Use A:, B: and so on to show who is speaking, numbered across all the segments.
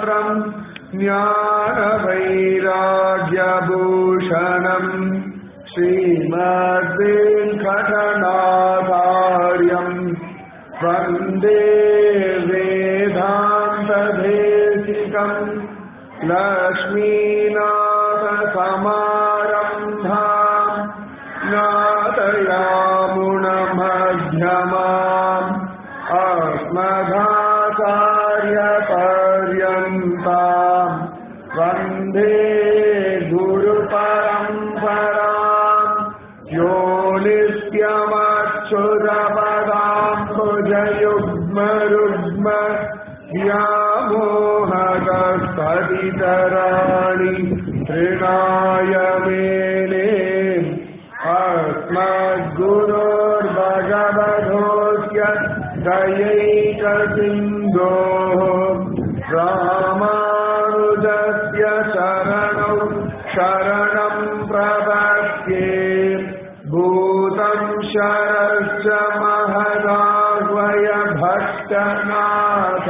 A: शास्त्रम् ज्ञानवैराग्यभूषणम् श्रीमद्वेङ्कटनाथार्यम् वन्दे वेदान्तदेशिकम् लक्ष्मीनाथसमारम्भा ज्ञातयामुणमध्यमाम् अस्मदाचार्यपर्यन्ताम् वन्दे गुरुपरम्पराम् यो नित्यमच्युतपदाम् भुजयुग्मरुग्म व्यामोहकस्तदितराणि तृणाय मेने अस्मद्गुरोर्भगवधोऽस्य दयैकसिन्धोः रामानुजस्य शरणौ शरणम् प्रपद्ये भूतं शरश्च महदाह्वय भट्टनाथ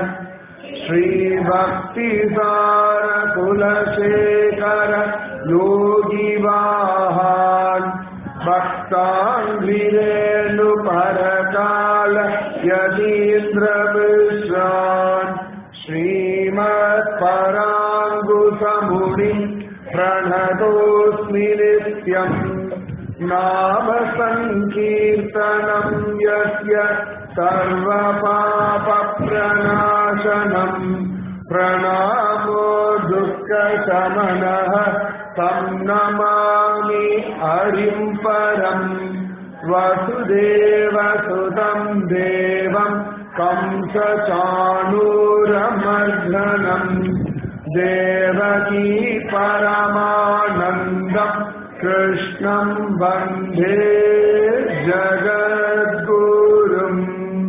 A: श्रीभक्तिसारकुलशेखर योगिवाहान् भक्ताङ्घ्रिरेणुपरकाल यतीन्द्रविश्रान् श्रीमत्पराङ्गुसमुनिम् प्रणतोऽस्मि नित्यम् नाम सङ्कीर्तनम् यस्य सर्वपापप्रणाशनम् प्रणामो दुःखशमनः तं नमामि हरिम् परम् वसुदेवसुतं देवम् कंसचाणूरमर्धनम् देवकी परमानन्दम् कृष्णम् वन्दे ஜகத்குரும்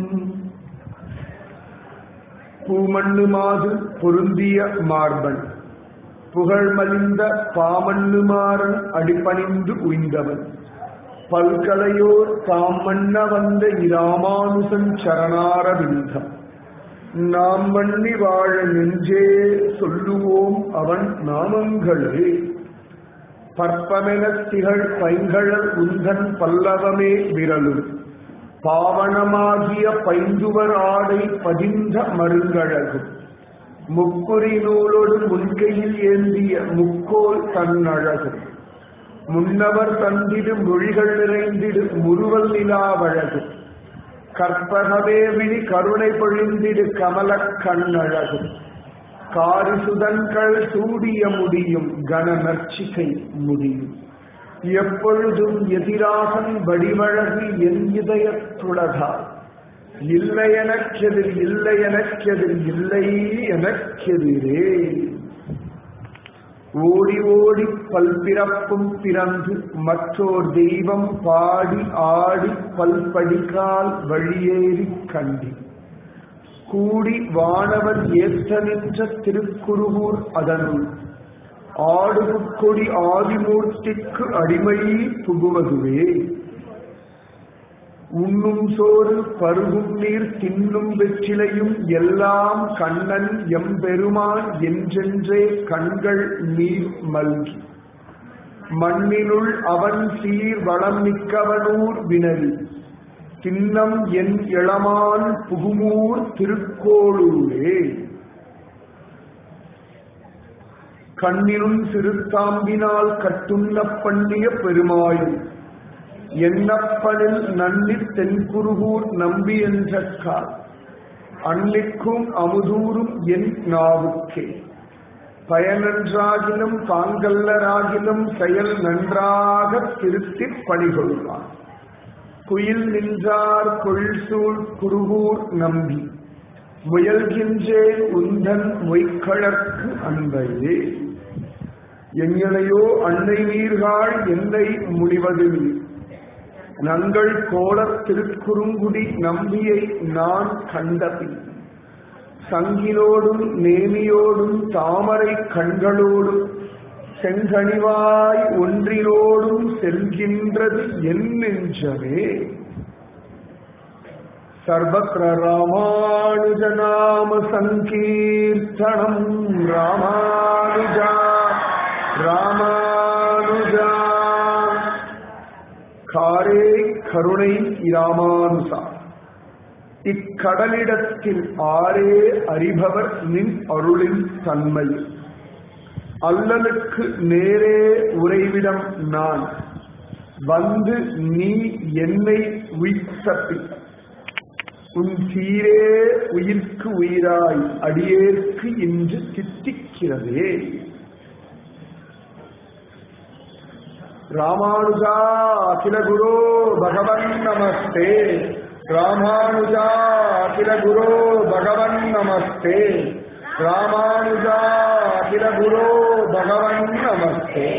A: பூமண்ணுமாது பொருந்திய மார்பன் புகழ்மலிந்த பாமண்ணுமாறன் அடிபணிந்து உய்ந்தவன் பல்கலையோர் தாம் மன்ன வந்த இராமானுசன் சரணாரவிந்தம் நாம் மண்ணி வாழ நெஞ்சே சொல்லுவோம் அவன் நாமங்களே பற்பமெனத் திகழ் பைங்கழல் உந்தன் பல்லவமே விரலும் பாவனமாகிய பைந்துவர் ஆடை பதிந்த மருங்கழகும் முக்குறி நூலோடு முன்கையில் ஏந்திய முக்கோல் தன்னழகு முன்னவர் தந்திடு மொழிகள் நிறைந்திடு முறுவல் நிலாவழகு கற்பகவே விழி கருணை பொழிந்திடு கமலக் கண்ணழகு காரிசுதன்கள் சூடிய முடியும் கனநர்ச்சிகை முடியும் எப்பொழுதும் எதிராகன் வடிவழகு என் இதயத்துளதால் இல்லை எனக்கெதிர் இல்லை எனக்கெதிர் இல்லை எனக்கெதிரே ஓடி ஓடி பல்பிறப்பும் பிறந்து மற்றோர் தெய்வம் பாடி ஆடி பல்படிக்கால் வழியேறி கண்டி கூடி வானவன் ஏற்ற நின்ற திருக்குருகூர் அதனுள் ஆடுபுக்கொடி ஆதிமூர்த்திக்கு அடிமை புகுவதுவே உண்ணும் சோறு பருகும் நீர் தின்னும் வெற்றிலையும் எல்லாம் கண்ணன் எம்பெருமான் என்றென்றே கண்கள் நீர் மல்கி மண்ணினுள் அவன் சீர் வளம் மிக்கவனூர் வினவி தின்னம் என் இளமான் புகுமூர் திருக்கோளூரே கண்ணினும் சிறுத்தாம்பினால் கட்டுண்ண பண்ணிய பெருமாயும் எண்ணப்பனில் நன்னித் தென்குருகூர் நம்பி என்ற கால் அன்னிக்கும் அமுதூரும் என் நாவுக்கே பயனன்றாகிலும் தாங்கல்லராகிலும் செயல் நன்றாக திருத்திப் பணிகொள்வான் குயில் நின்றார் கொள்சூழ் குருகூர் நம்பி முயல்கின்றேன் உந்தன் மொய்க்கழற்கு அன்பையே எங்களையோ அன்னை நீர்காள் என்னை முடிவது நீர் நங்கள் கோலத் திருக்குறுங்குடி நம்பியை நான் கண்டபின் சங்கினோடும் நேமியோடும் தாமரை கண்களோடும் செங்கனிவாய் ஒன்றினோடும் செல்கின்றது என் நெஞ்சமே सर्वत्र रामानुजनाम सङ्कीर्तनम् रामानुजा ராமானுஜா காரே கருணை இராமானுசா இக்கடலிடத்தில் ஆரே அறிபவர் நின் அருளின் தன்மை அல்லலுக்கு நேரே உறைவிடம் நான் வந்து நீ என்னை உயிர்த்தப்பி உன் சீரே உயிர்க்கு உயிராய் அடியேற்கு இன்று தித்திக்கிறதே ராமானுஜா அகில குரு பகவன் நமஸ்தே ராமானுஜா அகில குரு பகவன் நமஸ்தே ராமானுஜா அகில குரு பகவன் நமஸ்தே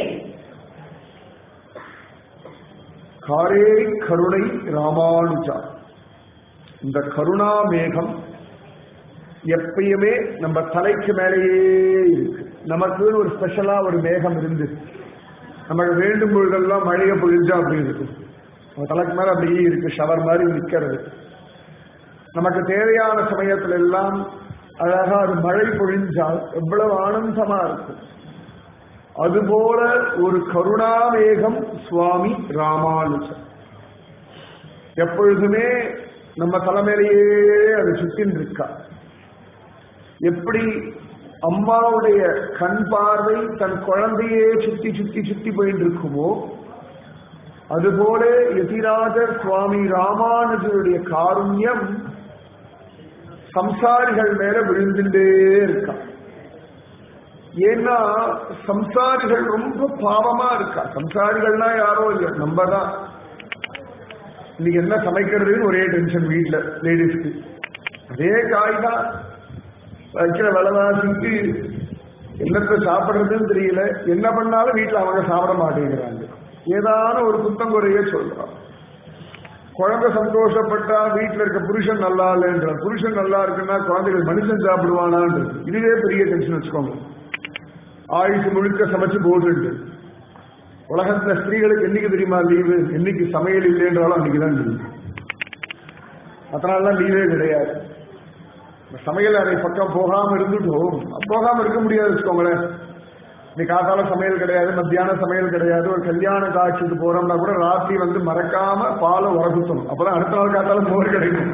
A: காரே கருணை ராமானுஜா இந்த கருணா மேகம் எப்பயுமே நம்ம தலைக்கு மேலேயே இருக்கு நமக்குன்னு ஒரு ஸ்பெஷலா ஒரு மேகம் இருந்து நமக்கு வேண்டும் பொழுதெல்லாம் மழையை பொழிஞ்சா அப்படி இருக்கும் நம்ம தலைக்கு மேல அப்படியே இருக்கு ஷவர் மாதிரி நிக்கிறது நமக்கு தேவையான சமயத்துல எல்லாம் அழகா அது மழை பொழிஞ்சால் எவ்வளவு ஆனந்தமா இருக்கும் அதுபோல ஒரு கருணாவேகம் சுவாமி ராமானுஜர் எப்பொழுதுமே நம்ம தலைமையிலேயே அது சுத்தின் இருக்கா எப்படி அம்மாவுடைய கண் பார்வை தன் குழந்தையே சுத்தி சுத்தி சுத்தி போயிட்டு இருக்குமோ அதுபோல யதிராஜர் சுவாமி ராமானுஜருடைய காருண்யம் சம்சாரிகள் மேல விழுந்துட்டே இருக்கா ஏன்னா சம்சாரிகள் ரொம்ப பாவமா இருக்கா சம்சாரிகள்னா யாரோ இல்லையா நம்ம தான் இன்னைக்கு என்ன சமைக்கிறதுன்னு ஒரே டென்ஷன் வீட்டுல லேடிஸ்க்கு அதே காய் தான் வைக்கிற விலைவாசிக்கு என்னத்தை சாப்பிடுறதுன்னு தெரியல என்ன பண்ணாலும் வீட்டுல அவங்க சாப்பிட மாட்டேங்கிறாங்க ஏதான ஒரு குத்தம் குறைய சொல்றான் குழந்தை சந்தோஷப்பட்டா வீட்டுல இருக்க புருஷன் நல்லா இல்லைன்ற புருஷன் நல்லா இருக்குன்னா குழந்தைகள் மனுஷன் சாப்பிடுவானான்றது இதுவே பெரிய டென்ஷன் வச்சுக்கோங்க ஆயுசு முழுக்க சமைச்சு போட்டு உலகத்துல ஸ்திரீகளுக்கு என்னைக்கு தெரியுமா லீவு என்னைக்கு சமையல் இல்லைன்றாலும் அன்னைக்குதான் லீவு அதனாலதான் லீவே கிடையாது சமையல் அறை பக்கம் போகாம இருந்துட்டோம் போகாம இருக்க முடியாது வச்சுக்கோங்களேன் இன்னைக்கு காத்தால சமையல் கிடையாது மத்தியான சமையல் கிடையாது ஒரு கல்யாண காட்சிக்கு போறோம்னா கூட ராத்திரி வந்து மறக்காம பாலை உரகுத்தணும் அப்பதான் அடுத்த நாள் காத்தால மோர் கிடைக்கும்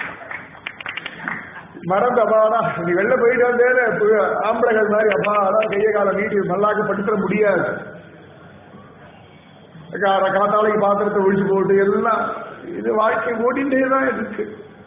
A: மறந்து அப்பாடா நீ வெளில போயிட்டு வந்தே ஆம்பளைகள் மாதிரி அப்பா அதான் கைய கால நீட்டி நல்லாக்க படுத்துற முடியாது காத்தாலைக்கு பாத்திரத்தை ஒழிச்சு போட்டு எல்லாம் இது வாழ்க்கை ஓடிண்டே தான் இருக்கு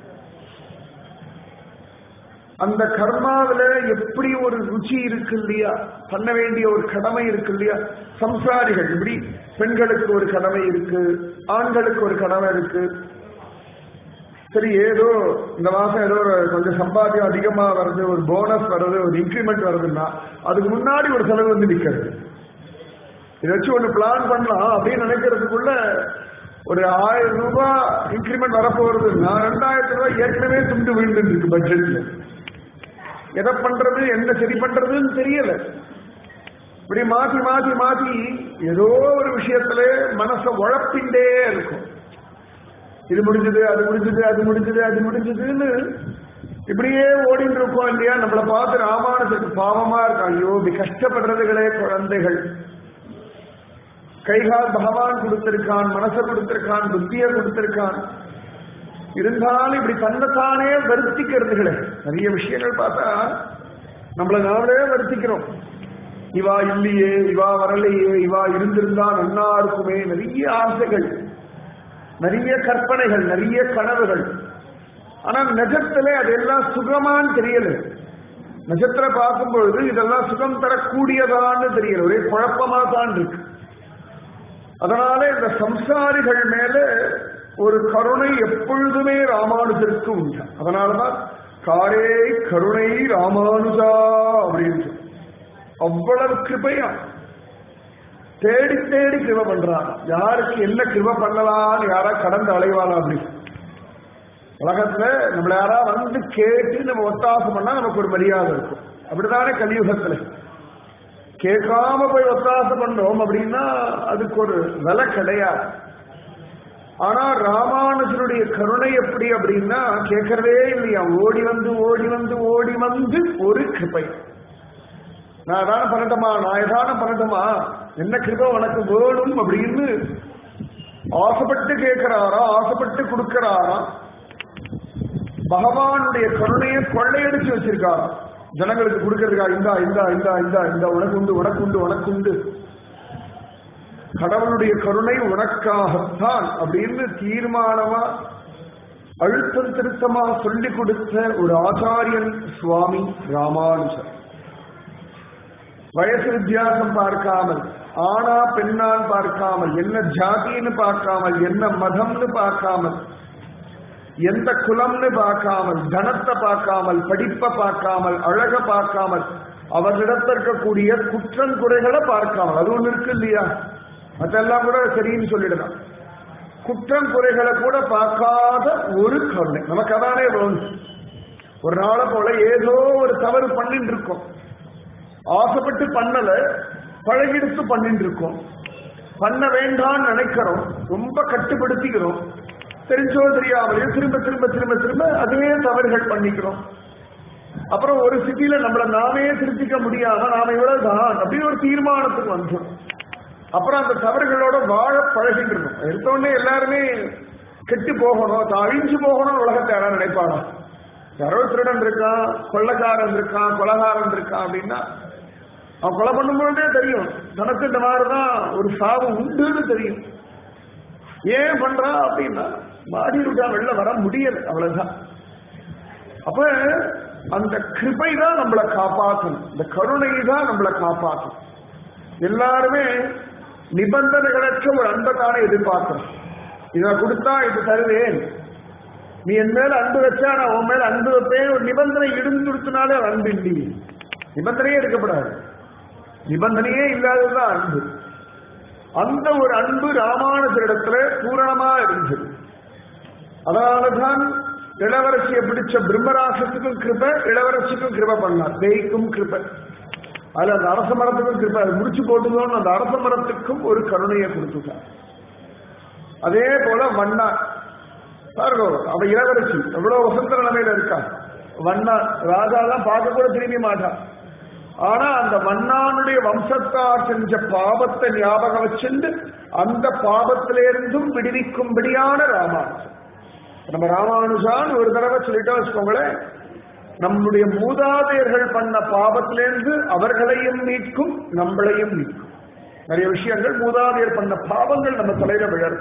A: அந்த கர்மாவில எப்படி ஒரு ருச்சி இருக்கு இல்லையா பண்ண வேண்டிய ஒரு கடமை இருக்கு இல்லையா சம்சாரிகள் இப்படி பெண்களுக்கு ஒரு கடமை இருக்கு ஆண்களுக்கு ஒரு கடமை இருக்கு சரி ஏதோ இந்த மாசம் ஏதோ ஒரு கொஞ்சம் சம்பாத்தியம் அதிகமா வருது ஒரு போனஸ் வருது ஒரு இன்க்ரிமெண்ட் வருதுன்னா அதுக்கு முன்னாடி ஒரு செலவு வந்து நிக்கிறது இதை வச்சு ஒண்ணு பிளான் பண்ணலாம் அப்படின்னு நினைக்கிறதுக்குள்ள ஒரு ஆயிரம் ரூபாய் இன்க்ரிமெண்ட் வரப்போறதுன்னா ரெண்டாயிரத்தி ரூபாய் ஏற்கனவே துண்டு விழுந்து இருக்கு பட்ஜெட்ல எதை பண்றது என்ன சரி பண்றதுன்னு தெரியல இப்படி மாத்தி மாத்தி மாத்தி ஏதோ ஒரு விஷயத்துல மனச உழப்பிண்டே இருக்கும் இது முடிஞ்சது அது முடிஞ்சது அது முடிஞ்சது அது முடிஞ்சதுன்னு இப்படியே ஓடிட்டு இருக்கோம் இல்லையா நம்மளை பார்த்து ராமானுஜருக்கு பாவமா இருக்கான் ஐயோ இப்படி கஷ்டப்படுறதுகளே குழந்தைகள் கைகால் பகவான் கொடுத்திருக்கான் மனசை கொடுத்திருக்கான் புத்தியை கொடுத்திருக்கான் இருந்தாலும் இப்படி தன்னைத்தானே வருத்திக்கிறதுகளே நிறைய விஷயங்கள் பார்த்தா நம்மள நாமளே வருத்திக்கிறோம் இவா இல்லையே இவா வரலையே இவா இருந்திருந்தா நன்னா இருக்குமே நிறைய ஆசைகள் நிறைய கற்பனைகள் நிறைய கனவுகள் ஆனா நிஜத்துல அதெல்லாம் சுகமான்னு தெரியல நிஜத்துல பார்க்கும் பொழுது இதெல்லாம் சுகம் தரக்கூடியதான்னு தெரியல ஒரே குழப்பமா தான் இருக்கு அதனால இந்த சம்சாரிகள் மேல ஒரு கருணை எப்பொழுதுமே ராமானுஜருக்கு உண்டு அதனாலதான் காரே கருணை ராமானுஜா அப்படின்னு அவ்வளவு கிருபையா தேடி தேடி கிருப பண்றான் யாருக்கு என்ன கிருப பண்ணலாம்னு யாரா கடந்து அலைவானா அப்படி உலகத்துல நம்மள யாரா வந்து கேட்டு நம்ம ஒத்தாசம் பண்ணா நமக்கு ஒரு மரியாதை இருக்கும் அப்படித்தானே கலியுகத்துல கேட்காம போய் ஒத்தாசம் பண்ணோம் அப்படின்னா அதுக்கு ஒரு விலை கிடையாது ஆனா ராமானுஜருடைய கருணை எப்படி அப்படின்னா கேட்கறதே இல்லையா ஓடி வந்து ஓடி வந்து ஓடி வந்து ஒரு கிருபை நான் அதான பண்ணட்டுமா நான் எதான பண்ணட்டுமா என்ன கிருபை உனக்கு வேணும் அப்படின்னு ஆசைப்பட்டு கேட்கிறாரா ஆசைப்பட்டு கொடுக்கிறாரா பகவானுடைய கருணையை கொள்ளையடிச்சு வச்சிருக்காரா ஜனங்களுக்கு கொடுக்கறதுக்கா இந்தா இந்தா இந்தா இந்தா இந்த உனக்கு உண்டு உனக்கு உண்டு உனக்கு உண்டு கடவுளுடைய கருணை உனக்காகத்தான் அப்படின்னு தீர்மானமா அழுத்தம் திருத்தமா சொல்லி கொடுத்த ஒரு ஆச்சாரியன் சுவாமி ராமானுஜர் வயசு வித்தியாசம் பார்க்காமல் ஆனா பெண்ணான் பார்க்காமல் என்ன ஜாதின்னு பார்க்காமல் என்ன மதம்னு பார்க்காமல் எந்த குலம்னு பார்க்காமல் தனத்தை பார்க்காமல் படிப்பை பார்க்காமல் அழக பார்க்காமல் அவர்களிடத்தில் இருக்கக்கூடிய குற்றம் குறைகளை பார்க்காமல் அது ஒண்ணு இருக்கு இல்லையா அதெல்லாம் கூட சரின்னு சொல்லிடலாம் குற்றம் குறைகளை கூட பார்க்காத ஒரு கருணை நமக்கு அதானே வேணும் ஒரு நாளை போல ஏதோ ஒரு தவறு பண்ணிட்டு இருக்கோம் ஆசைப்பட்டு பண்ணல பழகிடுத்து பண்ணிட்டு இருக்கோம் பண்ண வேண்டாம்னு நினைக்கிறோம் ரொம்ப கட்டுப்படுத்திக்கிறோம் தெரிஞ்சோ தெரியாமலையோ திரும்ப திரும்ப திரும்ப திரும்ப அதே தவறுகள் பண்ணிக்கிறோம் அப்புறம் ஒரு சிட்டியில நம்மள நாமே திருத்திக்க முடியாம நாம இவ்வளவுதான் அப்படின்னு ஒரு தீர்மானத்துக்கு வந்துடும் அப்புறம் அந்த தவறுகளோட வாழ பழகின்றணும் எடுத்தோடனே எல்லாருமே கெட்டு போகணும் தான் அழிஞ்சு போகணும் உலகத்தை யாராவது நினைப்பாங்க யாரோ திருடன் இருக்கான் கொள்ளக்காரன் இருக்கான் கொலகாரன் இருக்கான் அப்படின்னா அவன் கொலை பண்ணும்போதே தெரியும் தனக்கு இந்த மாதிரிதான் ஒரு சாவு உண்டுன்னு தெரியும் ஏன் பண்றான் அப்படின்னா மாடி விட்டா வெளில வர முடியல அவ்வளவுதான் அப்ப அந்த கிருபை தான் நம்மளை காப்பாற்றும் இந்த கருணை தான் நம்மளை காப்பாற்றும் எல்லாருமே நிபந்தனைகளற்ற ஒரு அன்பை தானே எதிர்பார்க்கிறோம் இதை கொடுத்தா இது தருவேன் நீ என் மேல அன்பு வச்சா நான் உன் மேல அன்பு வைப்பேன் ஒரு நிபந்தனை இடுந்துடுத்தினாலே அது அன்பு இல்லை நிபந்தனையே இருக்கப்படாது நிபந்தனையே இல்லாததுதான் அன்பு அந்த ஒரு அன்பு ராமானுஜரிடத்துல பூரணமா இருந்தது அதனாலதான் இளவரசியை பிடிச்ச பிரம்மராசத்துக்கும் கிருப இளவரசிக்கும் கிருப பண்ணார் தேய்க்கும் கிருப அதுல அந்த அரச மரத்துக்கும் கிருப அது முடிச்சு போட்டுதோன்னு அந்த அரச மரத்துக்கும் ஒரு கருணையை கொடுத்துட்டார் அதே போல வண்ணா பாருங்க அவ இளவரசி எவ்வளவு வசந்த நிலைமையில இருக்கா வண்ணா ராஜாலாம் பார்க்க கூட திரும்பி மாட்டான் ஆனா அந்த மன்னானுடைய வம்சத்தார் செஞ்ச பாவத்தை ஞாபகம் வச்சுண்டு அந்த பாவத்திலிருந்தும் விடுவிக்கும்படியான ராமானுஜன் நம்ம ராமானுஜான் ஒரு தடவை சொல்லிட்டா வச்சுக்கோங்களேன் நம்முடைய மூதாதையர்கள் பண்ண பாவத்திலிருந்து அவர்களையும் மீட்கும் நம்மளையும் மீட்கும் நிறைய விஷயங்கள் மூதாதையர் பண்ண பாவங்கள் நம்ம தலையில விழரும்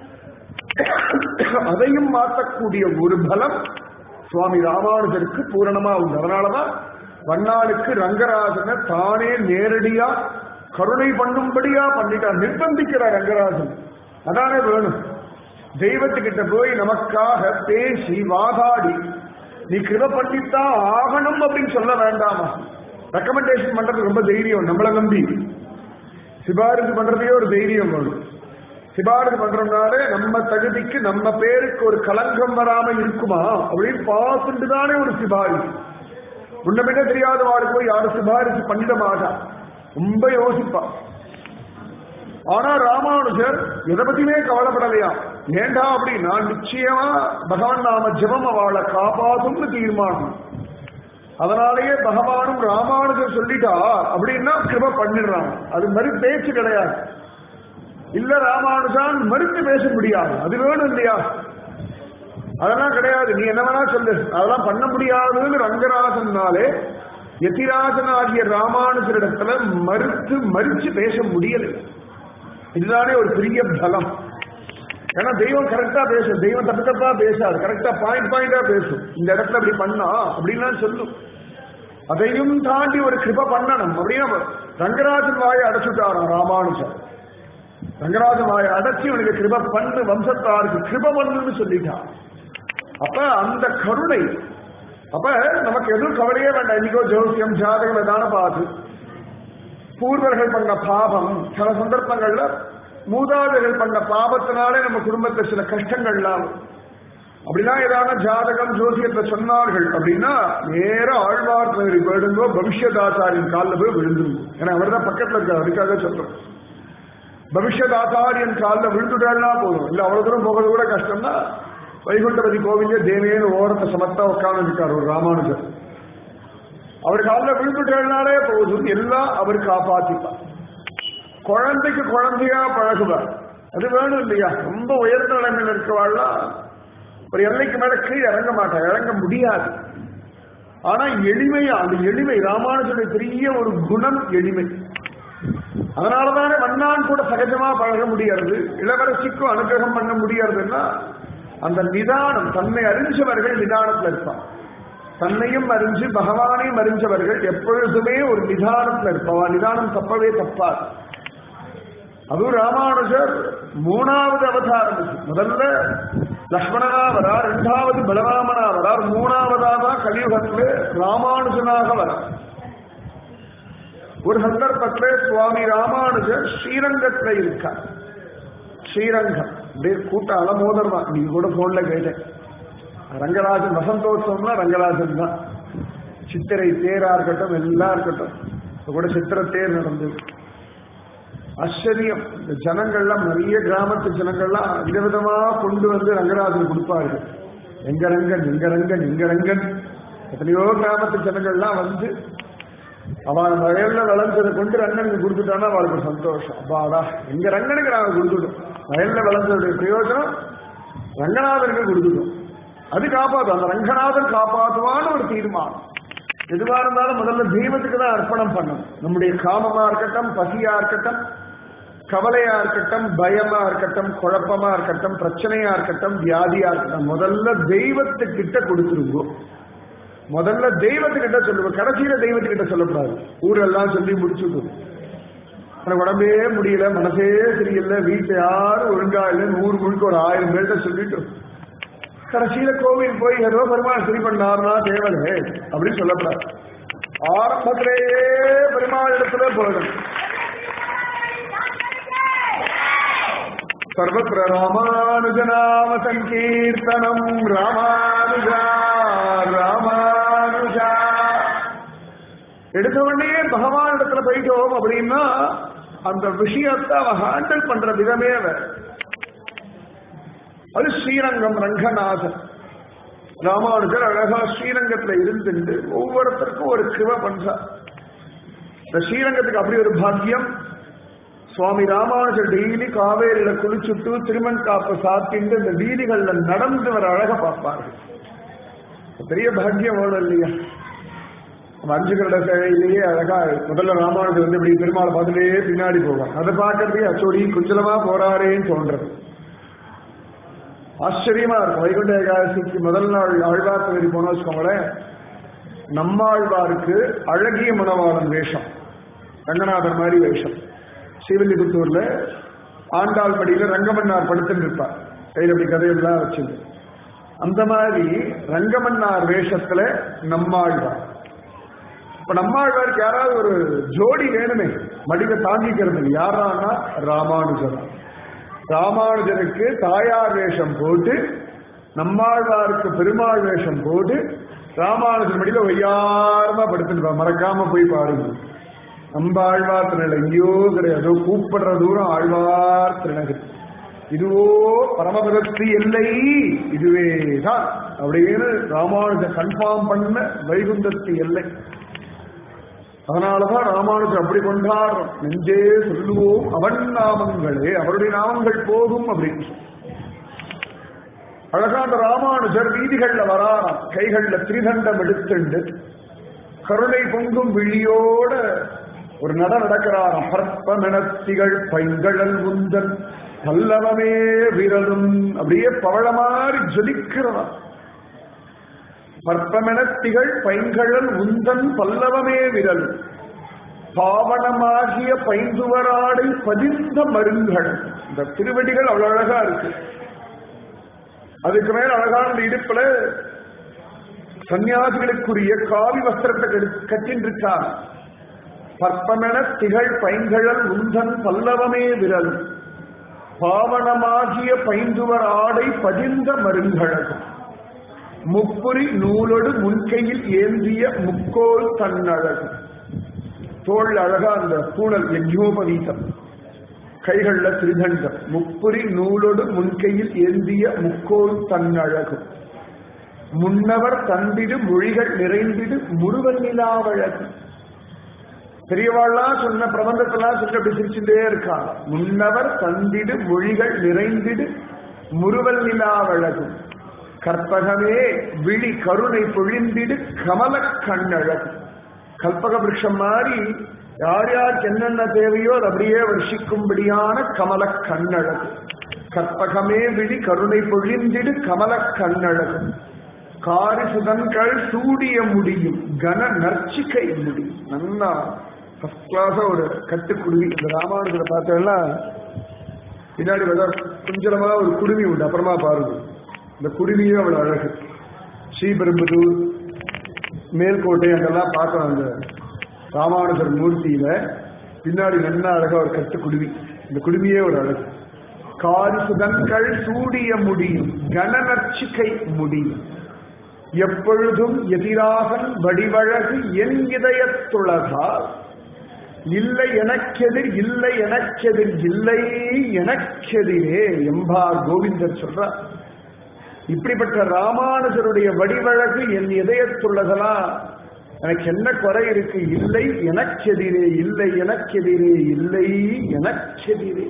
A: அதையும் மாற்றக்கூடிய ஒரு பலம் சுவாமி ராமானுஜருக்கு பூரணமா உண்டு அதனாலதான் வண்ணாளுக்கு ரங்கராஜனை தானே நேரடியா கருணை பண்ணும்படியா பண்ணிட்டார் நிர்பந்திக்கிறார் ரங்கராஜன் அதானே வேணும் தெய்வத்துக்கிட்ட போய் நமக்காக பேசி வாதாடி நீ கிருப பண்ணித்தான் ஆகணும் அப்படின்னு சொல்ல வேண்டாமா ரெக்கமெண்டேஷன் பண்றது ரொம்ப தைரியம் நம்மளை நம்பி சிபாரிசு பண்றதையே ஒரு தைரியம் வேணும் சிபாரிசு பண்றதுனால நம்ம தகுதிக்கு நம்ம பேருக்கு ஒரு கலங்கம் வராம இருக்குமா அப்படின்னு பாசுண்டு தானே ஒரு சிபாரிசு முன்னமிட தெரியாத வாழ்க்கை போய் யாரும் சிபாரிசு பண்ணிட மாட்டா ரொம்ப யோசிப்பா ஆனா ராமானுஜர் எதை பத்தியுமே கவலைப்படலையா ஏண்டா அப்படின்னா நிச்சயமா பகவான் நாம ஜெபம் அவளை காப்பாத்தும்னு தீர்மானம் அதனாலேயே பகவானும் ராமானுஜர் சொல்லிட்டா அப்படின்னா கிருப பண்ணிடுறாங்க அது மாதிரி பேச்சு கிடையாது இல்ல ராமானுஜான் மறுத்து பேச முடியாது அது வேணும் இல்லையா அதெல்லாம் கிடையாது நீ என்ன வேணா சொல்லு அதெல்லாம் பண்ண முடியாதுன்னு ரங்கராஜனாலே யதிராஜன் ஆகிய ராமானுஜரிடத்துல மறுத்து மறிச்சு பேச முடியல இதுதானே ஒரு பெரிய பலம் ஏன்னா தெய்வம் கரெக்டா பேசும் தெய்வம் தப்பு தப்பா பேசாது கரெக்டா பாயிண்ட் பாயிண்டா பேசும் இந்த இடத்துல அப்படி பண்ணா அப்படின்லாம் சொல்லும் அதையும் தாண்டி ஒரு கிருப பண்ணணும் அப்படின்னா ரங்கராஜன் வாயை அடைச்சுட்டாராம் ராமானுஜன் ரங்கராஜன் வாயை அடைச்சி இவனுக்கு கிருப பண்ணு வம்சத்தாருக்கு கிருப பண்ணுன்னு சொல்லிட்டான் அப்ப அந்த கருணை அப்ப நமக்கு எதுவும் கவலையே வேண்டாம் இன்னைக்கோ ஜோசியம் ஜாதகம் எதான பார்த்து பூர்வர்கள் பண்ண பாவம் சில சந்தர்ப்பங்கள்ல மூதாதைகள் பண்ண பாவத்தினாலே நம்ம குடும்பத்துல சில கஷ்டங்கள்லாம் அப்படிலாம் ஏதாவது ஜாதகம் ஜோசியத்தை சொன்னார்கள் அப்படின்னா நேர ஆழ்வார் நகரி போயிடுங்கோ பவிஷ்யதாச்சாரின் காலில் போய் விழுந்துருங்க ஏன்னா அவர் தான் பக்கத்துல இருக்கார் அதுக்காக சொல்றோம் பவிஷ்யத் ஆச்சாரியன் காலில் விழுந்துட்டாள்னா போதும் இல்ல அவ்வளவு தூரம் போகிறது கூட கஷ்டம்னா வைகுண்டபதி கோவிலே தேவேன்னு ஓரத்தை சமத்தா உட்கார்ந்து இருக்கார் ஒரு ராமானுஜர் அவர் காலில் விழுந்துட்டாள்னாலே போதும் எல்லாம் அவர் காப்பாத்திப்பார் குழந்தைக்கு குழந்தையா பழகுவார் அது வேணும் இல்லையா ரொம்ப உயர்ந்த நிலைமையில் இருக்கவாள்லாம் ஒரு எல்லைக்கு மேல கீழே இறங்க மாட்டார் இறங்க முடியாது ஆனா எளிமையா அந்த எளிமை ராமானுஜனுடைய பெரிய ஒரு குணம் எளிமை அதனாலதானே மன்னான் கூட சகஜமா பழக முடியாது இளவரசிக்கும் அனுகிரகம் பண்ண முடியறதுன்னா அந்த நிதானம் தன்னை அறிஞ்சவர்கள் நிதானத்துல இருப்பான் தன்னையும் அறிஞ்சு பகவானையும் அறிஞ்சவர்கள் எப்பொழுதுமே ஒரு நிதானத்துல இருப்பவா நிதானம் தப்பவே தப்பாது அதுவும் ராமானுஜர் மூணாவது அவதாரம் இது. முதல்ல லக்ஷ்மணனா வரார் இரண்டாவது பலராமனா வரார் மூணாவதாக கலியுகத்துல ராமானுஜனாக வரார் ஒரு சந்தர்ப்பத்துல சுவாமி ராமானுஜர் ஸ்ரீரங்கத்துல இருக்கார் ஸ்ரீரங்கம் அப்படியே கூட்ட அலமோதர் தான் நீங்க கூட போன்ல கேட்டேன் ரங்கராஜன் வசந்தோத்சவம்னா ரங்கராஜன் தான் சித்திரை தேரா இருக்கட்டும் எல்லாம் இருக்கட்டும் இப்ப கூட சித்திர தேர் நடந்தது ஆச்சரியம் இந்த ஜனங்கள்லாம் நிறைய கிராமத்து ஜனங்கள்லாம் விதவிதமா கொண்டு வந்து ரங்கராஜன் கொடுப்பார்கள் எங்க ரங்கன் எங்க ரங்கன் எங்க ரங்கன் எத்தனையோ கிராமத்து ஜனங்கள்லாம் வந்து அவன் வயல்ல விளைஞ்சதை கொண்டு ரங்கனுக்கு கொடுத்துட்டான்னா அவளுக்கு சந்தோஷம் அப்பாடா எங்க ரங்கனுக்கு நாங்க கொடுத்துட்டோம் வயல்ல விளைஞ்சதுடைய பிரயோஜனம் ரங்கநாதனுக்கு கொடுத்துட்டோம் அது காப்பாற்றும் அந்த ரங்கநாதன் காப்பாற்றுவான்னு ஒரு தீர்மானம் எதுவா இருந்தாலும் முதல்ல தெய்வத்துக்கு தான் அர்ப்பணம் பண்ணணும் நம்முடைய காமமா இருக்கட்டும் பசியா இருக்கட்டும் கவலையா இருக்கட்டும் பயமா இருக்கட்டும் குழப்பமா இருக்கட்டும் பிரச்சனையா இருக்கட்டும் வியாதியா இருக்கட்டும் முதல்ல தெய்வத்துக்கிட்ட கொடுத்துருவோம் முதல்ல தெய்வத்துக்கிட்ட சொல்லுவோம் கடைசியில தெய்வத்துக்கிட்ட சொல்லக்கூடாது ஊரெல்லாம் சொல்லி முடிச்சுட்டு எனக்கு உடம்பே முடியல மனசே சரியில்லை வீட்டுல யாரும் ஒழுங்கா இல்லை நூறு முழுக்க ஒரு ஆயிரம் பேர்கிட்ட சொல்லிட்டு கடைசியில கோவில் போய் ஏதோ பெருமாள் சரி பண்ணார்னா தேவனே அப்படின்னு சொல்லக்கூடாது ஆரம்பத்திலேயே பெருமாள் இடத்துல போயிடும் சர்வத்திர ராமானுஜநாம சங்கீர்த்தனம் ராமானுஜா ராமானுஜா எடுத்த உடனே பகவான் இடத்துல போயிட்டோம் அப்படின்னா அந்த விஷயத்தை அவன் ஹேண்டில் பண்ற விதமே வேற அது ஸ்ரீரங்கம் ரங்கநாதன் ராமானுஜர் அழகா ஸ்ரீரங்கத்துல இருந்துட்டு ஒவ்வொருத்தருக்கும் ஒரு கிருவ பண்றார் இந்த ஸ்ரீரங்கத்துக்கு அப்படி ஒரு பாக்கியம் சுவாமி ராமானுஜர் டெய்லி காவேரியில குளிச்சுட்டு திருமண் காப்பு சாத்திட்டு இந்த வீதிகள்ல நடந்து வர அழக பார்ப்பார்கள் பெரிய பாக்கியம் வேணும் இல்லையா நம்ம அஞ்சு கருட சேவையிலேயே அழகா முதல்ல ராமானுஜர் வந்து இப்படி பெருமாளை பார்த்துட்டே பின்னாடி போவார் அதை பார்க்கறதுக்கு அச்சோடி குஞ்சலமா போறாரேன்னு தோன்றது ஆச்சரியமா இருக்கும் வைகுண்ட ஏகாதசிக்கு முதல் நாள் ஆழ்வார் பகுதி போனா வச்சுக்கோங்களேன் நம்மாழ்வாருக்கு அழகிய மணவாளன் வேஷம் ரங்கநாதர் மாதிரி வேஷம் ஸ்ரீவில்லிபுத்தூர்ல ஆண்டாள் படியில ரங்கமன்னார் படுத்துட்டு இருப்பார் கையில் அப்படி கதையெல்லாம் வச்சுட்டு அந்த மாதிரி ரங்கமன்னார் வேஷத்துல நம்மாழ்வார் இப்ப நம்மாழ்வாருக்கு யாராவது ஒரு ஜோடி வேணுமே மடிவை தாங்கிக்கிறது யாரானா ராமானுஜர் ராமானுஜருக்கு தாயார் வேஷம் போட்டு நம்மாழ்வாருக்கு பெருமாள் வேஷம் போட்டு ராமானுஜன் மடியில ஒய்யாரமா படுத்துட்டு மறக்காம போய் பாருங்க நம்ம ஆழ்வார் திருநகர் எங்கேயோ கிடையாது கூப்பிடுற தூரம் ஆழ்வார் திருநகர் இதுவோ பரமபதத்து எல்லை இதுவே தான் அப்படின்னு ராமானுஜன் கன்ஃபார்ம் பண்ண வைகுந்தத்து எல்லை அதனாலதான் ராமானுஜர் அப்படி கொண்டாடுறோம் நெஞ்சே சொல்லுவோம் அவன் நாமங்களே அவருடைய நாமங்கள் போதும் அப்படின்னு அழகா அந்த ராமானுஜர் வீதிகள்ல வராராம் கைகள்ல திரிதண்டம் எடுத்துண்டு கருணை பொங்கும் விழியோட ஒரு நட நடக்கிறாராம் பற்பமெனத்திகள் பைங்கழல் உந்தன் பல்லவமே விரலும் அப்படியே பவழ மாதிரி ஜொலிக்கிறதாம் பற்பமெனத்திகள் பைங்கழல் உந்தன் பல்லவமே விரல் பாவனமாகிய பைந்துவராடை பதிந்த மருங்கள் இந்த திருவடிகள் அவ்வளவு அழகா இருக்கு அதுக்கு மேல அழகான இந்த இடுப்புல சன்னியாசிகளுக்குரிய காவி வஸ்திரத்தை கட்டின்னு இருக்காங்க பற்பமென திகழ் பைங்கழல் உந்தன் பல்லவமே விரல் பாவனமாகிய பைந்துவர் ஆடை பதிந்த மருங்கழகும் முப்புரி நூலோடு முன்கையில் ஏந்திய முக்கோல் தன்னழகு தோல் அழகா அந்த பூனல் யஜ்யோபவீதம் கைகள்ல திரிதண்டம் முப்புரி நூலோடு முன்கையில் ஏந்திய முக்கோல் தன்னழகும் முன்னவர் தந்திடு மொழிகள் நிறைந்திடு முருவல் நிலாவழகு பெரியவாள்லாம் சொன்ன பிரபந்தத்தெல்லாம் சொல்லி அப்படி சிரிச்சுட்டே இருக்காங்க முன்னவர் தந்திடு மொழிகள் நிறைந்திடு முருவல் நிலாவழகும் கற்பகமே விழி கருணை பொழிந்திடு கமல கண்ணழகு கல்பக விருஷம் மாதிரி யார் யாருக்கு என்னென்ன தேவையோ அது அப்படியே வருஷிக்கும்படியான கமல கண்ணழகு கற்பகமே விழி கருணை பொழிந்திடு கமல கண்ணழகு காரி சுதன்கள் சூடிய முடியும் கன நர்ச்சிக்கை முடியும் நல்லா ஃபர்ஸ்ட் கிளாஸா ஒரு கட்டுக்குருவி இந்த ராமானுஜரை பார்த்தோம்னா பின்னாடி பார்த்தா குஞ்சலமா ஒரு குருவி உண்டு அப்புறமா பாருங்க இந்த குருவியே அவ்வளவு அழகு ஸ்ரீபெரும்புதூர் மேல்கோட்டை அங்கெல்லாம் பார்த்தோம் அந்த ராமானுஜர் மூர்த்தியில பின்னாடி நல்லா அழகா ஒரு கட்டுக்குருவி இந்த குருவியே ஒரு அழகு காரி சுதன்கள் சூடிய முடியும் கனநர்ச்சிக்கை முடியும் எப்பொழுதும் எதிராகன் வடிவழகு என் இதயத்துளகால் இல்லை எனக்கெதிர் இல்லை எனக்கெதிர் இல்லை எனக்கெதிரே எம்பார் கோவிந்தர் சொல்றார் இப்படிப்பட்ட ராமானுஜருடைய வடிவழகு என் இதயத்துள்ளதலா எனக்கு என்ன குறை இருக்கு இல்லை எனக்கெதிரே இல்லை எனக்கெதிரே இல்லை எனக்கெதிரே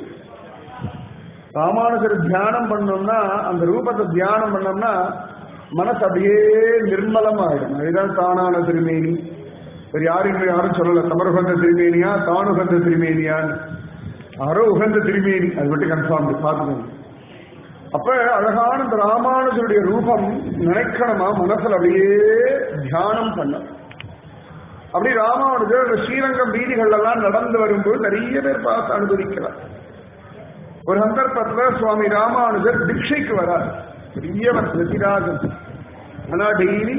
A: ராமானுஜர் தியானம் பண்ணோம்னா அந்த ரூபத்தை தியானம் பண்ணோம்னா மனசு அப்படியே நிர்மலமாயிடும் அதுதான் தானான திருமேனி வேறு யாரும் இங்க யாரும் சொல்லல தமருகந்த திருமேனியா தானுகந்த திருமேனியான்னு யாரோ உகந்த திருமேனி அது மட்டும் கன்ஃபார்ம் பார்த்துக்கோங்க அப்ப அழகான இந்த ராமானுஜருடைய ரூபம் நினைக்கணுமா மனசுல அப்படியே தியானம் பண்ண அப்படி ராமானுஜர் இந்த ஸ்ரீரங்கம் வீதிகள் எல்லாம் நடந்து வரும்போது நிறைய பேர் பார்த்து அனுபவிக்கிறார் ஒரு சந்தர்ப்பத்துல சுவாமி ராமானுஜர் திக்ஷைக்கு வரார் பெரியவர் ரத்திராஜன் ஆனா டெய்லி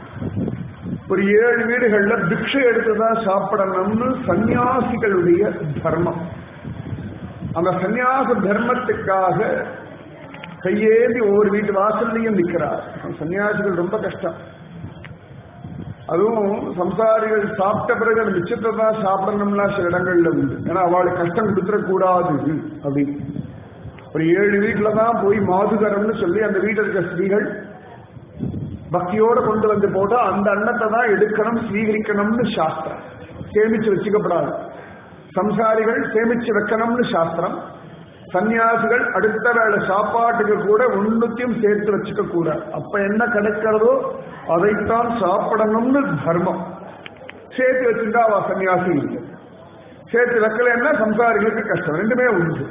A: ஒரு ஏழு வீடுகள்ல பிக்ஷை எடுத்துதான் சாப்பிடணும்னு சன்னியாசிகளுடைய தர்மம் அந்த சன்னியாச தர்மத்துக்காக கையேந்தி ஒவ்வொரு வீட்டு வாசல்லையும் நிற்கிறார் சன்னியாசிகள் ரொம்ப கஷ்டம் அதுவும் சம்சாரிகள் சாப்பிட்ட பிறகு அந்த மிச்சத்தை தான் சாப்பிடணும்னா சில இடங்கள்ல உண்டு ஏன்னா அவளுக்கு கஷ்டம் கொடுத்துடக்கூடாது அப்படின்னு ஒரு ஏழு வீட்டுல தான் போய் மாதுகரம்னு சொல்லி அந்த வீட்டில் இருக்க ஸ்திரீகள் பக்தியோட கொண்டு வந்து போட்டா அந்த அன்னத்தை தான் எடுக்கணும் ஸ்வீகரிக்கணும்னு சாஸ்திரம் சேமிச்சு வச்சுக்கப்படாது சம்சாரிகள் சேமிச்சு வைக்கணும்னு சாஸ்திரம் சன்னியாசிகள் அடுத்த வேளை சாப்பாட்டுக்கு கூட ஒன்னுத்தையும் சேர்த்து வச்சுக்க கூடாது அப்ப என்ன கிடைக்கிறதோ அதைத்தான் சாப்பிடணும்னு தர்மம் சேர்த்து வச்சிருந்தா அவ சன்னியாசி இல்லை சேர்த்து வைக்கலன்னா சம்சாரிகளுக்கு கஷ்டம் ரெண்டுமே உண்டு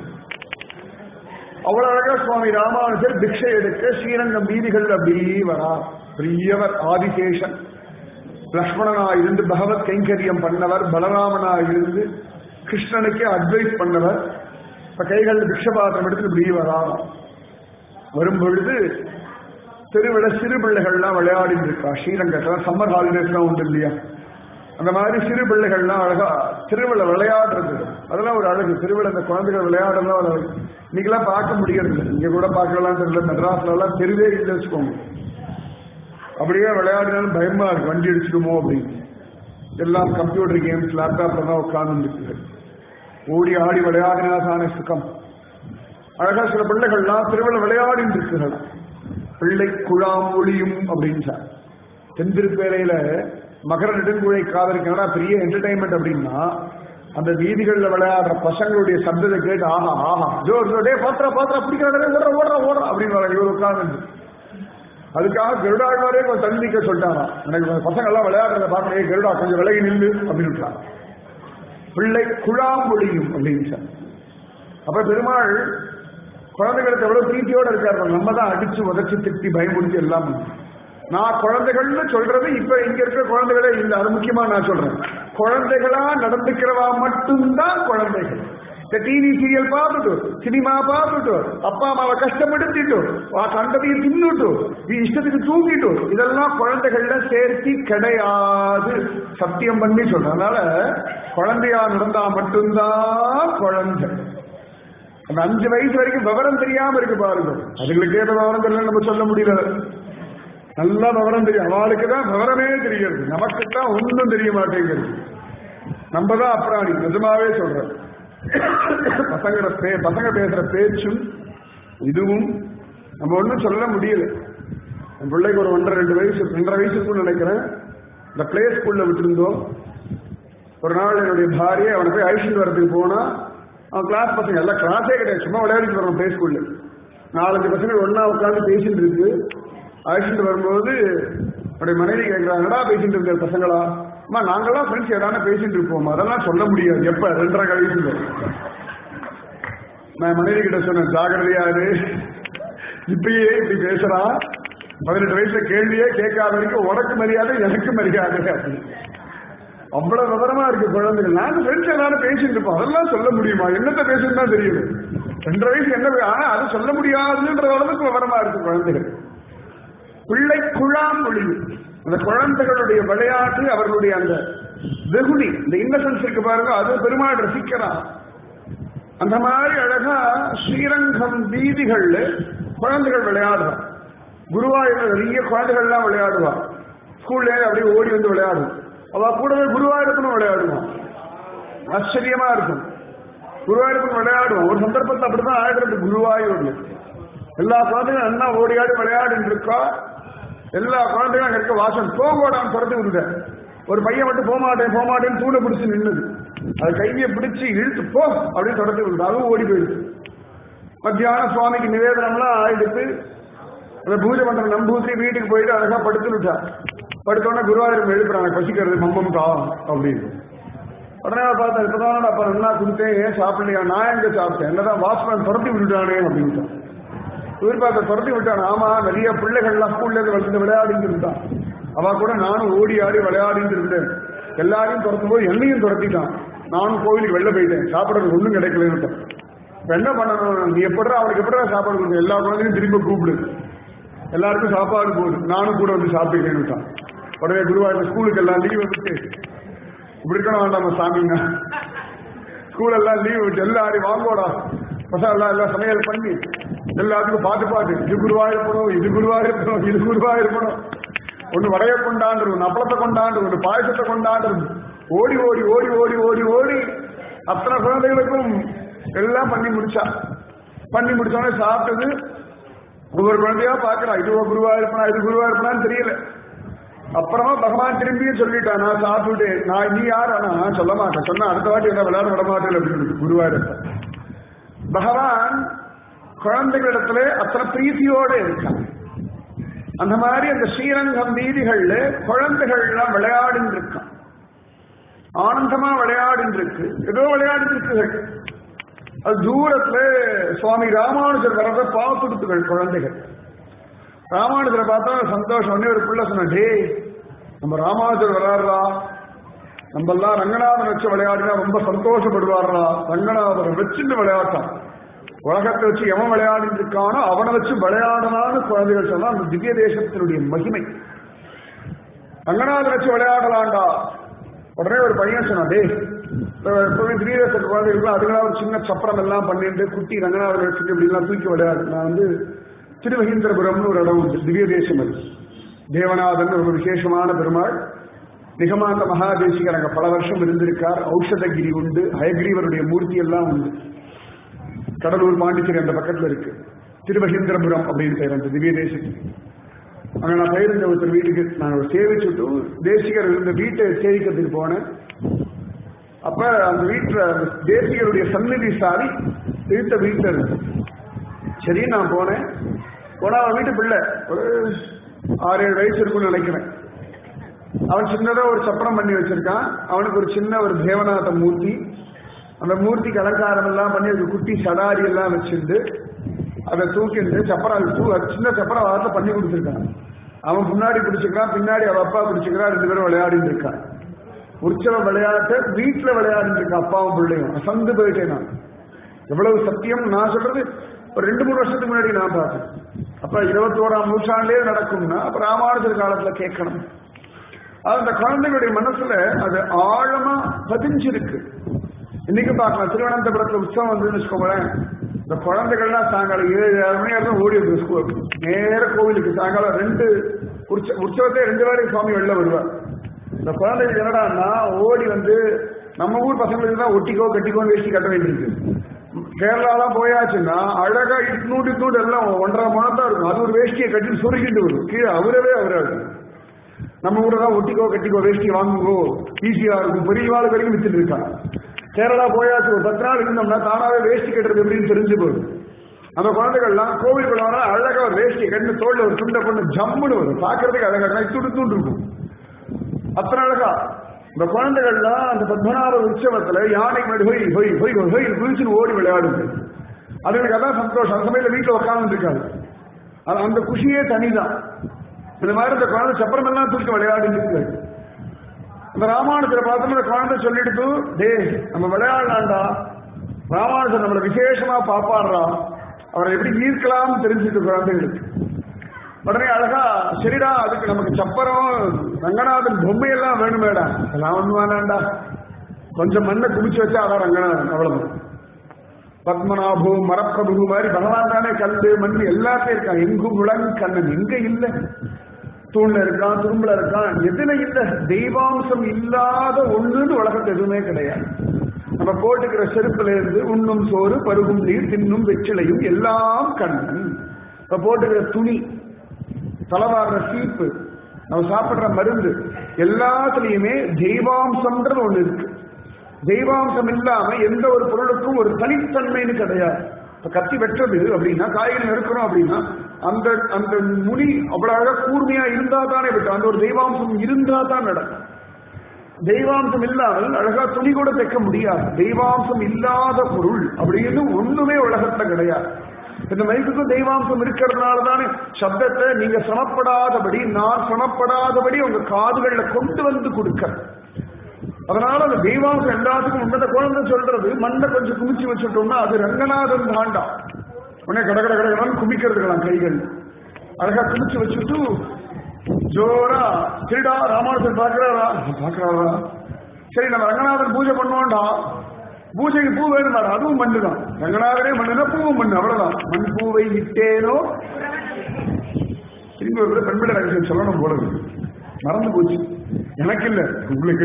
A: அவ்வளவு அழகா சுவாமி ராமானுஜர் பிக்ஷை எடுக்க ஸ்ரீரங்கம் வீதிகள் அப்படி வரா பெரியவர் ஆதிசேஷன் லக்ஷ்மணனா இருந்து பகவத் கைங்கரியம் பண்ணவர் பலராமனா இருந்து கிருஷ்ணனுக்கு அட்வைஸ் பண்ணவர் இப்ப கைகள் பிக்ஷபாத்திரம் எடுத்து இப்படி வரா வரும் பொழுது தெருவில சிறு பிள்ளைகள்லாம் விளையாடிட்டு இருக்கா ஸ்ரீரங்கத்துல சம்மர் ஹாலிடேஸ்லாம் உண்டு இல்லையா அந்த மாதிரி சிறு பிள்ளைகள்லாம் அழகா திருவிழா விளையாடுறது அதெல்லாம் ஒரு அழகு திருவிழா இந்த குழந்தைகள் விளையாடலாம் ஒரு அழகு இன்னைக்கெல்லாம் பார்க்க முடியறது இல்லை இங்க கூட பார்க்கலாம் தெரியல மெட்ராஸ்ல எல்லாம் தெருவே இல்லை வச்சுக்கோங்க அப்படியே விளையாடினாலும் பயமா இருக்கு வண்டி அடிச்சிடுமோ அப்படின்னு எல்லாம் கம்ப்யூட்டர் கேம்ஸ் லேப்டாப்ல தான் உட்கார்ந்து ஓடி ஆடி விளையாடினா தானே சுகம் அழகா சில பிள்ளைகள்லாம் திருவிழா விளையாடிட்டு இருக்குகள் பிள்ளை குழாம் ஒளியும் அப்படின்னு சார் தென்திருப்பேரையில மகர நெடுங்குழை காதலிக்கா பெரிய என்டர்டைன்மெண்ட் அப்படின்னா அந்த வீதிகள்ல விளையாடுற பசங்களுடைய சப்தத்தை கேட்டு ஆஹா ஆஹா ஜோர் ஜோடே பாத்திரா பாத்திரா பிடிக்கிறாங்க ஓடுற ஓடுற ஓடுற அப்படின்னு வர இவர் உட்கார்ந்து அதுக்காக கருடாழ்வாரே கொஞ்சம் தள்ளிக்க சொல்லிட்டாரா எனக்கு பசங்க எல்லாம் விளையாடுறத பார்க்கறே கருடா கொஞ்சம் விலகி நில்லு அப்படின்னு விட்டாங்க பிள்ளை குழாம்பொழியும் அப்படின்னு சார் அப்ப பெருமாள் குழந்தைகளுக்கு எவ்வளவு பிரீத்தியோட இருக்காரு நம்ம தான் அடிச்சு உதச்சு திட்டி பயமுடிச்சு எல்லாம் நான் குழந்தைகள்னு சொல்றது இப்ப இங்க இருக்கிற குழந்தைகளே இல்லை அது முக்கியமா நான் சொல்றேன் குழந்தைகளா நடந்துக்கிறவா மட்டும்தான் குழந்தைகள் இந்த டிவி சீரியல் பார்த்துட்டு சினிமா பார்த்துட்டு அப்பா அம்மாவை கஷ்டப்படுத்திட்டு வா கண்டதையும் தின்னுட்டு நீ இஷ்டத்துக்கு தூங்கிட்டு இதெல்லாம் குழந்தைகள்ல சேர்த்தி கிடையாது சத்தியம் பண்ணி சொல்றேன் அதனால குழந்தையா நடந்தா மட்டும்தான் குழந்தை அந்த அஞ்சு வயசு வரைக்கும் விவரம் தெரியாம இருக்கு பாருங்க அதுங்களுக்கு ஏத விவரம் தெரியல நம்ம சொல்ல முடியல நல்லா விவரம் தெரியும் அவளுக்கு தான் விவரமே தெரிகிறது நமக்கு தான் ஒன்றும் தெரிய மாட்டேங்கிறது நம்ம தான் அப்ராணி நிஜமாவே சொல்றேன் பசங்க பே- பசங்க பேசுற பேச்சும் இதுவும் நம்ம ஒன்றும் சொல்ல முடியல என் பிள்ளைக்கு ஒரு ஒன்றரை ரெண்டு வயசு ரெண்டரை வயசு இருக்கும்னு நினைக்கிறேன் இந்த பிளே ஸ்கூல்ல விட்டுருந்தோம் ஒரு நாள் என்னுடைய பாரியை அவனை போய் அழிச்சுட்டு வரதுக்கு போனா அவன் கிளாஸ் பசங்க எல்லாம் கிளாஸே கிடையாது சும்மா விளையாடிட்டு வரோம் பிளே ஸ்கூல்ல நாலஞ்சு பசங்க ஒண்ணா உட்காந்து பேசிட்டு இருக்கு அழிச்சுட்டு வரும்போது அவருடைய மனைவி கேட்கிறாங்கடா பேசிட்டு இருக்க பசங்களா அம்மா நாங்களாம் ஃப்ரெண்ட்ஸ் ஏதாவது பேசிட்டு இருப்போம் அதெல்லாம் சொல்ல முடியாது எப்ப ரெண்டரை கழிச்சுல நான் மனைவி கிட்ட சொன்னேன் ஜாகிரதையா இரு இப்பயே இப்படி பேசுறான் பதினெட்டு வயசுல கேள்வியே கேட்காத வரைக்கும் உனக்கு மரியாதை எனக்கு மரியாதை அப்படின்னு அவ்வளவு விவரமா இருக்கு குழந்தைகள் நாங்க ஃப்ரெண்ட்ஸ் எல்லாரும் பேசிட்டு இருப்போம் அதெல்லாம் சொல்ல முடியுமா என்னத்த பேசுன்னு தான் தெரியுது ரெண்டரை வயசு என்ன பே- ஆனா அது சொல்ல முடியாதுன்ற அளவுக்கு விவரமா இருக்கு குழந்தைகள் பிள்ளை குழாம் ஒளிவு அந்த குழந்தைகளுடைய விளையாட்டு அவர்களுடைய அந்த வெகுளி இந்த இன்னசென்ஸ் இருக்கு பாருங்க அது பெருமாள் ரசிக்கிறான் அந்த மாதிரி அழகா ஸ்ரீரங்கம் வீதிகள்ல குழந்தைகள் விளையாடுறான் குருவாயூர்ல நிறைய குழந்தைகள்லாம் விளையாடுவா ஸ்கூல்ல அப்படியே ஓடி வந்து விளையாடும் அவ கூடவே குருவாயூரப்பனும் விளையாடுவான் ஆச்சரியமா இருக்கும் குருவாயூரப்பன் விளையாடுவான் ஒரு சந்தர்ப்பத்தில் அப்படிதான் ஆயிடுறது குருவாயூர்ல எல்லா குழந்தைகளும் நல்லா ஓடி ஆடி விளையாடிட்டு இருக்கா எல்லா குழந்தைகளும் அங்க இருக்க வாசன் போகோடான்னு துரத்தி விட்டுட்டேன் ஒரு பையன் மட்டும் போக மாட்டேன் போக மாட்டேன்னு தூணை பிடிச்சு நின்னுது அது கையை பிடிச்சு இழுத்து போ அப்படின்னு துரத்தி விட்டுது அதுவும் ஓடி போயிடுது மத்தியானம் சுவாமிக்கு நிவேதனம்லாம் ஆயிடுத்து அந்த பூஜை பண்ற நம்பூசி வீட்டுக்கு போயிட்டு அழகா படுத்துனுட்டா படுத்தோடனே குருவாயூர் எழுப்புறாங்க பசிக்கிறது மம்மம் தா அப்படின்னு உடனே அவ பார்த்தா இப்பதான் அப்ப என்ன கொடுத்தேன் ஏன் சாப்பிடலையா நான் எங்க சாப்பிட்டேன் என்னதான் வாட்ச்மேன் துரத்தி விட்டுட்டானே அப்படின்ட்டான் இவர் பார்த்த துரத்தி விட்டான் ஆமா நிறைய பிள்ளைகள்லாம் ஸ்கூல்ல இருந்து வந்து விளையாடிட்டு இருந்தான் அவ கூட நானும் ஓடி ஆடி விளையாடிட்டு இருந்தேன் எல்லாரையும் துரத்தும் போது என்னையும் துரத்திட்டான் நானும் கோவிலுக்கு வெளில போயிட்டேன் சாப்பிடறது ஒண்ணும் கிடைக்கலன்னு இப்ப என்ன பண்ணணும் நீ எப்படா அவனுக்கு எப்படா சாப்பாடு கொடுக்க எல்லா குழந்தையும் திரும்ப கூப்பிடு எல்லாருக்கும் சாப்பாடு போகுது நானும் கூட வந்து சாப்பிடுறேன்னுட்டான் உடனே குருவாயூர் ஸ்கூலுக்கு எல்லாம் லீவ் விட்டு இப்படி இருக்கணும் வேண்டாமா சாமிங்க ஸ்கூல் எல்லாம் லீவ் விட்டு எல்லாரையும் வாங்கோடா பசங்க எல்லாம் எல்லாம் சமையல் பண்ணி எல்லாத்துக்கும் பாட்டு பாட்டு இது குருவா இருக்கணும் இது குருவா இருக்கணும் இது குருவா இருக்கணும் ஒண்ணு வடைய கொண்டாண்டு ஒண்ணு அப்பளத்தை கொண்டாண்டு ஒண்ணு பாயசத்தை கொண்டாண்டு ஓடி ஓடி ஓடி ஓடி ஓடி ஓடி அத்தனை குழந்தைகளுக்கும் எல்லாம் பண்ணி முடிச்சா பண்ணி முடிச்சோடனே சாப்பிட்டது ஒவ்வொரு குழந்தையா பாக்குறா இது குருவா இருப்பனா இது குருவா இருப்பனான்னு தெரியல அப்புறமா பகவான் திரும்பியும் சொல்லிட்டான் நான் சாப்பிட்டு நான் நீ யார் ஆனா நான் சொல்ல மாட்டேன் சொன்னா அடுத்த வாட்டி என்ன விளையாட விட மாட்டேன் அப்படின்னு குருவாயிருப்ப பகவான் குழந்தைகளிடத்துல அத்தனை பிரீத்தியோட இருக்கான் அந்த மாதிரி அந்த ஸ்ரீரங்கம் வீதிகள்ல குழந்தைகள் எல்லாம் விளையாடின்னு இருக்கான் ஆனந்தமா விளையாடின்னு இருக்கு ஏதோ விளையாடிட்டு இருக்குகள் அது தூரத்துல சுவாமி ராமானுஜர் வரத பார்த்துடுத்துகள் குழந்தைகள் ராமானுஜரை பார்த்தா சந்தோஷம் உடனே ஒரு பிள்ளை சொன்ன டேய் நம்ம ராமானுஜர் வராருடா நம்ம எல்லாம் ரங்கநாதன் வச்சு விளையாடினா ரொம்ப சந்தோஷப்படுவாருடா ரங்கநாதனை வச்சுட்டு விளையாட்டான் உலகத்தை வச்சு எவன் விளையாடிட்டு இருக்கானோ அவனை வச்சு விளையாடலான்னு குழந்தைகள் சொன்னா அந்த திவ்ய தேசத்தினுடைய மகிமை ரங்கநாதன் வச்சு விளையாடலாம்டா உடனே ஒரு பையன் சொன்னான் டேய் எப்பவுமே திவ்ய தேச குழந்தைகளுக்கு அதுக்கெல்லாம் ஒரு சின்ன சப்பரம் எல்லாம் பண்ணிட்டு குட்டி ரங்கநாதன் வச்சுட்டு இப்படி எல்லாம் தூக்கி விளையாடு நான் வந்து திருமகேந்திரபுரம்னு ஒரு இடம் உண்டு திவ்ய தேசம் அது தேவநாதன் ஒரு விசேஷமான பெருமாள் நிகமாந்த மகாதேசிகர் அங்க பல வருஷம் இருந்திருக்கார் ஔஷதகிரி உண்டு ஹயகிரீவருடைய மூர்த்தி எல்லாம் உண்டு கடலூர் பாண்டிச்சேரி அந்த பக்கத்துல இருக்கு திருமகேந்திரபுரம் அப்படின்னு பேர் அந்த திவ்ய தேசத்துக்கு அங்க நான் போயிருந்த ஒருத்தர் வீட்டுக்கு நான் ஒரு சேவிச்சுட்டு தேசிகர் இருந்த வீட்டை சேவிக்கிறதுக்கு போனேன் அப்ப அந்த வீட்டுல அந்த தேசிகருடைய சந்நிதி சாரி வீட்ட வீட்டுல இருக்கு சரி நான் போனேன் போனா அவன் வீட்டு பிள்ளை ஒரு ஆறு ஏழு வயசு இருக்கும்னு நினைக்கிறேன் அவன் சின்னதா ஒரு சப்பரம் பண்ணி வச்சிருக்கான் அவனுக்கு ஒரு சின்ன ஒரு தேவநாத மூர்த்தி அந்த மூர்த்திக்கு அலங்காரம் எல்லாம் பண்ணி ஒரு குட்டி சடாரி எல்லாம் வச்சிருந்து அதை தூக்கிட்டு சப்பரம் தூ சின்ன சப்பரம் வாரத்தை பண்ணி கொடுத்துருக்கான் அவன் முன்னாடி பிடிச்சிக்கிறான் பின்னாடி அவன் அப்பா பிடிச்சிக்கிறான் ரெண்டு பேரும் விளையாடிட்டு இருக்கான் உற்சவ விளையாட்ட வீட்டுல விளையாடிட்டு இருக்கான் அப்பாவும் பிள்ளையும் அசந்து போயிட்டேன் நான் எவ்வளவு சத்தியம் நான் சொல்றது ஒரு ரெண்டு மூணு வருஷத்துக்கு முன்னாடி நான் பார்த்தேன் அப்ப இருபத்தோராம் நூற்றாண்டிலே நடக்கும்னா அப்ப ராமானுஜர் காலத்துல கேட்கணும் அது அந்த குழந்தைகளுடைய மனசுல அது ஆழமா பதிஞ்சிருக்கு இன்னைக்கு பார்க்கலாம் திருவனந்தபுரத்துல உற்சவம் வந்து வச்சுக்கோங்களேன் இந்த குழந்தைகள்லாம் சாயங்காலம் ஏழு ஏழு மணி நேரம் ஓடி வருது ஸ்கூல் நேர கோவிலுக்கு சாயங்காலம் ரெண்டு உற்ச உற்சவத்தை ரெண்டு வேலைக்கு சுவாமி வெளில வருவார் இந்த குழந்தைகள் என்னடான்னா ஓடி வந்து நம்ம ஊர் பசங்களுக்கு தான் ஒட்டிக்கோ கட்டிக்கோன்னு வேஷ்டி கட்ட வேண்டியிருக்கு கேரளாலாம் போயாச்சுன்னா அழகா இட்நூறு இட்நூறு எல்லாம் ஒன்றரை மணத்தான் இருக்கும் அது ஒரு வேஷ்டியை கட்டி சுருக்கிட்டு வரும் கீழே அவரவே அவராது நம்ம ஊர்ல தான் ஒட்டிக்கோ கட்டிக்கோ வேஷ்டி வாங்குங்கோ ஈஸியா இருக்கும் பெரிய வாழ் வரைக்கும் வித்துட்டு இருக்கான் கேரளா போயாச்சு ஒரு பத்து நாள் இருந்தோம்னா தானாவே வேஷ்டி கட்டுறது எப்படின்னு தெரிஞ்சு போகுது அந்த குழந்தைகள்லாம் கோவிலுக்குள்ள வர அழகா ஒரு வேஷ்டி கண்டு தோல்ல ஒரு துண்டை பொண்ணு ஜம்முன்னு வரும் பாக்குறதுக்கு அழகா துண்டு துண்டு இருக்கும் அத்தனை அழகா இந்த குழந்தைகள்லாம் அந்த பத்மநாப உற்சவத்துல யானை மேடு ஹொய் ஹொய் ஹொய் ஹொய் குதிச்சுன்னு ஓடி விளையாடுது அது எனக்கு அதான் சந்தோஷம் அந்த சமயத்துல வீட்டுல உட்கார்ந்து இருக்காது அது அந்த குஷியே தனிதான் இந்த மாதிரி இந்த குழந்தை சப்பரம் எல்லாம் தூக்கி விளையாடி இருக்கு இந்த ராமானுஜரை பார்த்தோம்னா இந்த குழந்தை சொல்லிட்டு டே நம்ம விளையாடலாம்டா ராமானுஜர் நம்மளை விசேஷமா பாப்பாடுறா அவரை எப்படி ஈர்க்கலாம்னு தெரிஞ்சுட்டு குழந்தைகளுக்கு உடனே அழகா சரிடா அதுக்கு நமக்கு சப்பரம் ரங்கநாதன் பொம்மையெல்லாம் வேணுமேடா அதெல்லாம் ஒண்ணு வேணாண்டா கொஞ்சம் மண்ணை குமிச்சு வச்சா அதான் ரங்கநாதன் அவ்வளவு பத்மநாபு மரப்பிரபு மாதிரி பகவான் தானே கல்லு மண் எல்லாத்தையும் இருக்கான் எங்கும் முழங் கண்ணன் எங்க இல்ல தூண்ல இருக்கான் துரும்புல இருக்கான் எதுல இல்ல தெய்வாம்சம் இல்லாத ஒண்ணுன்னு உலகத்து எதுவுமே கிடையாது நம்ம போட்டுக்கிற செருப்புல இருந்து உண்ணும் சோறு பருகும் நீர் தின்னும் வெற்றிலையும் எல்லாம் கண்ணன் இப்ப போட்டுக்கிற துணி தலைவாடுற சீப்பு நம்ம சாப்பிடுற மருந்து எல்லாத்துலயுமே தெய்வாம்சம்ன்றது ஒண்ணு இருக்கு தெய்வாம்சம் இல்லாம எந்த ஒரு பொருளுக்கும் ஒரு தனித்தன்மைன்னு கிடையாது இப்ப கத்தி வெட்டுறது அப்படின்னா காய்கறி நறுக்கிறோம் அப்படின்னா அந்த அந்த முடி அவ்வளவு அழகா கூர்மையா இருந்தா தானே வெட்டும் அந்த ஒரு தெய்வாம்சம் இருந்தா தான் நடக்கும் தெய்வாம்சம் இல்லாமல் அழகா துணி கூட தைக்க முடியாது தெய்வாம்சம் இல்லாத பொருள் அப்படின்னு ஒண்ணுமே உலகத்துல கிடையாது இந்த மைக்குக்கும் தெய்வாம்சம் இருக்கிறதுனால தானே சப்தத்தை நீங்க சமப்படாதபடி நான் சமப்படாதபடி உங்க காதுகள்ல கொண்டு வந்து கொடுக்க அதனால அந்த தெய்வாம்சம் எல்லாத்துக்கும் உன்னத குழந்தை சொல்றது மண்ணை கொஞ்சம் குமிச்சு வச்சுட்டோம்னா அது ரங்கநாதன் தாண்டா உடனே கட கட கடகடான்னு குமிக்கிறதுக்கலாம் கைகள் அழகா குமிச்சு வச்சுட்டு ஜோரா திருடா ராமானுஜன் பாக்குறாரா பாக்குறாரா சரி நம்ம ரங்கநாதன் பூஜை பண்ணுவோம்டா பூஜைக்கு பூ வேணும் அதுவும் மண்ணு தான் ரங்கநாதனே மண்ணுனா பூவும் மண்ணு அவ்வளவுதான் மண் பூவை விட்டேனோ திரும்பி ஒரு பெண்பிட ரகசியம் சொல்லணும் போல இருக்கு. மறந்து போச்சு எனக்கு இல்ல உங்களுக்கு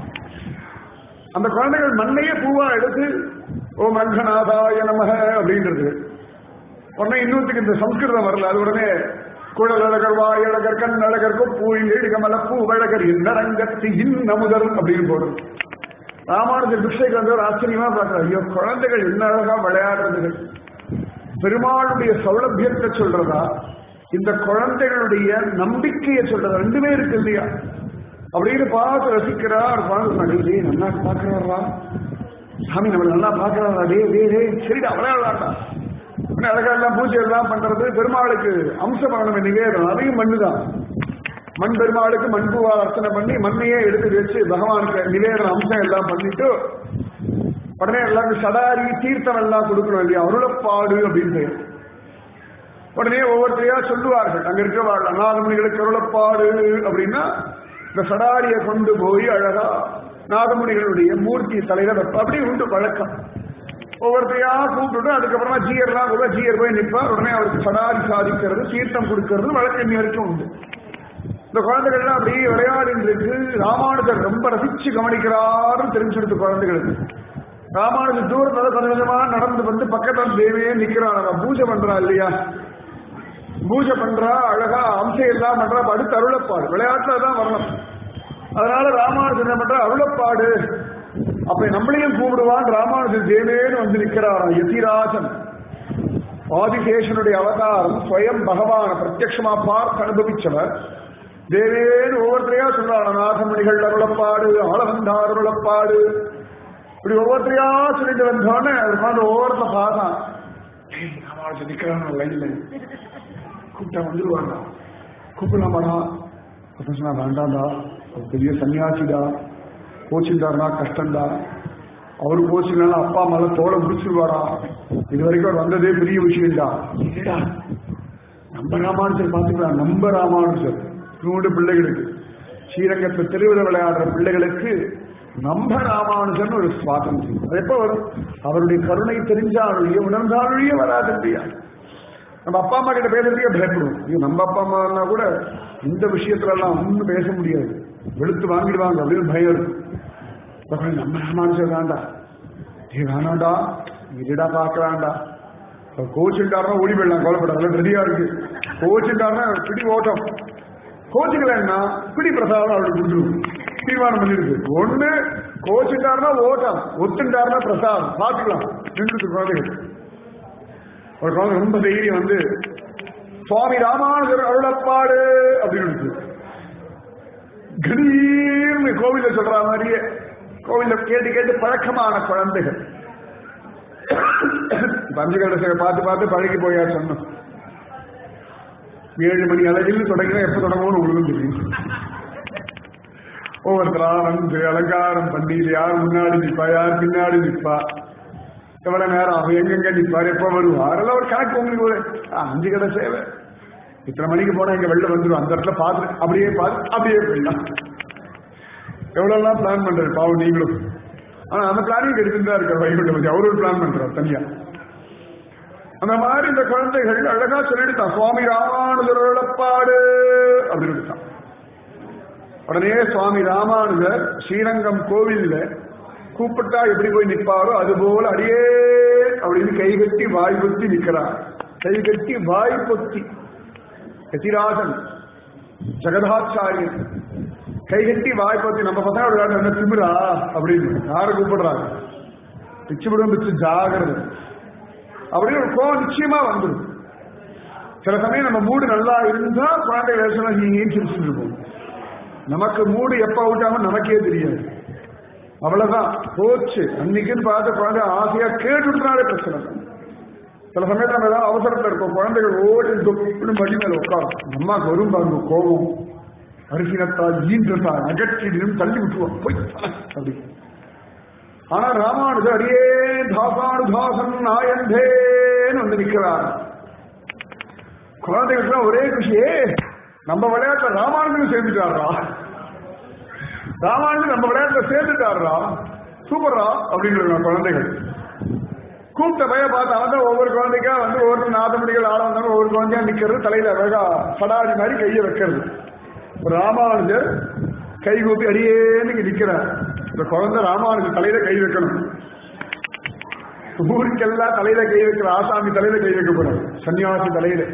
A: அந்த குழந்தைகள் மண்ணையே பூவா எடுத்து ஓம் ரங்கநாதாய நமக அப்படின்றது உடனே இன்னொருத்துக்கு இந்த சம்ஸ்கிருதம் வரல அது உடனே குழல் அழகர் வாயழகர் கண் அழகர் கொப்பூழி கமல பூவழகர் இன்னரங்கத்தி இன்னமுதல் அப்படின்னு போடுறது ராமானுஜர் பிக்ஷைக்கு வந்தவர் ஆச்சரியமா பார்க்கிறார் ஐயோ குழந்தைகள் என்ன அழகா விளையாடுறதுகள் பெருமாளுடைய சௌலபியத்தை சொல்றதா இந்த குழந்தைகளுடைய நம்பிக்கையை சொல்றதா ரெண்டுமே இருக்கு இல்லையா அப்படின்னு பார்த்து ரசிக்கிறார் குழந்தை டே நல்லா பாக்குறாரா சாமி நம்மள நல்லா பாக்குறாரா டே டே டே சரிடா விளையாடலாம்டா உடனே அழகா எல்லாம் பூஜை எல்லாம் பண்றது பெருமாளுக்கு அம்சபரணம் நிவேதனம் அதையும் மண்ணுதான் மண் பெருமாளுக்கு மண்பூவால் அர்ச்சனை பண்ணி மண்ணையே எடுத்து வச்சு பகவானுக்கு நிவேதன அம்சம் எல்லாம் பண்ணிட்டு உடனே எல்லாருக்கும் சடாரி தீர்த்தம் எல்லாம் கொடுக்கணும் இல்லையா அருளப்பாடு அப்படின்னு பெயர் உடனே ஒவ்வொருத்தரையா சொல்லுவார்கள் அங்க இருக்கிறவாள் நாதமுனிகளுக்கு அருளப்பாடு அப்படின்னா இந்த சடாரியை கொண்டு போய் அழகா நாதமுனிகளுடைய மூர்த்தி தலையில வைப்ப அப்படி உண்டு வழக்கம் ஒவ்வொருத்தையா கூப்பிட்டு அதுக்கப்புறமா ஜீயர்லாம் கூட ஜீயர் போய் நிற்பார் உடனே அவருக்கு சடாரி சாதிக்கிறது தீர்த்தம் கொடுக்கிறது வழக்கம் இன்னி வரைக்கும் உண்டு இந்த குழந்தைகள்லாம் அப்படியே விளையாடிட்டு இருக்கு ராமானுஜர் ரொம்ப ரசிச்சு கவனிக்கிறாருன்னு தெரிஞ்சுடுத்து குழந்தைகளுக்கு ராமானுஜர் தூரத்துல கொஞ்சம் கொஞ்சமா நடந்து வந்து பக்கத்துல தேவியே நிக்கிறான் அவன் பூஜை பண்றா இல்லையா பூஜை பண்றா அழகா அம்சம் எல்லாம் பண்றா அப்ப அடுத்து அருளப்பாடு விளையாட்டுல தான் வரணும் அதனால ராமானுஜர் என்ன பண்றா அருளப்பாடு அப்ப நம்மளையும் கூப்பிடுவான் ராமானுஜர் தேவேன்னு வந்து நிக்கிறாராம் யதிராஜன் ஆதிசேஷனுடைய அவதாரம் ஸ்வயம் பகவான பிரத்யட்சமா பார்த்து அனுபவிச்சவர் தேவேன்னு ஒவ்வொருத்தரையா சொல்றாங்க நாகமணிகள் அருளப்பாடு ஆளவந்தார் அருளப்பாடு இப்படி ஒவ்வொருத்தரையா சொல்லிட்டு வந்தோடனே அவர் உட்காந்து ஒவ்வொருத்த பார்த்தான் ஏய், ராமானுஜர் நிக்கிறான் லைன்ல கூப்பிட்டா வந்துருவாங்க கூப்பிடலாமாடா அப்ப சொன்னா வேண்டாம்டா அவர் பெரிய சன்னியாசிடா கோச்சிருந்தாருனா கஷ்டம்டா அவரு கோச்சிருந்தா அப்பா மேல தோலை முடிச்சிருவாரா இது வரைக்கும் அவர் வந்ததே பெரிய விஷயம்டா இல்லடா நம்ம ராமானுஜர் பார்த்துக்கலாம் நம்ம ராமானுஜர் நூறு பிள்ளைகளுக்கு ஸ்ரீரங்கத்தை தெருவில் விளையாடுற பிள்ளைகளுக்கு நம்ம ராமானுஜன் ஒரு சுவாதந்திரம் அது எப்போ வரும் அவருடைய கருணை தெரிஞ்சாலுடைய உணர்ந்தாலுடைய வராது இல்லையா நம்ம அப்பா அம்மா கிட்ட பேசுறதுக்கே பயப்படுவோம் ஐயோ நம்ம அப்பா அம்மா கூட இந்த விஷயத்துல எல்லாம் ஒன்றும் பேச முடியாது வெளுத்து வாங்கிடுவாங்க அப்படின்னு பயம் இருக்கும் உடனே நம்ம ராமானுஜர் தான்டா ஏ வேணாண்டா இருடா பார்க்கலாம்டா கோச்சுட்டாருன்னா ஓடி போயிடலாம் கவலைப்படாத ரெடியா இருக்கு கோச்சுட்டாருன்னா பிடி ஓட்டம் கோச்சுக்கலன்னா பிடி பிரசாதம் அவருக்கு கொடுத்துரும் தீர்மானம் பண்ணிருக்கு ஒண்ணு கோச்சுட்டாருன்னா ஓட்டம் ஒத்துட்டாருன்னா பிரசாதம் பார்த்துக்கலாம் நின்று குழந்தைகள் ஒரு குழந்தை ரொம்ப தைரியம் வந்து சுவாமி ராமானுஜர் அருளப்பாடு அப்படின்னு இருக்கு திடீர்னு கோவில சொல்ற மாதிரியே கோவில கேட்டு கேட்டு பழக்கமான குழந்தைகள் பஞ்சகலசை பார்த்து பார்த்து பழகி போயா சொன்னோம் ஏழு மணி அளவில் தொடங்கினா எப்ப தொடங்கும்னு உங்களுக்கு தெரியும் ஒவ்வொருத்தரா வந்து அலங்காரம் பண்ணி யார் முன்னாடி நிப்பா யார் பின்னாடி நிப்பா எவ்வளவு நேரம் அவன் எங்கெங்க நிப்பார் எப்ப வருவார் அதெல்லாம் ஒரு கணக்கு உங்களுக்கு ஒரு ஆ, அஞ்சு கடை சேவை இத்தனை மணிக்கு போனா இங்க வெளில வந்துடும் அந்த இடத்துல பார்த்து அப்படியே பார்த்து அப்படியே போயிடலாம் எவ்வளவு பிளான் பண்றது பாவம் நீங்களும் ஆனா அந்த பிளானிங் எடுத்துட்டு இருக்க வைகுண்ட பத்தி அவரு பிளான் பண்றார் தனியா அந்த மாதிரி இந்த குழந்தைகள் அழகா சொல்லிடுதான் சுவாமி ராமானுஜரோடப்பாடு அப்படின்னு எடுத்தான் உடனே சுவாமி ராமானுஜர் ஸ்ரீரங்கம் கோவில்ல கூப்பிட்டா எப்படி போய் நிற்பாரோ அது போல அடியே அப்படின்னு கைகட்டி வாய் பொத்தி நிற்கிறார் கைகட்டி வாய் பொத்தி கதிராஜன் ஜெகதாச்சாரியன் கைகட்டி வாய் பொத்தி நம்ம பசங்க விளையாடு என்ன திமிரா அப்படின்னு யாரை கூப்பிடுறாங்க பிச்சு விடும் பிச்சு ஜாகிரதை அப்படின்னு ஒரு கோவம் நிச்சயமா வந்துடும் சில சமயம் நம்ம மூடு நல்லா இருந்தா குழந்தை வேஷம் நீங்க சிரிச்சுட்டு இருப்போம் நமக்கு மூடு எப்ப அவுட் ஆகும் நமக்கே தெரியாது அவ்வளவுதான் போச்சு அன்னைக்குன்னு பார்த்து குழந்தை ஆசையா கேட்டுனாலே பிரச்சனை இல்லை. சில சமயத்துல நம்ம ஏதாவது அவசரத்துல இருக்கோம் குழந்தைகள் ஓடி தொப்புன்னு மடி மேல உட்காரும் அம்மாக்கு வரும் பாருங்க கோபம் அரிசினத்தால் ஈன்றத்தால் அகற்றிடும் தள்ளி விட்டுருவோம் போய் அப்படி ஆனா ராமானுஜர் அடியே தாசானுதாசன் நாயந்தேன்னு வந்து நிக்கிறார் குழந்தைகளுக்கு ஒரே குஷியே நம்ம விளையாட்டுல ராமானுஜன் சேர்ந்துட்டாரா ராமானுஜன் நம்ம விளையாட்டுல சேர்ந்துட்டாரா சூப்பரா அப்படிங்கிற குழந்தைகள் கூப்பிட்ட பைய பார்த்தா வந்து ஒவ்வொரு குழந்தைக்கா வந்து ஒவ்வொரு நாதமணிகள் ஆள வந்தாங்க ஒவ்வொரு குழந்தையா நிக்கிறது தலையில அழகா சடாரி மாதிரி கையை வைக்கிறது ராமானுஜர் கை கூப்பி அடியேன்னு இங்க நிக்கிறார் இந்த குழந்தை ராமானுஜர் தலையில கை வைக்கணும் ஊருக்கெல்லாம் தலையில கை வைக்கிற ஆசாமி தலையில கை வைக்கப்படும் சன்னியாசி தலையில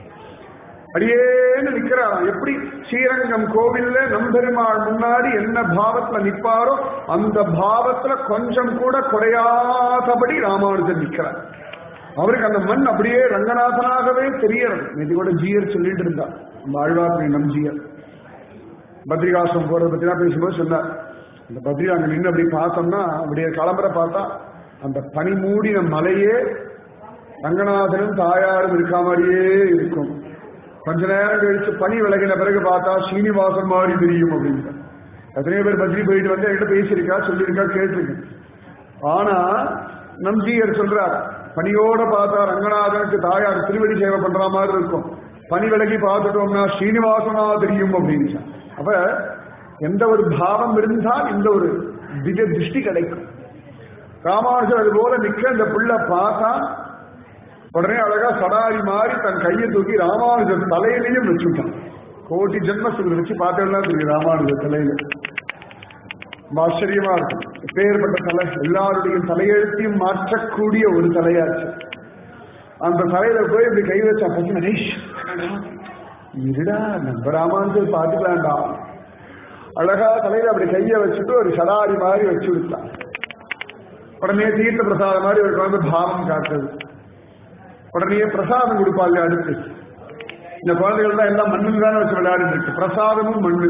A: அடியேன்னு நிக்கிறாராம் எப்படி ஸ்ரீரங்கம் கோவில்ல நம்பெருமாள் முன்னாடி என்ன பாவத்துல நிப்பாரோ அந்த பாவத்துல கொஞ்சம் கூட குறையாதபடி ராமானுஜர் நிக்கிறார் அவருக்கு அந்த மண் அப்படியே ரங்கநாதனாகவே தெரியறது நேற்று கூட ஜியர் சொல்லிட்டு இருந்தா நம்ம ஆழ்வார்புரி நம் ஜியர் பத்ரிகாசம் போறத பத்தி தான் பேசும்போது சொன்னார் அந்த பத்ரி அங்க நின்று அப்படி பார்த்தோம்னா அப்படியே கிளம்புற பார்த்தா அந்த பனி மூடின மலையே ரங்கநாதனும் தாயாரும் இருக்க மாதிரியே இருக்கும் கொஞ்ச நேரம் கழிச்சு பனி விலகின பிறகு பார்த்தா ஸ்ரீனிவாசன் மாதிரி தெரியும் அப்படின்னு எத்தனையோ பேர் பத்ரி போயிட்டு வந்து என்கிட்ட பேசியிருக்கா சொல்லியிருக்கா கேட்டிருக்கேன் ஆனா நம்ஜியர் சொல்றார் பனியோட பார்த்தா ரங்கநாதனுக்கு தாயார் திருவடி சேவை பண்ற மாதிரி இருக்கும் பனி விலகி பார்த்துட்டோம்னா ஸ்ரீனிவாசனா தெரியும் அப்படின்னு அப்ப எந்த ஒரு பாவம் இருந்தால் இந்த ஒரு திவ்ய திருஷ்டி கிடைக்கும் ராமானுஜர் அது போல நிக்க இந்த புள்ள பார்த்தா உடனே அழகா சடாரி மாறி தன் கையை தூக்கி ராமானுஜர் தலையிலையும் வச்சுட்டான் கோட்டி ஜென்மத்தில் வச்சு பார்த்தெல்லாம் தெரியும் ராமானுஜர் தலையில ரொம்ப ஆச்சரியமா இருக்கும் பேர்பட்ட தலை எல்லாருடைய தலையெழுத்தையும் மாற்றக்கூடிய ஒரு தலையாச்சு அந்த தலையில போய் இப்படி கை வச்சா பசங்க "ஐஷ், இருடா நம்ம ராமானுஜர் பார்த்துக்கலாம்டா அழகா தலையில அப்படி கைய வச்சுட்டு ஒரு சடாரி மாதிரி வச்சு விட்டான் உடனே தீர்த்த பிரசாதம் மாதிரி ஒரு குழந்தை பாவம் காட்டுறது உடனே பிரசாதம் கொடுப்பாங்க அடுத்து இந்த குழந்தைகள் தான் எல்லாம் மண்ணில் தானே வச்சு விளையாடிட்டு இருக்கு பிரசாதமும் மண்ணு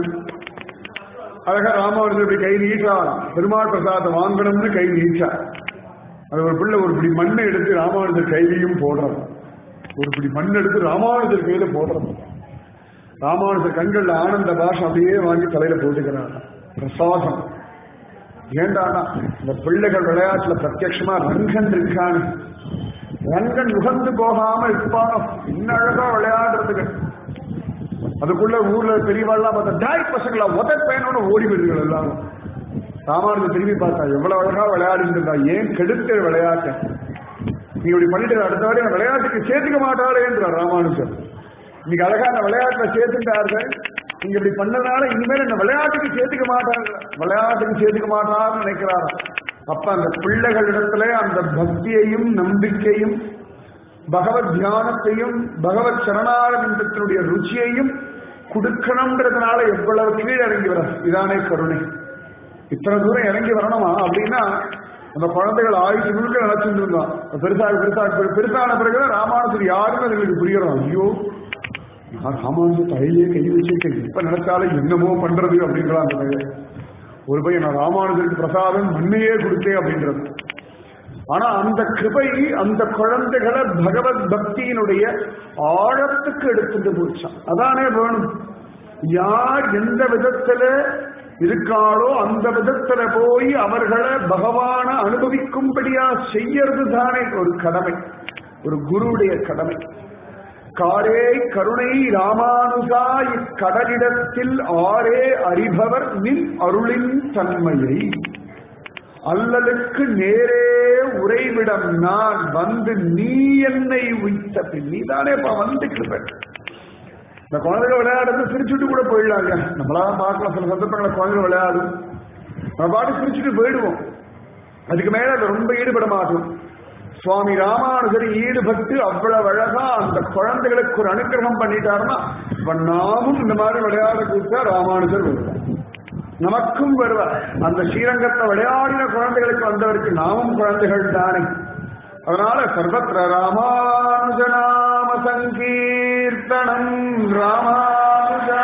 A: அழகா ராமாவரத்தில் இப்படி கை நீட்டா பெருமாள் பிரசாதம் வாங்கணும்னு கை நீட்டா அது ஒரு பிள்ளை ஒரு பிடி மண்ணை எடுத்து ராமானுஜர் கையிலையும் போடுறது ஒரு பிடி மண் எடுத்து ராமானுஜர் கையில போடுறது ராமானுஜர் கண்கள்ல ஆனந்த பாஷம் அப்படியே வாங்கி தலையில போட்டுக்கிறாங்க பிரசாதம் ஏண்டானா இந்த பிள்ளைகள் விளையாட்டுல பிரத்யட்சமா ரங்கன் இருக்கான்னு ரங்கன் உகந்து போகாம இருப்பானோ இன்னும் அழகா விளையாடுறதுக்கு அதுக்குள்ள ஊர்ல பெரியவாள்லாம் பார்த்தா டாய் பசங்களா உத பையனோட ஓடி வருங்கள் எல்லாரும் ராமானுஜர் திரும்பி பார்த்தா எவ்வளவு அழகா விளையாடிட்டு இருந்தா ஏன் கெடுத்த விளையாட்ட நீ இப்படி பண்ணிட்டு அடுத்த வாட்டி நான் விளையாட்டுக்கு சேர்த்துக்க மாட்டாளே என்றார் ராமானுஜர் இன்னைக்கு அழகா அந்த விளையாட்டுல சேர்த்துட்டார்கள் நீங்க இப்படி பண்ணதுனால இனிமேல் என்ன விளையாட்டுக்கு சேர்த்துக்க மாட்டாங்க விளையாட்டுக்கு சேர்த்துக்க மாட்டான்னு நினைக்கிறாராம் அப்ப அந்த பிள்ளைகளிடத்துல அந்த பக்தியையும் நம்பிக்கையும் பகவத் தியானத்தையும் பகவத் சரணாரவிந்தத்தினுடைய ருச்சியையும் கொடுக்கணும்ன்றதுனால எவ்வளவு கீழே இறங்கி வர இதானே கருணை இத்தனை தூரம் இறங்கி வரணுமா அப்படின்னா அந்த குழந்தைகள் ஆயுசு முழுக்க நினைச்சிட்டு இருந்தான் பெருசாக பெருசாக பெருசான பிறகு ராமானுஜர் யாருன்னு அதுங்களுக்கு புரியறோம் ஐயோ நான் ராமானுஜர் தலையிலே கை வச்சிருக்கேன் இப்ப நினைச்சாலும் என்னமோ பண்றது அப்படின்றான் அந்த பையன் ஒரு பையன் நான் ராமானுஜருக்கு பிரசாதம் மண்ணையே கொடுத்தேன் அப்படின்றது ஆனா அந்த கிருபை அந்த குழந்தைகளை பகவத் பக்தியினுடைய ஆழத்துக்கு எடுத்துட்டு போச்சான் அதானே வேணும் யார் எந்த விதத்துல இருக்காளோ அந்த விதத்துல போய் அவர்களை பகவான அனுபவிக்கும்படியா செய்யறது தானே ஒரு கடமை ஒரு குருவுடைய கடமை காரே கருணை ராமானுஜா இக்கடலிடத்தில் ஆரே அறிபவர் நின் அருளின் தன்மையை அல்லலுக்கு நேரே உறைவிடம் நான் வந்து நீ என்னை உய்த்த பின் நீ தானேப்பா வந்து கிருப இந்த குழந்தைகள் விளையாடுறது சிரிச்சுட்டு கூட போயிடலாங்க நம்மளா பார்க்கலாம் சில சந்தர்ப்பங்களை குழந்தைகள் விளையாடும் நம்ம பாட்டு சிரிச்சுட்டு போயிடுவோம் அதுக்கு மேல அது ரொம்ப ஈடுபட மாட்டோம் சுவாமி ராமானுஜர் ஈடுபட்டு அவ்வளவு அழகா அந்த குழந்தைகளுக்கு ஒரு அனுகிரகம் பண்ணிட்டாருன்னா இப்ப நாமும் இந்த மாதிரி விளையாட கூட்டா ராமானுஜர் வருவார் நமக்கும் வருவார் அந்த ஸ்ரீரங்கத்தை விளையாடின குழந்தைகளுக்கு வந்தவருக்கு நாமும் குழந்தைகள் தானே அதனால சர்வத்திர ராமானுஜநாம சங்கீர்த்தனம் ராமானுஜா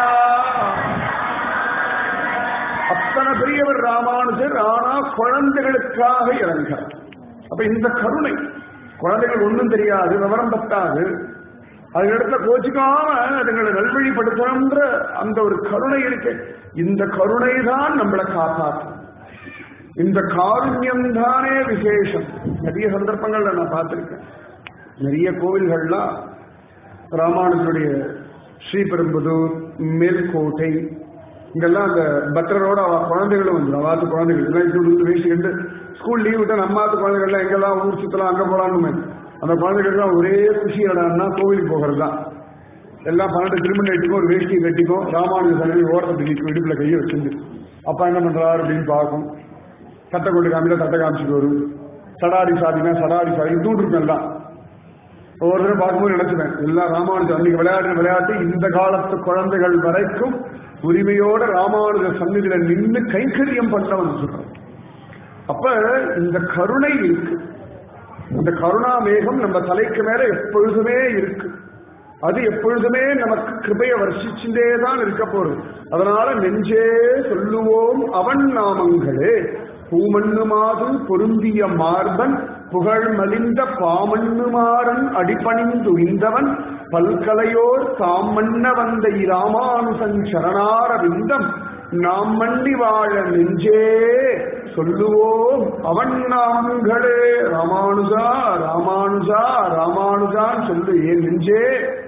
A: அத்தனை பெரியவர் ராமானுஜர் ஆனா குழந்தைகளுக்காக இறங்கிறார் அப்ப இந்த கருணை குழந்தைகள் ஒன்றும் தெரியாது விவரம் பத்தாது அது இடத்துல கோச்சிக்காம அதுங்களை நல்வழிப்படுத்தணும்ன்ற அந்த ஒரு கருணை இருக்கு இந்த கருணை தான் நம்மளை காப்பாற்றும் இந்த காருண்யம் தானே விசேஷம் நிறைய சந்தர்ப்பங்கள்ல நான் பார்த்திருக்கேன் நிறைய கோவில்கள்லாம் ராமானுஜருடைய ஸ்ரீபெரும்புதூர் மேல்கோட்டை இங்கெல்லாம் அந்த பட்டரோட அவ குழந்தைகளும் வந்துடும் அவாத்து குழந்தைகள் எல்லாம் இது உடுத்து வேசிக்கிட்டு ஸ்கூல் லீவ் விட்டா நம்மாத்து குழந்தைகள்லாம் எங்கெல்லாம் ஊர் சுத்தலாம் அங்கே போலான்னு அந்த குழந்தைகள்லாம் ஒரே குஷி இடான்னா கோவிலுக்கு போகிறது தான் எல்லாம் பன்னெண்டு திரும்ப நைட்டுக்கும் ஒரு வேஷ்டி கட்டிக்கும் ராமானுஜ சன்னதி ஓரத்தை நிற்கும் இடுப்புல கையை வச்சிருந்து அப்பா என்ன பண்றாரு அப்படின்னு பார்க்கும் தட்டை கொண்டு காமில தட்டை காமிச்சிட்டு வரும் சடாரி சாதினா சடாரி சாதி தூண்டு இருக்கும் எல்லாம் ஒவ்வொரு தடவை பார்க்கும்போது நினைச்சுவேன் எல்லாம் ராமானுஜர் அன்னைக்கு விளையாடின விளையாட்டு இந்த காலத்து குழந்தைகள் வரைக்கும் உரிமையோட ராமானுஜர் சந்நிதியில நின்று கைங்கரியம் பண்ணவன் சொல்றான் அப்ப இந்த கருணை இருக்கு இந்த கருணா மேகம் நம்ம தலைக்கு மேல எப்பொழுதுமே இருக்கு அது எப்பொழுதுமே நமக்கு கிருபைய வர்ஷிச்சுட்டே தான் இருக்க போறது அதனால நெஞ்சே சொல்லுவோம் அவன் நாமங்களே பூமண்ணுமாது பொருந்திய மார்பன் புகழ் மலிந்த பாமண்ணுமாறன் அடிபணிந்துய்ந்தவன் பல்கலையோர் தாம் மன்ன வந்த இராமானுசன் சரணார விந்தம் நாம் மண்டி வாழ நெஞ்சே சொல்லுவோம் அவன் நாமங்களே ராமானுஜா ராமானுஜா ராமானுஜான்னு சொல்லு ஏன் நெஞ்சே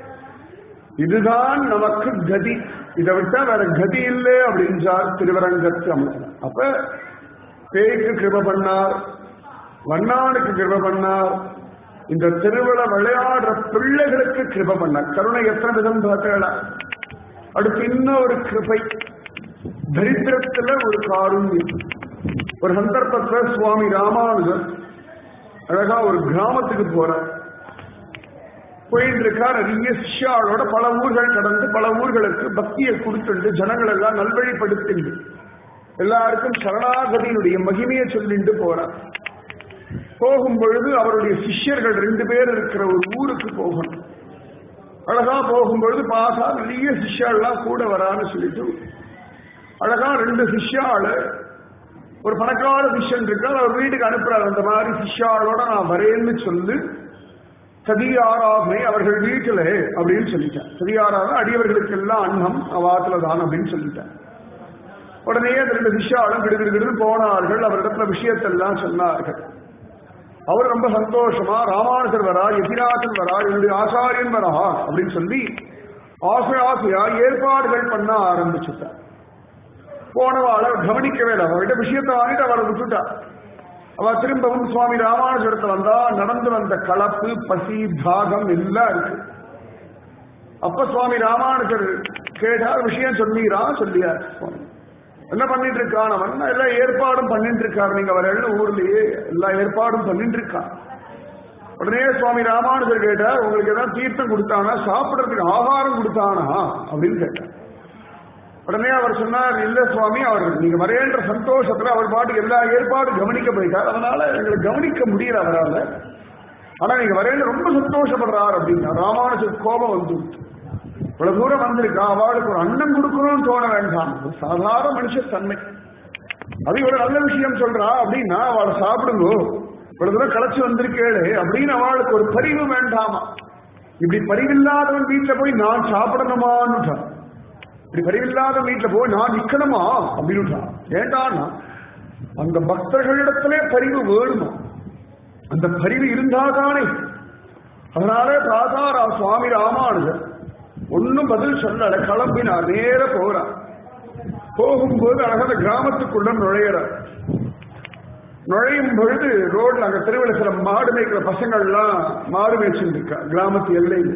A: இதுதான் நமக்கு கதி இதை விட்டா வேற கதி இல்லை அப்படின்றார் திருவரங்கத்து அமர்ந்தார் அப்ப பேய்க்கு கிருப பண்ணார் வண்ணானுக்கு கிருப பண்ணார் இந்த திருவிழா விளையாடுற பிள்ளைகளுக்கு கிருப பண்ணார் கருணை எத்தனை விதம் பார்த்தா அடுத்து இன்னும் ஒரு கிருபை தரித்திரத்துல ஒரு காருண்யம் ஒரு சந்தர்ப்பத்துல சுவாமி ராமானுஜர் அழகா ஒரு கிராமத்துக்கு போறார் போயிட்டு இருக்கா நிறைய சிஷ்யாளோட பல ஊர்கள் கடந்து பல ஊர்களுக்கு பக்தியை கொடுத்துண்டு ஜனங்கள் எல்லாம் நல்வழிப்படுத்திண்டு எல்லாருக்கும் சரணாகதியினுடைய மகிமையை சொல்லிட்டு போறார் போகும் பொழுது அவருடைய சிஷ்யர்கள் ரெண்டு பேர் இருக்கிற ஒரு ஊருக்கு போகணும் அழகா போகும்பொழுது பார்த்தா நிறைய சிஷ்யாலாம் கூட வரான்னு சொல்லிட்டு அழகா ரெண்டு சிஷ்யாளு ஒரு பணக்கார சிஷ்யன் இருக்கார் அவர் வீட்டுக்கு அனுப்புறாரு அந்த மாதிரி சிஷ்யாளோட நான் வரேன்னு சொல்லு சதியாராதனை அவர்கள் வீட்டில் அப்படின்னு சொல்லிட்டேன் சதியாராதனை அடியவர்களுக்கு எல்லாம் அன்னம் அவாத்துல தான் அப்படின்னு சொல்லிட்டேன் உடனே அந்த ரெண்டு சிஷ்யாளும் கிடுகிடுகிடு போனார்கள் அவரிடத்துல விஷயத்தெல்லாம் சொன்னார்கள் அவர் ரொம்ப சந்தோஷமா ராமானுஜர் வரா எதிராசன் வரா என்னுடைய ஆச்சாரியன் வரா அப்படின்னு சொல்லி ஆசை ஆசையா ஏற்பாடுகள் பண்ண ஆரம்பிச்சுட்டார் போனவாளை கவனிக்கவே இல்லை அவர்கிட்ட விஷயத்தை வாங்கிட்டு அவரை விட்டுட்டா அவ திரும்பவும் சுவாமி ராமானுஜரத்துல வந்தா நடந்து வந்த கலப்பு பசி தாகம் எல்லாம் இருக்கு அப்ப சுவாமி ராமானுஜர் கேட்டார் விஷயம் சொன்னீரா சொல்லியார் சுவாமி என்ன பண்ணிட்டு இருக்கான் அவன் எல்லாம் ஏற்பாடும் பண்ணிட்டு இருக்காரு நீங்க வர ஊர்லயே எல்லா ஏற்பாடும் பண்ணிட்டு இருக்கான் உடனே சுவாமி ராமானுஜர் கேட்டார் உங்களுக்கு ஏதாவது தீர்த்தம் கொடுத்தானா சாப்பிடறதுக்கு ஆகாரம் கொடுத்தானா அப்படின்னு கேட்டார் உடனே அவர் சொன்னார் இல்ல சுவாமி அவர் நீங்க வரேன்ற சந்தோஷத்துல அவர் பாட்டுக்கு எல்லா ஏற்பாடும் கவனிக்க போயிட்டார் அதனால எங்களை கவனிக்க முடியல அவரால் ஆனா நீங்க வரேன்னு ரொம்ப சந்தோஷப்படுறார் அப்படின்னா ராமானுஜர் கோபம் வந்து இவ்வளவு தூரம் வந்திருக்கா அவளுக்கு ஒரு அன்னம் கொடுக்கணும்னு தோண வேண்டாம் ஒரு சாதாரண மனுஷ தன்மை அது இவ்வளவு நல்ல விஷயம் சொல்றா அப்படின்னா அவளை சாப்பிடுங்க இவ்வளவு தூரம் களைச்சு வந்திருக்கேளே அப்படின்னு அவளுக்கு ஒரு பரிவு வேண்டாமா இப்படி பரிவில்லாதவன் வீட்டுல போய் நான் சாப்பிடணுமான்னு இப்படி பரிவில்லாத வீட்டுல போய் நான் நிக்கணுமா அப்படின்னு ஏண்டான்னா அந்த பக்தர்களிடத்திலே பரிவு வேணுமா அந்த பரிவு இருந்தாதானே அதனால தாதாரா சுவாமி ராமானுஜர் ஒன்னும் பதில் சொல்லல கிளம்பினார் நேர போறார் போகும்போது அழகான கிராமத்துக்குள்ள நுழையிறார் நுழையும் பொழுது ரோட்ல அங்க தெருவில் சில மாடு மேய்க்கிற பசங்கள்லாம் மாடு மேய்ச்சிட்டு இருக்கா கிராமத்து எல்லையில்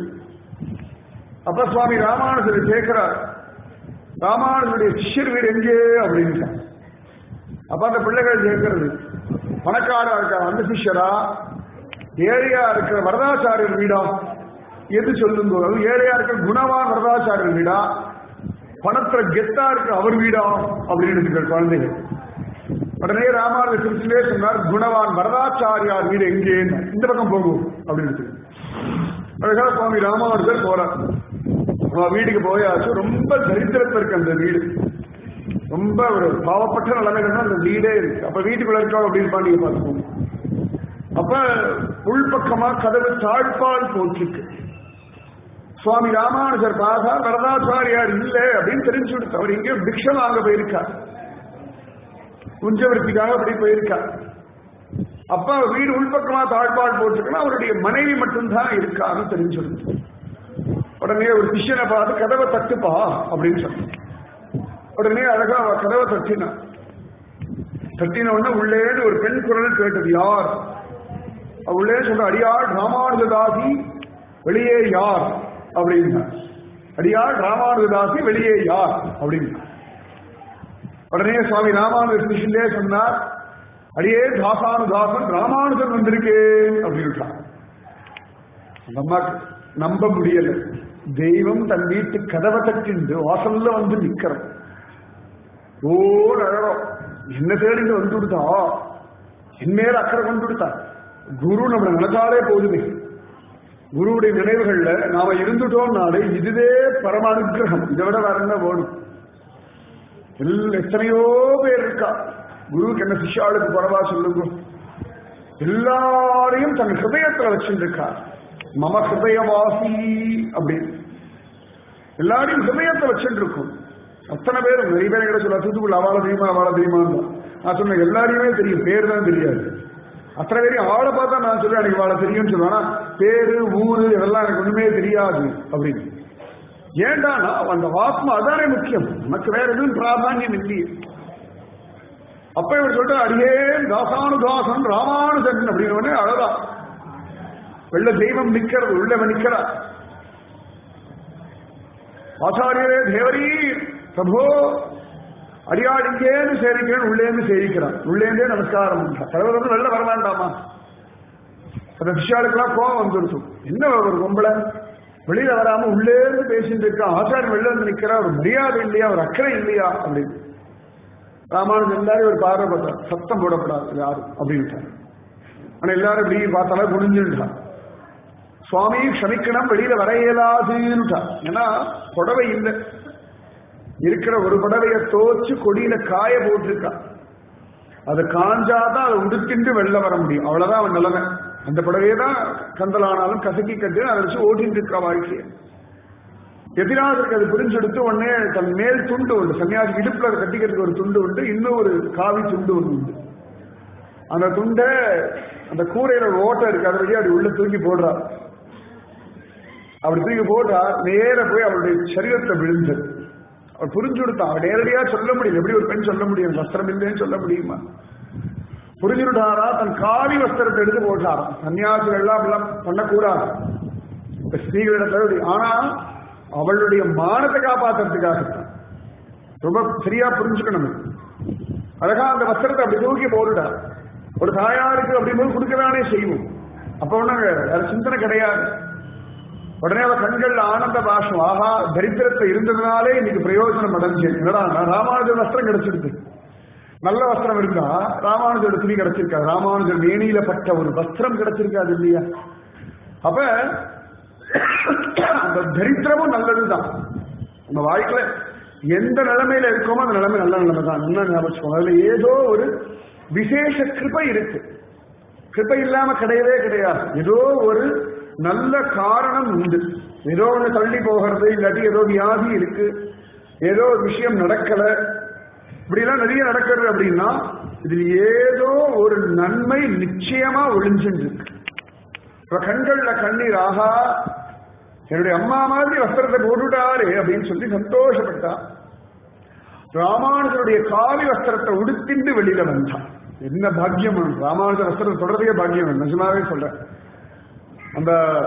A: அப்ப சுவாமி ராமானுஜர் கேட்கிறார் ராமானுஜருடைய சிஷ்யர் வீடு எங்கே அப்படின்னு அப்ப அந்த பிள்ளைகள் கேட்கறது பணக்காரா இருக்க அந்த சிஷ்யரா ஏழையா இருக்கிற வரதாச்சாரியர் வீடா எது சொல்லுங்க அது ஏழையா இருக்கிற குணவான் வரதாச்சாரியர் வீடா பணத்துல கெத்தா இருக்க அவர் வீடா அப்படின்னு இருக்கிற குழந்தைகள் உடனே ராமானுஜ திருச்சிலே சொன்னார் குணவான் வரதாச்சாரியார் வீடு எங்கே இந்த பக்கம் போகும் அப்படின்னு அழகா சுவாமி ராமானுஜர் போறார் அவன் வீட்டுக்கு போயாச்சு ரொம்ப தரித்திரத்தில் இருக்கு அந்த வீடு ரொம்ப ஒரு பாவப்பட்ட நிலைமையில அந்த வீடே இருக்கு அப்ப வீட்டுக்குள்ள இருக்கா அப்படின்னு நீங்க பார்த்துக்கோங்க அப்ப உள்பக்கமா கதவு தாழ்பால் போட்டிருக்கு சுவாமி ராமானுஜர் பார்த்தா வரதாச்சாரியார் இல்ல அப்படின்னு தெரிஞ்சு கொடுத்து அவர் எங்கேயோ பிக்ஷம் வாங்க போயிருக்கார் குஞ்சவர்த்திக்காக அப்படி போயிருக்கார் அப்ப வீடு உள்பக்கமா தாழ்பால் போட்டிருக்கணும் அவருடைய மனைவி மட்டும்தான் இருக்கான்னு தெரிஞ்சு கொடுத்து உடனே ஒரு சிஷ்யனை பார்த்து கதவை தட்டுப்பா அப்படின்னு சொன்ன உடனே அழகா அவ கதவை தட்டினா தட்டின உடனே உள்ளேன்னு ஒரு பெண் குரல் கேட்டது யார் உள்ளே சொல்ற அடியாள் ராமானுஜதாசி வெளியே யார் அப்படின்னா அடியாள் ராமானுஜதாசி வெளியே யார் அப்படின்னா உடனே சுவாமி ராமானுஜ சிஷிலே சொன்னார் அடியே தாசானுதாசன் ராமானுஜன் வந்திருக்கேன் அப்படின்னு அந்த அம்மாக்கு நம்ப முடியல தெய்வம் தன் வீட்டு கதவை தட்டிண்டு வாசல்ல வந்து நிக்கிறோம் ஓ நகரம் என்ன தேடிட்டு வந்து கொடுத்தா என் மேல அக்கறை கொண்டு கொடுத்தா குரு நம்மளை நினைச்சாலே போதுமே குருவுடைய நினைவுகள்ல நாம இருந்துட்டோம்னாலே இதுவே பரம அனுகிரகம் இதை விட வேற என்ன வேணும் எல்லாம் எத்தனையோ பேர் இருக்கா குருவுக்கு என்ன சிஷ்யாளுக்கு பரவா சொல்லுங்க எல்லாரையும் தன் ஹிருதயத்துல வச்சுருக்கா மம ஹிருதயவாசி அப்படின்னு எல்லாரையும் ஹிருதயத்தை வச்சுருக்கும் அத்தனை பேரும் நிறைய பேர் கிட்ட சொல்ல தூத்துக்குள்ள அவாள தெரியுமா அவாள தெரியுமான்னு நான் சொன்னேன் எல்லாரையுமே தெரியும் பேர் தான் தெரியாது அத்தனை பேரையும் ஆளை பார்த்தா நான் சொல்லுவேன் எனக்கு வாழ தெரியும்னு சொல்லுவேன் ஆனா பேரு ஊரு இதெல்லாம் எனக்கு ஒண்ணுமே தெரியாது அப்படின்னு ஏண்டானா அந்த ஆத்மா அதானே முக்கியம் நமக்கு வேற எதுவும் பிராதானியம் இல்லையே அப்ப இவர் சொல்ற அடியே தாசானுதாசன் ராமானுஜன் அப்படின்னு அழகா வெள்ள தெய்வம் நிக்கிறது உள்ளவன் நிக்கிறார் ஆச்சாரியரே தேவரி பிரபோ அடியாள் இங்கேன்னு சேரிக்கிறேன் உள்ளேந்து சேரிக்கிறான் உள்ளேந்தே நமஸ்காரம் பண்றான் தலைவர் வந்து வெளில வர வேண்டாமா அந்த விஷயாளுக்கெல்லாம் கோபம் வந்துருச்சு என்ன ஒரு பொம்பளை வெளியில வராம உள்ளே இருந்து பேசிட்டு இருக்கான் ஆச்சாரியன் வெளில வந்து நிக்கிறா ஒரு மரியாதை இல்லையா ஒரு அக்கறை இல்லையா அப்படின்னு ராமானுஜன் எல்லாரும் ஒரு பார்வை பார்த்தார் சத்தம் போடப்படாது யாரும் அப்படின்ட்டார் ஆனா எல்லாரும் இப்படி பார்த்தாலும் குனிஞ்சுட்டான் சுவாமி க்ஷமிக்கணும் வெளியில வர இயலாதுன்னுட்டா ஏன்னா புடவை இல்லை இருக்கிற ஒரு புடவைய தோச்சு கொடியில காய போட்டிருக்கா அது காஞ்சாதான் அதை உடுத்திட்டு வெளில வர முடியும் அவ்வளவுதான் அவன் நிலைமை அந்த புடவையை தான் கந்தலானாலும் கசக்கி கட்டு அதை வச்சு ஓட்டிட்டு இருக்கா வாழ்க்கையை எதிராக அது புரிஞ்செடுத்து உடனே தன் மேல் துண்டு உண்டு சன்னியாசி இடுப்புல கட்டிக்கிறதுக்கு ஒரு துண்டு உண்டு இன்னும் ஒரு காவி துண்டு ஒன்று உண்டு அந்த துண்டை அந்த கூரையில ஒரு ஓட்டை இருக்கு அதை வழியா அப்படி உள்ள தூக்கி போடுறா அப்படி தூக்கி போட்டா நேர போய் அவருடைய சரீரத்தை விழுந்தது அவர் புரிஞ்சு கொடுத்தான் அவர் நேரடியா சொல்ல முடியும் எப்படி ஒரு பெண் சொல்ல முடியும் வஸ்திரம் இல்லைன்னு சொல்ல முடியுமா புரிஞ்சுட்டாரா தன் காவி வஸ்திரத்தை எடுத்து போட்டாராம் சன்னியாசிகள் எல்லாம் அப்படிலாம் பண்ணக்கூடாது ஸ்திரீகளிடத்துல ஆனா அவளுடைய மானத்தை காப்பாத்துறதுக்காகத்தான் ரொம்ப சரியா புரிஞ்சுக்கணும் இது. அழகா அந்த வஸ்திரத்தை அப்படி தூக்கி போடுடா ஒரு தாயாருக்கு அப்படிங்கும்போது கொடுக்கதானே செய்வோம் அப்ப ஒண்ணுங்க வேற சிந்தனை கிடையாது உடனே அவ கண்கள்ல ஆனந்த பாஷம் ஆஹா தரித்திரத்தை இருந்ததுனாலே இன்னைக்கு பிரயோஜனம் அடைஞ்சு என்னடா ராமானுஜர் வஸ்திரம் கிடைச்சிருக்கு நல்ல வஸ்திரம் இருந்தா ராமானுஜரோட துணி கிடைச்சிருக்காது ராமானுஜர் மேனியில பட்ட ஒரு வஸ்திரம் கிடைச்சிருக்காது இல்லையா அப்ப அந்த தரித்திரமும் நல்லதுதான் நம்ம வாழ்க்கையில எந்த நிலைமையில இருக்கோமோ அந்த நிலைமை நல்ல நிலைமை தான் நல்லா ஞாபகம் வச்சுக்கோங்க. அதுல ஏதோ ஒரு விசேஷ கிருபை இருக்கு கிருபை இல்லாம கிடையவே கிடையாது ஏதோ ஒரு நல்ல காரணம் உண்டு ஏதோ ஒண்ணு தள்ளி போகிறது இல்லாட்டி ஏதோ வியாதி இருக்கு ஏதோ ஒரு விஷயம் நடக்கல இப்படிலாம் நிறைய நடக்கிறது அப்படின்னா இதில் ஏதோ ஒரு நன்மை நிச்சயமா ஒளிஞ்சுட்டு இருக்கு இப்ப கண்கள்ல கண்ணீர் ஆஹா என்னுடைய அம்மா மாதிரி வஸ்திரத்தை போட்டுட்டாரு அப்படின்னு சொல்லி சந்தோஷப்பட்டா ராமானுஜருடைய காவி வஸ்திரத்தை உடுத்திண்டு வெளியில வந்தான் என்ன பாக்கியம் அவனுக்கு. ராமானுஜர் வஸ்திரத்தை தொடர்றதே பாக்கியம் அவன். நிஜமாவே சொல்றேன் அந்த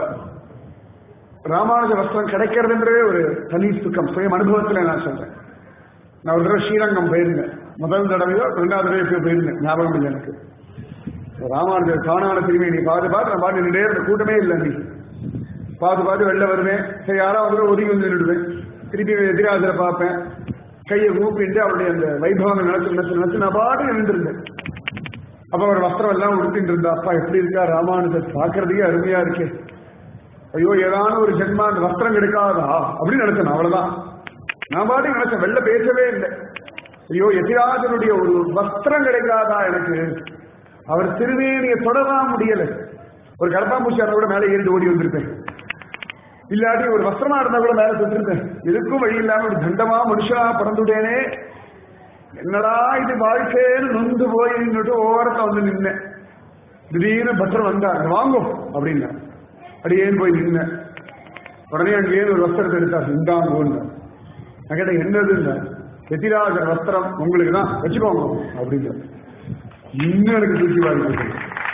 A: ராமானுஜ வஸ்திரம் கிடைக்கிறதுன்றதே ஒரு தனி சுக்கம் சுயம் அனுபவத்துல நான் சொல்றேன் நான் ஒரு தடவை ஸ்ரீரங்கம் போயிருந்தேன் முதல் தடவையோ ரெண்டாவது தடவை போயிருந்தேன் ஞாபகம் இல்லை எனக்கு ராமானுஜர் காணான திரும்பி நீ பார்த்து பார்த்து நான் பாட்டு நின்றே இருந்த கூட்டமே இல்லை நீ பார்த்து பார்த்து வெளில வருவேன் சரி யாராவது ஒரு ஒதுங்கி வந்து நின்றுடுவேன் திருப்பி எதிராஜரை பார்ப்பேன் கையை கூப்பிட்டு அவருடைய அந்த வைபவங்கள் நினைச்சு நினைச்சு நினைச்சு நான் பாட்டு நின்றுருந்தேன் அப்ப அவர் வஸ்திரம் எல்லாம் உடுத்திட்டு இருந்தா அப்பா எப்படி இருக்கா ராமானுஜர் பார்க்கறதுக்கே அருமையா இருக்கே ஐயோ ஏதான ஒரு ஜென்மா அந்த வஸ்திரம் கிடைக்காதா அப்படின்னு நினைச்சேன் அவ்வளவுதான் நான் பாட்டு நினைச்சேன் வெளில பேசவே இல்லை ஐயோ எதிராஜனுடைய ஒரு வஸ்திரம் கிடைக்காதா எனக்கு அவர் திருவேணியை தொடரலாம் முடியல ஒரு கடப்பாம்பூச்சி கூட மேலே ஏறிட்டு ஓடி வந்திருப்பேன் இல்லாட்டி ஒரு வஸ்திரமா இருந்தா கூட மேல செத்துருப்பேன் எதுக்கும் வழி இல்லாம ஒரு தண்டமா மனுஷனா பிறந்துட்டேனே என்னடா இது வாழ்க்கைன்னு நொந்து போய் நின்றுட்டு ஓரத்துல வந்து நின்னேன் திடீர்னு பத்திரம் வந்தாங்க வாங்கும் அப்படின்னா அடியேன்னு போய் நின்னேன் உடனே அங்கேயே ஒரு வஸ்திரத்தை எடுத்தார் இந்தாங்கோன்னு நான் கேட்டேன் என்னதுன்னு எதிராஜர் வஸ்திரம் உங்களுக்கு தான் வச்சுக்கோங்க அப்படிங்கிற இன்னும் எனக்கு தூக்கி வாங்கி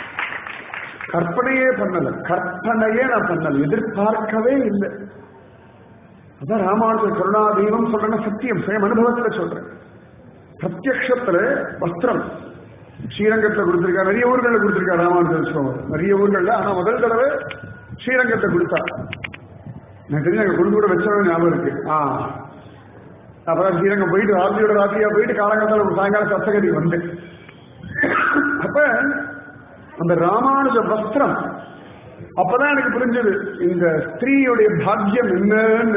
A: கற்பனையே பண்ணல கற்பனையே நான் பண்ணல எதிர்பார்க்கவே இல்லை அதான் ராமானுஜர் கருணா தெய்வம் சொல்றேன்னா சத்தியம் சுயம் அனுபவத்துல சொல்றேன் பிரத்யக்ஷத்துல வஸ்திரம் ஸ்ரீரங்கத்துல கொடுத்திருக்கா நிறைய ஊர்கள்ல கொடுத்திருக்கா ராமானுஜர் சுவாமி நிறைய ஊர்கள்ல ஆனா முதல் தடவை ஸ்ரீரங்கத்தை கொடுத்தா எனக்கு தெரிஞ்சு அங்க கொண்டு கூட வச்சவங்க ஞாபகம் இருக்கு ஆ அப்புறம் ஸ்ரீரங்கம் போயிட்டு ராத்திரியோட ராத்திரியா போயிட்டு காலங்காலத்தில் ஒரு சாயங்காலம் சப்தகதி வந்தேன் அப்ப அந்த ராமானுஜ வஸ்திரம் அப்பதான் எனக்கு புரிஞ்சது இந்த ஸ்திரீயுடைய பாக்கியம் என்னன்னு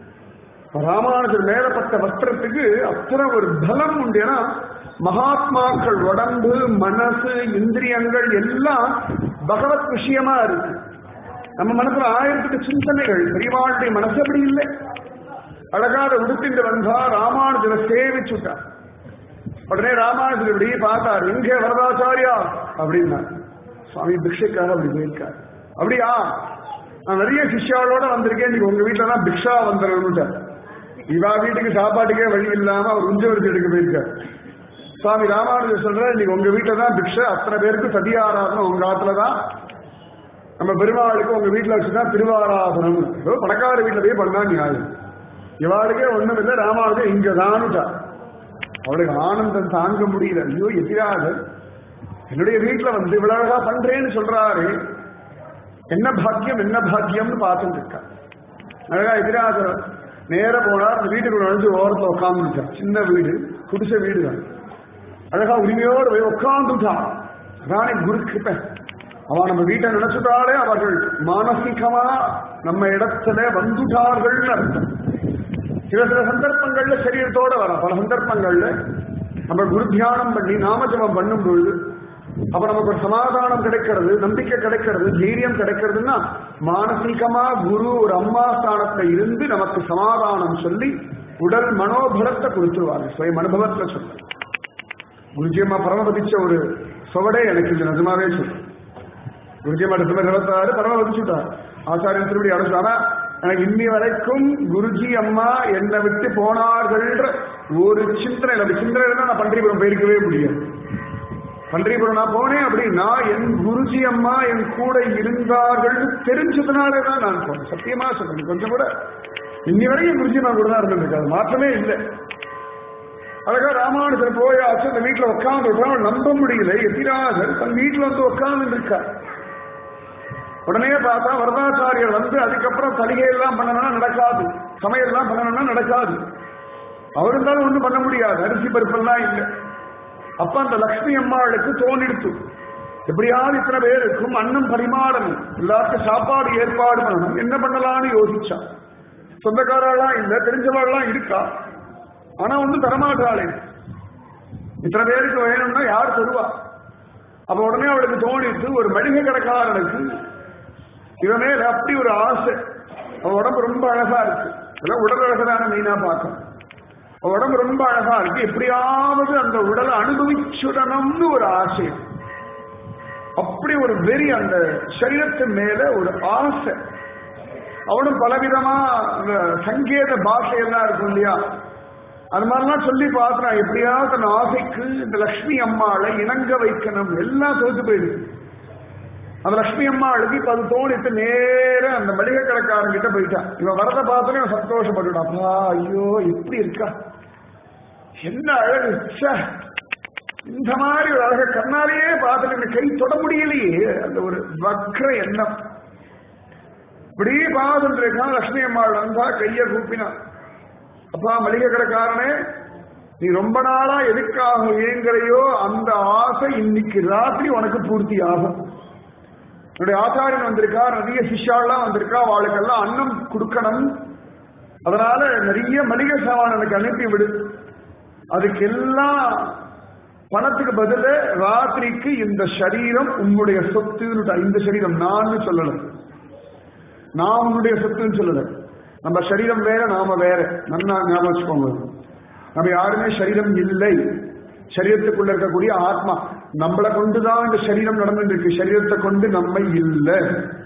A: ராமானுஜர் மேலப்பட்ட வஸ்திரத்துக்கு அத்தனை ஒரு பலம் உண்டு ஏன்னா மகாத்மாக்கள் உடம்பு மனசு இந்திரியங்கள் எல்லாம் பகவத் விஷயமா இருக்கு நம்ம மனசுல ஆயிரத்துக்கு சிந்தனைகள் பெரியவாளுடைய மனசு அப்படி இல்லை அழகாத உடுத்திட்டு வந்தா ராமானுஜரை சேவிச்சுட்டார் உடனே ராமானுஜர் இப்படி பார்த்தார் எங்கே வரதாச்சாரியா அப்படின்னா சுவாமி பிக்ஷைக்காக அப்படி போயிருக்கார் அப்படியா நான் நிறைய சிஷ்யாவோட வந்திருக்கேன் நீங்க உங்க வீட்டுல தான் பிக்ஷா வந்துடணும்ட்டார் இவா வீட்டுக்கு சாப்பாட்டுக்கே வழி இல்லாம அவர் உஞ்சவரத்தி எடுக்க போயிருக்கார் சுவாமி ராமானுஜர் சொல்ற இன்னைக்கு உங்க வீட்டுல தான் பிக்ஷை அத்தனை பேருக்கு சதி ஆராதனம் உங்க ஆத்துல தான் நம்ம பெருமாளுக்கு உங்க வீட்டுல வச்சுதான் திருவாராதனம் ஏதோ பணக்கார வீட்டுல போய் பண்ணா நியாயம் இவாளுக்கே ஒண்ணும் இல்லை ராமானுஜர் இங்க தானுட்டா அவளுக்கு ஆனந்தம் தாங்க முடியல ஐயோ எதிராக என்னுடைய வீட்டுல வந்து இவ்வளவு அழகா பண்றேன்னு சொல்றாரு என்ன பாக்கியம் என்ன பாக்கியம்னு பார்த்துட்டு இருக்கா அழகா எதிராக நேர போனா அந்த வீட்டுக்குள்ள நுழைஞ்சு ஓரத்துல உட்காந்துட்டான் சின்ன வீடு குடிசை வீடு தான் அழகா உரிமையோடு போய் உட்காந்துட்டான் அதானே குரு கிருப்பேன் அவன் நம்ம வீட்டை நினைச்சுட்டாலே அவர்கள் மானசீகமா நம்ம இடத்துல வந்துட்டார்கள் அர்த்தம் சில சில சந்தர்ப்பங்கள்ல சரீரத்தோட வரும் பல சந்தர்ப்பங்கள்ல நம்ம குரு தியானம் பண்ணி நாமஜபம் பண்ணும் பொழுது அப்ப நமக்கு ஒரு சமாதானம் கிடைக்கிறது நம்பிக்கை கிடைக்கிறது தைரியம் கிடைக்கிறதுன்னா மானசீகமா குரு ஒரு அம்மா ஸ்தானத்துல இருந்து நமக்கு சமாதானம் சொல்லி உடல் மனோபலத்தை கொடுத்துருவாங்க சுயம் அனுபவத்துல சொல்ல குருஜி அம்மா பரமபதிச்ச ஒரு சுவடே எனக்கு இது நிஜமாவே சொல்றேன் குருஜி அம்மா டிசம்பர் இருபத்தாறு பரமபதிச்சுட்டார் ஆச்சாரியன் திருப்படி அடைச்சு ஆனா எனக்கு இன்னி வரைக்கும் குருஜி அம்மா என்னை விட்டு போனார்கள்ன்ற ஒரு சிந்தனை அப்படி சிந்தனை இருந்தா நான் பன்றிபுரம் போயிருக்கவே முடியாது பன்றிபுரம் நான் போனேன் அப்படின்னா என் குருஜி அம்மா என் கூட இருந்தார்கள் தெரிஞ்சதுனாலே தான் நான் போனேன் சத்தியமா சொல்றேன் கொஞ்சம் கூட இன்னி வரைக்கும் குருஜிமா கூட தான் இருந்துருக்கு அது மாற்றமே இல்லை அழகா ராமானுஜர் போயாச்சு அந்த வீட்டுல உட்கார்ந்து நம்ப முடியல எதிராஜர் தன் வீட்டுல வந்து உட்கார்ந்து இருக்கார் உடனே பார்த்தா வரதாச்சாரியர் வந்து அதுக்கப்புறம் தலிகை எல்லாம் பண்ணணும்னா நடக்காது சமையல் எல்லாம் பண்ணணும்னா நடக்காது அவர் இருந்தாலும் ஒண்ணும் பண்ண முடியாது அரிசி பருப்பெல்லாம் இல்லை அப்ப அந்த லக்ஷ்மி அம்மாளுக்கு தோணிடுத்து எப்படியாவது இத்தனை பேருக்கும் அன்னம் பரிமாறணும் எல்லாருக்கும் சாப்பாடு ஏற்பாடு பண்ணணும் என்ன பண்ணலாம்னு யோசிச்சா சொந்தக்காரெல்லாம் இல்ல தெரிஞ்சவாள்லாம் இருக்கா ஆனா ஒண்ணும் தரமாட்டாளே இத்தனை பேருக்கு வேணும்னா யார் தருவா அப்ப உடனே அவளுக்கு தோணிட்டு ஒரு மளிகை கடைக்காரனுக்கு இவன் மேல அப்படி ஒரு ஆசை அவன் உடம்பு ரொம்ப அழகா இருக்கு இதெல்லாம் உடல் அழகதான மெயினா பார்க்கணும் அவன் உடம்பு ரொம்ப அழகா இருக்கு எப்படியாவது அந்த உடலை அனுபவிச்சுடணும்னு ஒரு ஆசை அப்படி ஒரு வெறி அந்த சரீரத்தின் மேல ஒரு ஆசை அவனும் பலவிதமா அந்த சங்கேத பாஷையெல்லாம் இருக்கும் இல்லையா அது மாதிரிலாம் சொல்லி பார்த்தான் எப்படியாவது தன் ஆசைக்கு இந்த லக்ஷ்மி அம்மாளை இணங்க வைக்கணும் எல்லாம் தோத்து போயிடுது அந்த லக்ஷ்மி அம்மாளுக்கு இப்ப அது தோணிட்டு நேர அந்த மளிகை கடைக்காரன் கிட்ட போயிட்டான் இவன் வரத பார்த்தோன்னே சந்தோஷப்பட்டுட்டான் அப்பா ஐயோ எப்படி இருக்கா என்ன அழகு ச்சே. இந்த மாதிரி ஒரு அழக கண்ணாலேயே பார்த்துட்டு இந்த கை தொட முடியலையே அந்த ஒரு வக்ர எண்ணம் இப்படியே பார்த்துட்டு இருக்கான் லட்சுமி அம்மாள் வந்தா கைய கூப்பினான் அப்பா மளிகை கடைக்காரனே நீ ரொம்ப நாளா எதுக்காக ஏங்குறையோ அந்த ஆசை இன்னைக்கு ராத்திரி உனக்கு பூர்த்தி ஆகும் என்னுடைய ஆச்சாரியன் வந்திருக்கா நிறைய சிஷ்யாலாம் வந்திருக்கா அவளுக்கெல்லாம் அன்னம் கொடுக்கணும் அதனால நிறைய மளிகை சாமான் எனக்கு அனுப்பி விடு அதுக்கெல்லாம் பணத்துக்கு பதில ராத்திரிக்கு இந்த சரீரம் உன்னுடைய சொத்துன்னு இந்த சரீரம் நான் சொல்லல நான் உன்னுடைய சொத்துன்னு சொல்லல நம்ம சரீரம் வேற நாம வேற நல்லா ஞாபகம் வச்சுக்கோங்க நம்ம யாருமே சரீரம் இல்லை சரீரத்துக்குள்ள இருக்கக்கூடிய ஆத்மா நம்மளை கொண்டுதான் இந்த சரீரம் நடந்துட்டு இருக்கு சரீரத்தை கொண்டு நம்ம இல்லை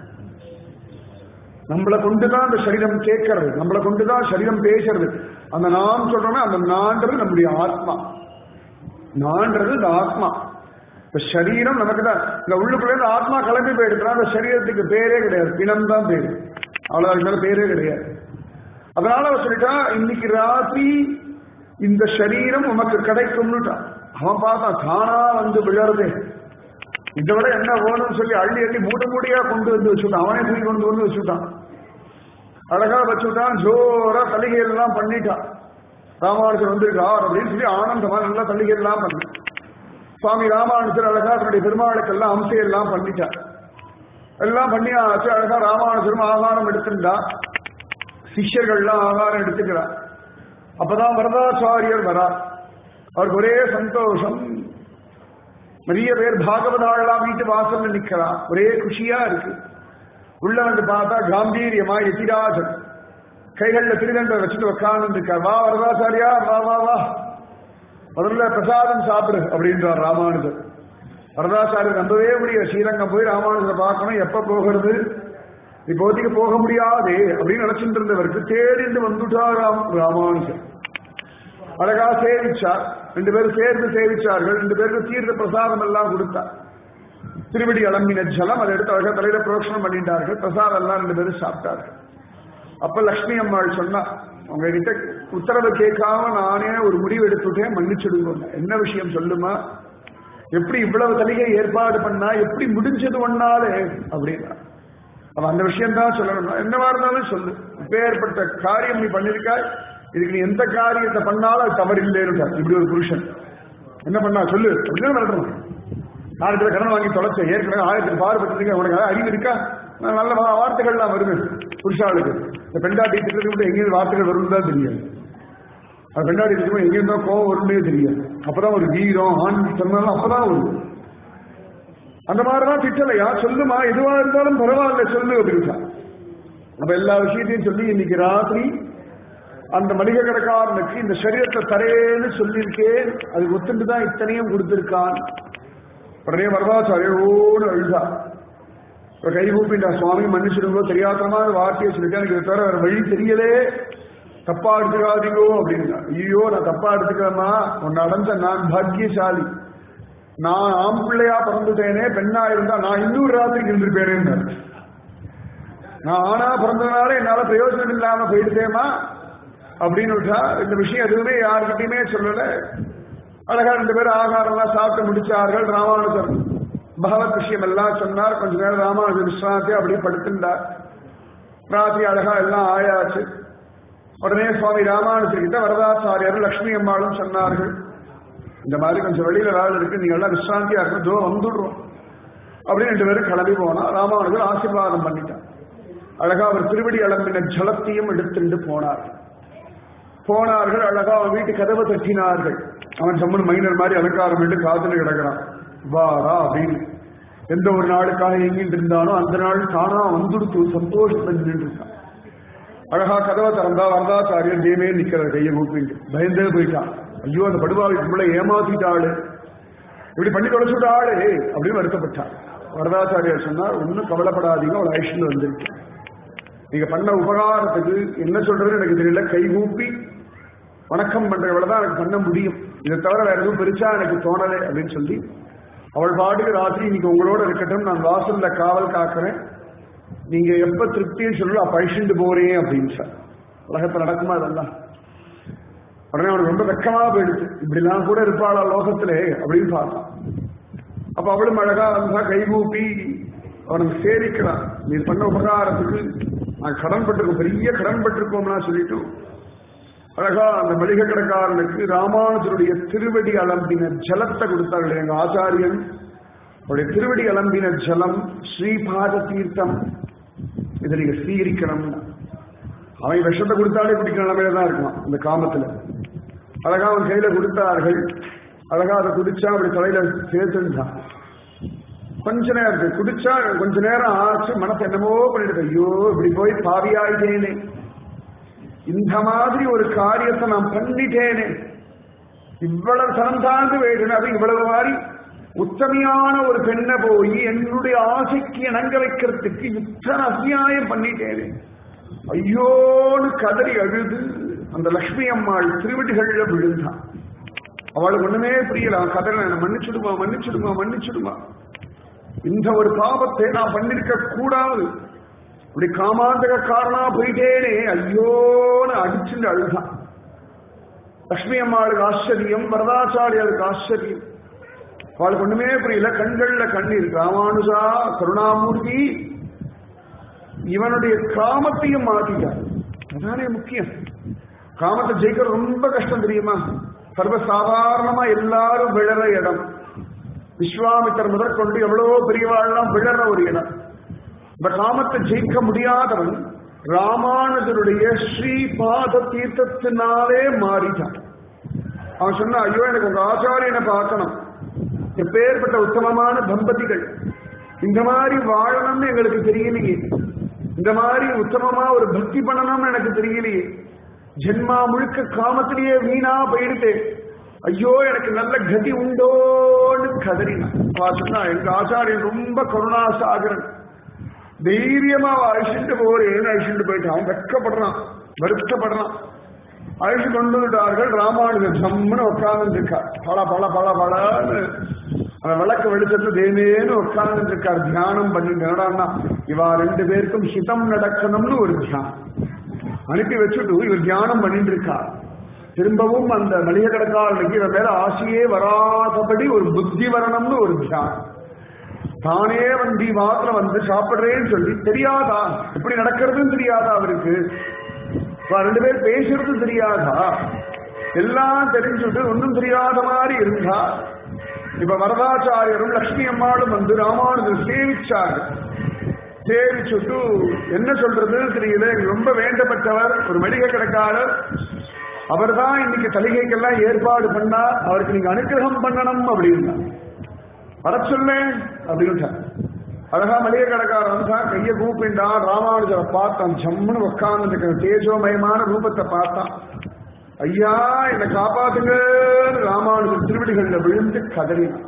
A: நம்மளை கொண்டுதான் அந்த சரீரம் கேட்கறது நம்மளை கொண்டுதான் சரீரம் பேசுறது அந்த நான் சொல்றோம்னா அந்த நான்றது நம்முடைய ஆத்மா நான்றது இந்த ஆத்மா இந்த சரீரம் நமக்கு தான் இந்த உள்ளுக்குள்ள இந்த ஆத்மா கிளம்பி போயிடுச்சுன்னா அந்த சரீரத்துக்கு பேரே கிடையாது பிணம் தான் பேரு அவ்வளவு அதுக்கு மேல பேரே கிடையாது அதனால அவர் சொல்லிட்டா இன்னைக்கு ராத்திரி இந்த சரீரம் உனக்கு கிடைக்கும்னுட்டான் அவன் பார்த்தான் தானா வந்து விழறது இதை விட என்ன வேணும்னு சொல்லி அள்ளி அள்ளி மூட மூடியா கொண்டு வந்து வச்சுட்டான் அவனே தூக்கி கொண்டு வந்து வச்சுட்டான் அழகா வச்சுட்டான் ஜோரா தலிகை எல்லாம் பண்ணிட்டான் ராமானுஜர் வந்திருக்கார் அப்படின்னு சொல்லி ஆனந்தமா நல்லா தள்ளிகை எல்லாம் பண்ணி சுவாமி ராமானுஜர் அழகா தன்னுடைய பெருமாளுக்கெல்லாம் அம்சை எல்லாம் பண்ணிட்டார் எல்லாம் பண்ணியாச்சு அழகா ராமானுஜரும் ஆகாரம் எடுத்துட்டா சிஷ்யர்கள்லாம் ஆகாரம் எடுத்துக்கிறார் அப்பதான் வரதாச்சாரியர் வரார் அவருக்கு ஒரே சந்தோஷம் நிறைய பேர் பாகவதாள்லாம் வீட்டு வாசல்ல நிக்கிறா ஒரே குஷியா இருக்கு உள்ள வந்து பார்த்தா காம்பீரியமா எதிராஜன் கைகள்ல திருகண்டை வச்சுட்டு உட்கார்ந்து இருக்கார் வா வரதாச்சாரியா வா வா வா முதல்ல பிரசாதம் சாப்பிடு அப்படின்றார் ராமானுஜர் வரதாச்சாரியர் நம்பவே முடியாது ஸ்ரீரங்கம் போய் ராமானுஜரை பார்க்கணும் எப்ப போகிறது இப்போதைக்கு போக முடியாது அப்படின்னு நினைச்சிட்டு இருந்தவருக்கு தேடிண்டு வந்துட்டாராம் ராமானுஜர் அழகா சேவிச்சார் ரெண்டு பேரும் சேர்ந்து சேவிச்சார்கள் ரெண்டு பேருக்கு தீர்த்த பிரசாதம் எல்லாம் கொடுத்தார் திருவடி அலம்பின ஜலம் அதை எடுத்து அழகா தலையில புரோஷனம் பண்ணிட்டார்கள் பிரசாதம் எல்லாம் ரெண்டு பேரும் சாப்பிட்டார்கள் அப்ப லக்ஷ்மி அம்மாள் சொன்னா உங்ககிட்ட உத்தரவு கேட்காம நானே ஒரு முடிவு எடுத்துட்டேன் மன்னிச்சிடுங்க என்ன விஷயம் சொல்லுமா எப்படி இவ்வளவு தலிகை ஏற்பாடு பண்ணா எப்படி முடிஞ்சது ஒன்னாலே அப்படின்னா அவ அந்த விஷயம் தான் சொல்லணும் என்னவா இருந்தாலும் சொல்லு இப்பேற்பட்ட காரியம் நீ பண்ணிருக்காய் இதுக்கு நீ எந்த காரியத்தை பண்ணாலும் அது தவறு இல்லைன்னு இப்படி ஒரு புருஷன் என்ன பண்ணா சொல்லு அப்படின்னு நடத்தணும் ஆயிரத்துல கடன் வாங்கி தொலைச்ச ஏற்கனவே ஆயிரத்துக்கு பாடுபட்டு உனக்கு அறிவு இருக்கா நான் நல்ல வா- வார்த்தைகள்லாம் வருது புருஷாளுக்கு இந்த பெண்டாட்டி திட்டத்துக்கு மட்டும் எங்கேயும் வார்த்தைகள் வரும்னு தான் தெரியாது அது பெண்டாட்டி திட்டம் எங்கேயும் தான் கோவம் வரும்னே தெரியாது அப்பதான் ஒரு வீரம் ஆண் சொன்னாலும் அப்பதான் வருது அந்த மாதிரிதான் திட்டலையா சொல்லுமா எதுவா இருந்தாலும் பரவாயில்ல சொல்லு அப்படின்னா அப்ப எல்லா விஷயத்தையும் சொல்லி இன்னைக்கு ராத்திரி அந்த மளிகை கடைக்காரனுக்கு இந்த சரீரத்தை தரேன்னு சொல்லியிருக்கேன் அது ஒத்துண்டு தான் இத்தனையும் கொடுத்திருக்கான் உடனே வரதாச்சாரியோடு அழுதா இப்ப கை கூப்பிட்டா சுவாமி மன்னிச்சிடுங்கோ தெரியாதமா வார்த்தையை சொல்லிட்டேன் எனக்கு இதை தவிர வேற வழி தெரியலே தப்பா எடுத்துக்காதீங்கோ அப்படின்னா ஐயோ நான் தப்பா எடுத்துக்கிறேமா உன்னை அடைஞ்ச நான் பாக்கியசாலி நான் ஆண் பிள்ளையா பிறந்துட்டேனே பெண்ணா இருந்தா நான் இன்னொரு ராத்திரிக்கு இருந்திருப்பேனே நான் ஆனா பிறந்ததுனால என்னால பிரயோஜனம் இல்லாம போயிடுதேமா அப்படின்னு விட்டா இந்த விஷயம் எதுவுமே யாருக்கிட்டையுமே சொல்லல அழகா ரெண்டு பேரும் ஆகாரம்லாம் சாப்பிட்டு முடிச்சார்கள் ராமானுஜர் பகவத் விஷயம் எல்லாம் சொன்னார் கொஞ்ச நேரம் ராமானுஜர் விஸ்ராந்தி அப்படியே படுத்துட்டார் ராத்திரி அழகா எல்லாம் ஆயாச்சு உடனே சுவாமி ராமானுஜர் கிட்ட வரதாச்சாரியார் லட்சுமி அம்மாளும் சொன்னார்கள் இந்த மாதிரி கொஞ்சம் வெளியில வேலை இருக்கு நீங்க எல்லாம் விஸ்ராந்தியா இருக்கு தோ வந்துடுறோம் அப்படின்னு ரெண்டு பேரும் கிளம்பி போனா ராமானுஜர் ஆசீர்வாதம் பண்ணிட்டார் அழகா அவர் திருவடி அலம்பின ஜலத்தையும் எடுத்துட்டு போனார் போனார்கள் அழகா அவன் வீட்டு கதவை தட்டினார்கள் அவன் சம்மன் மைனர் மாதிரி அலங்காரம் விட்டு காத்துல கிடக்கிறான் வாடா அப்படின்னு எந்த ஒரு நாளுக்காக எங்கிட்டு இருந்தானோ அந்த நாள் தானா வந்துடுத்து சந்தோஷத்துல நின்று இருக்கான் அழகா கதவை திறந்தா வரதாச்சாரியர் தேமே நிக்கிறார் கையை கூப்பிட்டு பயந்தே போயிட்டான் ஐயோ அந்த படுவாவை பிள்ளை ஏமாத்திட்டாளு இப்படி பண்ணி தொலைச்சுட்டாளே அப்படின்னு வருத்தப்பட்டான் வரதாச்சாரியர் சொன்னார் ஒன்னும் கவலைப்படாதீங்க அவள் ஐஷன் வந்திருக்கு நீங்க பண்ண உபகாரத்துக்கு என்ன சொல்றதுன்னு எனக்கு தெரியல கைகூப்பி வணக்கம் பண்றவளதான் எனக்கு பண்ண முடியும் இதை தவிர வேற எதுவும் பெருசா எனக்கு தோணலை அப்படின்னு சொல்லி அவள் பாட்டுக்கு ராத்திரி இன்னைக்கு உங்களோட இருக்கட்டும் நான் வாசல்ல காவல் காக்கிறேன் நீங்க எப்ப திருப்தின்னு சொல்லல அப்ப அழிச்சுட்டு போறேன் அப்படின்னு சார் உலகத்துல நடக்குமா அதெல்லாம் உடனே அவனுக்கு ரொம்ப வெக்கமா போயிடுச்சு இப்படிலாம் கூட இருப்பாளா லோகத்திலே அப்படின்னு பார்த்தான் அப்ப அவளும் அழகா வந்தா கைகூப்பி அவனுக்கு சேரிக்கிறான் நீ பண்ண உபகாரத்துக்கு நான் கடன் பட்டிருக்கோம் பெரிய கடன் பட்டிருக்கோம்லாம் சொல்லிட்டு அழகா அந்த மளிகை கடைக்காரனுக்கு ராமானுஜருடைய திருவடி அலம்பின ஜலத்தை கொடுத்தார்கள் எங்க ஆச்சாரியன் அவருடைய திருவடி அலம்பின ஜலம் ஸ்ரீபாத தீர்த்தம் இதை நீங்க ஸ்வீகரிக்கணும் அவன் விஷத்தை கொடுத்தாலே பிடிக்கிற நிலைமையில தான் இருக்கான் அந்த காமத்துல அழகா அவன் கையில கொடுத்தார்கள் அழகா அதை குடிச்சா அப்படி தலையில சேர்த்துட்டான் கொஞ்ச நேரம் குடிச்சா கொஞ்ச நேரம் ஆச்சு மனசு என்னமோ பண்ணிடுது ஐயோ இப்படி போய் பாவியாயிட்டேனே இந்த மாதிரி ஒரு காரியத்தை நான் பண்ணிட்டேனே இவ்வளவு தரம் தாழ்ந்து வேணும் அது இவ்வளவு மாதிரி உத்தமையான ஒரு பெண்ணை போய் என்னுடைய ஆசைக்கு இணங்க வைக்கிறதுக்கு இத்தனை அத்தியாயம் பண்ணிட்டேனே ஐயோன்னு கதறி அழுது அந்த லக்ஷ்மி அம்மாள் திருவடிகள்ல விழுந்தான் அவளுக்கு ஒண்ணுமே புரியல அவன் கதறி என்ன மன்னிச்சுடுமா மன்னிச்சுடுமா மன்னிச்சுடுமா இந்த ஒரு பாவத்தை நான் பண்ணிருக்க கூடாது இப்படி காமாந்தக காரணா போயிட்டேனே ஐயோன்னு அடிச்சுட்டு அழுதான் லக்ஷ்மி அம்மாளுக்கு ஆச்சரியம் வரதாச்சாரியாருக்கு ஆச்சரியம் அவளுக்கு ஒண்ணுமே புரியல கண்கள்ல கண்ணீர் ராமானுஜா கருணாமூர்த்தி இவனுடைய காமத்தையும் மாத்திட்டான் அதானே முக்கியம் காமத்தை ஜெயிக்கிறது ரொம்ப கஷ்டம் தெரியுமா சர்வசாதாரணமா எல்லாரும் விழற இடம் விஸ்வாமித்தர் முதற்கொண்டு எவ்வளவோ பெரியவாள்லாம் விழற ஒரு இடம் இந்த காமத்தை ஜெயிக்க முடியாதவன் ராமானுஜருடைய ஸ்ரீபாத தீர்த்தத்தினாலே மாறிட்டான் அவன் சொன்னா ஐயோ எனக்கு உங்க ஆச்சாரியனை பார்க்கணும் எப்பேற்பட்ட உத்தமமான தம்பதிகள் இந்த மாதிரி வாழணும்னு எங்களுக்கு தெரியலையே இந்த மாதிரி உத்தமமா ஒரு பக்தி பண்ணணும்னு எனக்கு தெரியலையே ஜென்மா முழுக்க காமத்திலேயே வீணா போயிடுது ஐயோ எனக்கு நல்ல கதி உண்டோன்னு கதறினான் அவ சொன்னா எங்க ஆச்சாரியன் ரொம்ப கருணாசாகரன் தைரியமா அழிச்சுட்டு போறேன்னு அழிச்சுட்டு போயிட்டான் வெக்கப்படுறான் வருத்தப்படுறான் அழிச்சு கொண்டு விட்டார்கள் ராமானுஜர் ஜம்முன்னு உட்கார்ந்து இருக்கா பல பல பல பலன்னு அவன் விளக்கு வெளிச்சத்து தேனேன்னு உட்கார்ந்து இருக்கார் தியானம் பண்ணிட்டு என்னடான்னா இவா ரெண்டு பேருக்கும் ஹிதம் நடக்கணும்னு ஒரு தியானம் அனுப்பி வச்சுட்டு இவர் தியானம் பண்ணிட்டு இருக்கார் திரும்பவும் அந்த மளிகை கடைக்காரனுக்கு இவன் மேல ஆசையே வராதபடி ஒரு புத்தி வரணும்னு ஒரு தியானம் தானே வண்டி வாக்குல வந்து சாப்பிடுறேன்னு சொல்லி தெரியாதா எப்படி நடக்கிறதுன்னு தெரியாதா அவருக்கு இப்ப ரெண்டு பேர் பேசுறது தெரியாதா எல்லாம் தெரிஞ்சுட்டு ஒன்றும் தெரியாத மாதிரி இருந்தா இப்ப வரதாச்சாரியரும் லட்சுமி அம்மாளும் வந்து ராமானுஜர் சேவிச்சாங்க சேவிச்சுட்டு என்ன சொல்றதுன்னு தெரியல எனக்கு ரொம்ப வேண்டப்பட்டவர் ஒரு மளிகை கடைக்காரர் அவர் தான் இன்னைக்கு தலிகைக்கெல்லாம் ஏற்பாடு பண்ணா அவருக்கு நீங்க அனுகிரகம் பண்ணணும் அப்படின்னா வர சொல்லேன் அப்படின்ட்டார் அழகா மளிகை கடைக்காரன் வந்தான் கையை கூப்பிண்டான் ராமானுஜரை பார்த்தான் ஜம்முன்னு உட்கார்ந்து இருக்கிற தேஜோமயமான ரூபத்தை பார்த்தான் ஐயா என்னை காப்பாத்துங்கன்னு ராமானுஜர் திருவடிகள்ல விழுந்து கதறினான்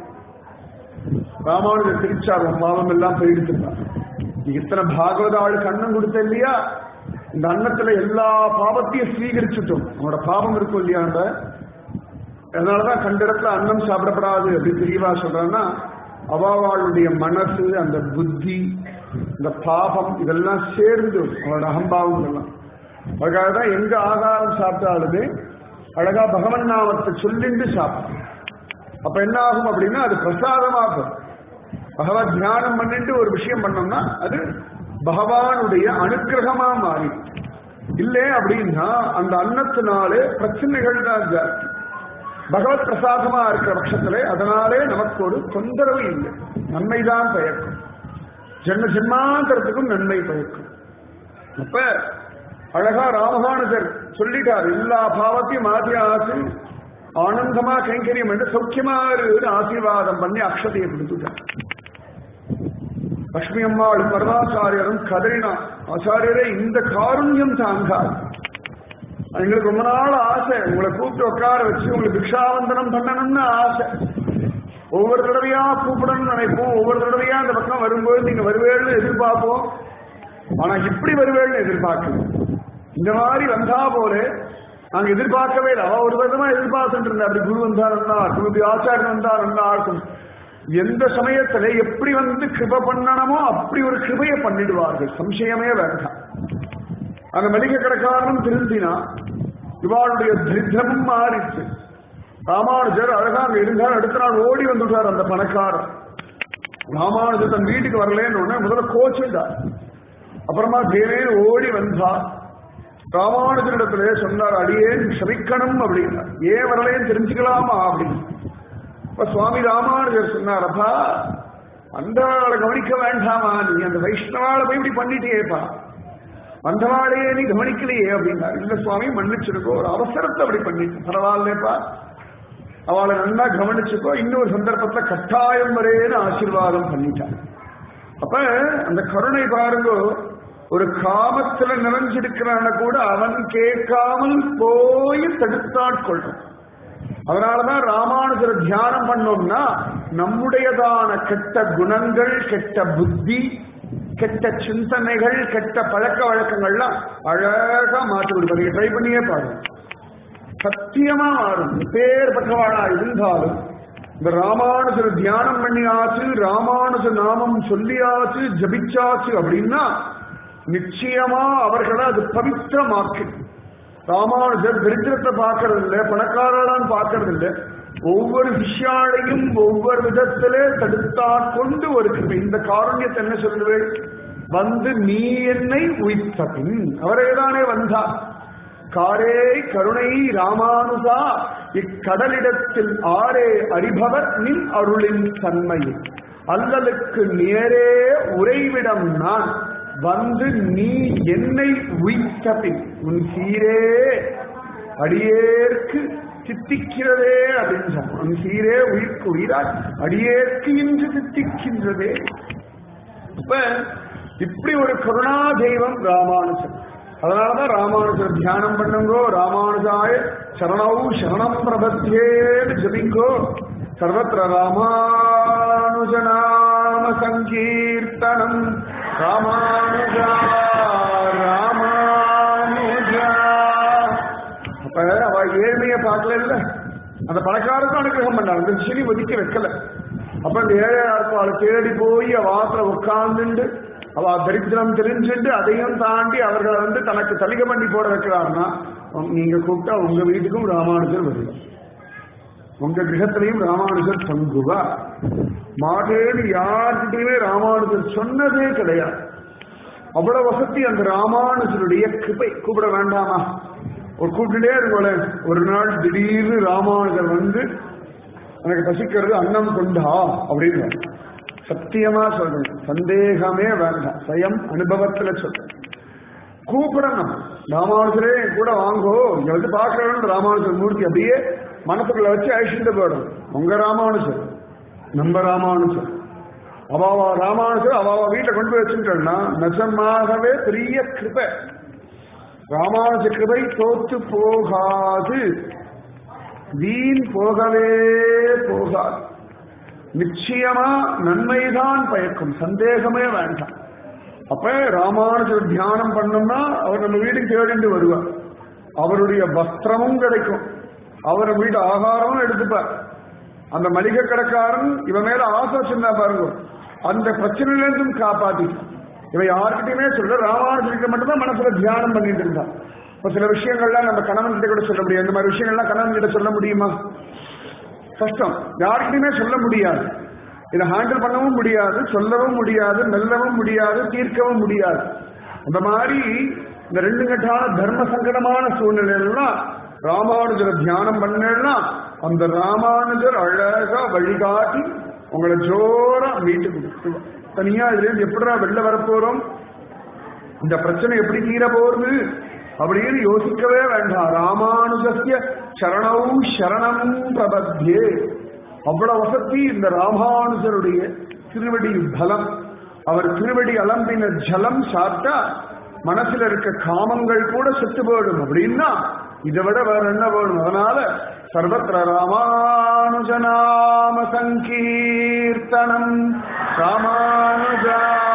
A: ராமானுஜர் திருச்சார் உன் பாவம் எல்லாம் போயிடுத்துட்டான் நீ இத்தனை பாகவத ஆளுக்கு அன்னம் கொடுத்த இல்லையா இந்த அன்னத்துல எல்லா பாவத்தையும் ஸ்வீகரிச்சுட்டோம் அவனோட பாவம் இருக்கும் இல்லையா அந்த அதனாலதான் கண்ட இடத்துல அன்னம் சாப்பிடப்படாது அப்படின்னு தெரியவா சொல்றான்னா அவாவாளுடைய மனசு அந்த புத்தி இந்த பாபம் இதெல்லாம் சேர்ந்து அவனோட அகம்பாவம் எல்லாம் அதுக்காக தான் எங்க ஆகாரம் சாப்பிட்டாலுமே அழகா பகவன் நாமத்தை சொல்லிண்டு சாப்பிடும் அப்ப என்ன ஆகும் அப்படின்னா அது பிரசாதமாகும் பகவத் தியானம் பண்ணிட்டு ஒரு விஷயம் பண்ணோம்னா அது பகவானுடைய அனுகிரகமா மாறி இல்லை அப்படின்னா அந்த அன்னத்தினாலே பிரச்சனைகள் தான் ஜாஸ்தி பகவத் பிரசாதமா இருக்கிற பட்சத்திலே அதனாலே நமக்கு ஒரு தொந்தரவு இல்லை நன்மைதான் பயக்கும் ஜென்ம ஜென்மாந்தரத்துக்கும் நன்மை பயக்கும் அப்ப அழகா ராமகானுஜர் சொல்லிட்டார் எல்லா பாவத்தையும் மாற்றி ஆசை ஆனந்தமா கைங்கரியம் என்று சௌக்கியமா இரு ஆசீர்வாதம் பண்ணி அக்ஷதையை கொடுத்துட்டார் லட்சுமி அம்மாளும் வரதாச்சாரியரும் கதறினா ஆச்சாரியரே இந்த காருண்யம் தாங்காது எங்களுக்கு ரொம்ப நாள் ஆசை உங்களை கூப்பிட்டு உட்கார வச்சு உங்களுக்கு பிக்ஷாவந்தனம் பண்ணணும்னு ஆசை ஒவ்வொரு தடவையா கூப்பிடணும்னு நினைப்போம் ஒவ்வொரு தடவையா அந்த பக்கம் வரும்போது நீங்க வருவேன்னு எதிர்பார்ப்போம் ஆனா இப்படி வருவேன்னு எதிர்பார்க்கணும் இந்த மாதிரி வந்தா போல நாங்க எதிர்பார்க்கவே இல்லை அவ ஒரு விதமா எதிர்பார்த்துட்டு இருந்தேன் அப்படி குரு வந்தா நல்லா இருக்கும் இப்படி ஆச்சாரியன் வந்தா நல்லா இருக்கும் எந்த சமயத்துல எப்படி வந்து கிருப பண்ணணுமோ அப்படி ஒரு கிருபையை பண்ணிடுவார்கள் சம்சயமே வேண்டாம் அந்த மளிகை கடைக்காரனும் திருந்தினா இவாளுடைய திருத்தமும் மாறிச்சு ராமானுஜர் அழகா அங்க இருந்தார் அடுத்த நாள் ஓடி வந்துட்டார் அந்த பணக்காரர் ராமானுஜர் தன் வீட்டுக்கு வரலன்னு உடனே முதல்ல கோச்சுட்டார் அப்புறமா தேவே ஓடி வந்தார் ராமானுஜரிடத்திலே சொன்னார் அடியேன் ஷமிக்கணும் அப்படின்னா ஏன் வரலேன்னு தெரிஞ்சுக்கலாமா அப்படின்னு இப்ப சுவாமி ராமானுஜர் சொன்னார் அப்பா அந்த ஆளை கவனிக்க வேண்டாமா நீ அந்த வைஷ்ணவாளை போய் இப்படி பண்ணிட்டேப்பா வந்தவாளையே நீ கவனிக்கலையே அப்படின்னா இல்ல சுவாமி மன்னிச்சிருக்கோ ஒரு அவசரத்தை அப்படி பண்ணிட்டு பரவாயில்லப்பா அவளை நல்லா கவனிச்சுக்கோ இன்னொரு சந்தர்ப்பத்தை கட்டாயம் வரேன்னு ஆசீர்வாதம் பண்ணிட்டான் அப்ப அந்த கருணை பாருங்கோ ஒரு காமத்துல நிறைஞ்சிருக்கிறான கூட அவன் கேட்காமல் போய் தடுத்தாட்கொள்றான் அதனாலதான் ராமானுஜர் தியானம் பண்ணோம்னா நம்முடையதான கெட்ட குணங்கள் கெட்ட புத்தி கெட்ட சிந்தனைகள் கெட்ட பழக்க வழக்கங்கள்லாம் அழகா மாற்றி விடுவாங்க நீங்க ட்ரை பண்ணியே பாருங்க சத்தியமா மாறும் பேர்பட்டவாளா இருந்தாலும் இந்த ராமானுஜர் தியானம் பண்ணியாச்சு ராமானுஜ நாமம் சொல்லியாச்சு ஜபிச்சாச்சு அப்படின்னா நிச்சயமா அவர்களை அது பவித்திரமாக்கு ராமானுஜர் தரித்திரத்தை பார்க்கறது இல்லை பணக்காரலாம் பார்க்கறது இல்லை ஒவ்வொரு விஷயாலையும் ஒவ்வொரு விதத்திலே தடுத்தா கொண்டு ஒரு கிருபை இந்த காரண்யத்தை என்ன சொல்லுவேன் வந்து நீ என்னை உயிர்த்த பின் அவரேதானே வந்தார் காரே கருணை ராமானுஜா இக்கடலிடத்தில் ஆரே அறிபவர் நின் அருளின் தன்மையை அல்லலுக்கு நேரே உறைவிடம் நான் வந்து நீ என்னை உயிர்த்த பின் உன் சீரே அடியேற்கு சித்திக்கிறதே அப்படின்னு சொன்னான். உன் சீரே உயிர்க்கு உயிராய் அடியேற்கு இன்று சித்திக்கின்றதே இப்ப இப்படி ஒரு கருணா தெய்வம் ராமானுஜன் அதனாலதான் ராமானுஜர் தியானம் பண்ணுங்கோ ராமானுஜாய சரணௌ சரணம் பிரபத்தியேன்னு ஜபிங்கோ சர்வத்திர ராமானுஜநாம சங்கீர்த்தனம் ராமானுஜா ராமானுஜா அப்ப அவ ஏழ்மைய பார்க்கல இல்ல அந்த பணக்காரருக்கும் அனுகிரகம் பண்ணாங்க இந்த சனி ஒதுக்கி வைக்கல அப்ப இந்த ஏழையா இருக்கும் அவளை தேடி போய் அவ வாசல உட்கார்ந்துண்டு அவ தரித்திரம் தெரிஞ்சுட்டு அதையும் தாண்டி அவர்களை வந்து தனக்கு தலிக பண்ணி போட வைக்கிறாருன்னா நீங்க கூப்பிட்டா உங்க வீட்டுக்கும் ராமானுஜர் வருவார் உங்க கிரகத்திலையும் ராமானுஜர் தங்குவா மாட்டேன்னு யார்கிட்டயுமே ராமானுஜர் சொன்னதே கிடையாது அவ்வளவு வசதி அந்த ராமானுஜருடைய கிருபை கூப்பிட வேண்டாமா ஒரு கூப்பிட்டுட்டே இருக்கோல ஒரு நாள் திடீர்னு ராமானுஜர் வந்து எனக்கு பசிக்கிறது அன்னம் கொண்டா அப்படின்னு சத்தியமா சொல்றேன் சந்தேகமே வேண்டாம் சயம் அனுபவத்துல சொல்றேன் கூப்பிடணும் ராமானுஜரே என் கூட வாங்கோ இங்க வந்து பாக்குறேன் ராமானுஜர் மூர்த்தி அப்படியே மனசுக்குள்ள வச்சு அழிச்சுட்டு போயிடும் உங்க ராமானுஜர் நம்ம ராமானுஜர் அவாவா ராமானுஜர் அவாவா வீட்டை கொண்டு போய் வச்சுட்டோம்னா நிஜமாகவே பெரிய கிருபை ராமானுஜ கிருபை தோற்று போகாது வீண் போகவே போகாது நிச்சயமா நன்மைதான் பயக்கும் சந்தேகமே வேண்டாம் அப்ப ராமானுஜர் தியானம் பண்ணோம்னா அவர் நம்ம வீட்டுக்கு தேடிட்டு வருவார் அவருடைய வஸ்திரமும் கிடைக்கும் அவர் வீட்டு ஆகாரமும் எடுத்துப்பார் அந்த மளிகை கடைக்காரன் இவன் மேல ஆசை வச்சிருந்தா பாருங்க அந்த பிரச்சனையிலிருந்தும் காப்பாத்தி இவன் யாருக்கிட்டையுமே சொல்ல ராமானுஜர்கிட்ட மட்டும்தான் மனசுல தியானம் பண்ணிட்டு இருந்தான் இப்ப சில விஷயங்கள்லாம் நம்ம கணவன் கிட்ட கூட சொல்ல முடியும் இந்த மாதிரி விஷயங்கள்லாம் கணவன் கிட்ட சொல்ல முடியுமா கஷ்டம் யாருக்கிட்டையுமே சொல்ல முடியாது இதை ஹேண்டில் பண்ணவும் முடியாது சொல்லவும் முடியாது மெல்லவும் முடியாது தீர்க்கவும் முடியாது அந்த மாதிரி இந்த ரெண்டு கட்டான தர்ம சங்கடமான சூழ்நிலையெல்லாம் ராமானுஜரை தியானம் பண்ணா அந்த ராமானுஜர் அழகா வழிகாட்டி உங்களை ஜோரா வீட்டுக்கு விட்டுருவார். தனியா இதுல இருந்து எப்படிடா வெளில வரப்போறோம் இந்த பிரச்சனை எப்படி தீர போறது அப்படின்னு யோசிக்கவே வேண்டாம் ராமானுஜஸ்ய சரணவும் சரணம் பிரபத்தியே அவ்வளவு வசதி இந்த ராமானுஜருடைய திருவடி பலம் அவர் திருவடி அலம்பின ஜலம் சாப்பிட்டா மனசுல இருக்க காமங்கள் கூட செத்து போயிடும் அப்படின்னா இதை விட வேற என்ன வேணும் அதனால சர்வத்திர ராமானுஜநாம சங்கீர்த்தனம் ராமானுஜா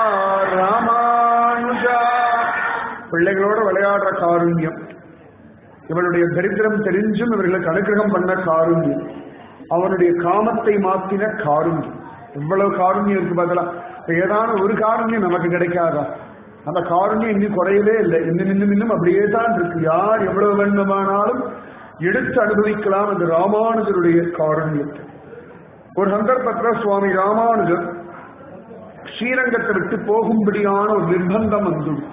A: ராமானுஜா பிள்ளைகளோட விளையாடுற காருண்யம் இவளுடைய தரித்திரம் தெரிஞ்சும் இவர்களுக்கு அனுகிரகம் பண்ண காருண்யம் அவனுடைய காமத்தை மாத்தின காருண்யம் எவ்வளவு காருண்யம் இருக்கு பார்க்கலாம் இப்ப ஏதான ஒரு காருண்யம் நமக்கு கிடைக்காதா அந்த காருண்யம் இன்னும் குறையவே இல்லை இன்னும் இன்னும் இன்னும் அப்படியே தான் இருக்கு யார் எவ்வளவு வேண்டுமானாலும் எடுத்து அனுபவிக்கலாம் அந்த ராமானுஜருடைய காருண்யத்தை ஒரு சந்தர்ப்பத்தில் சுவாமி ராமானுஜர் ஸ்ரீரங்கத்தை விட்டு போகும்படியான ஒரு நிர்பந்தம் வந்துடுச்சு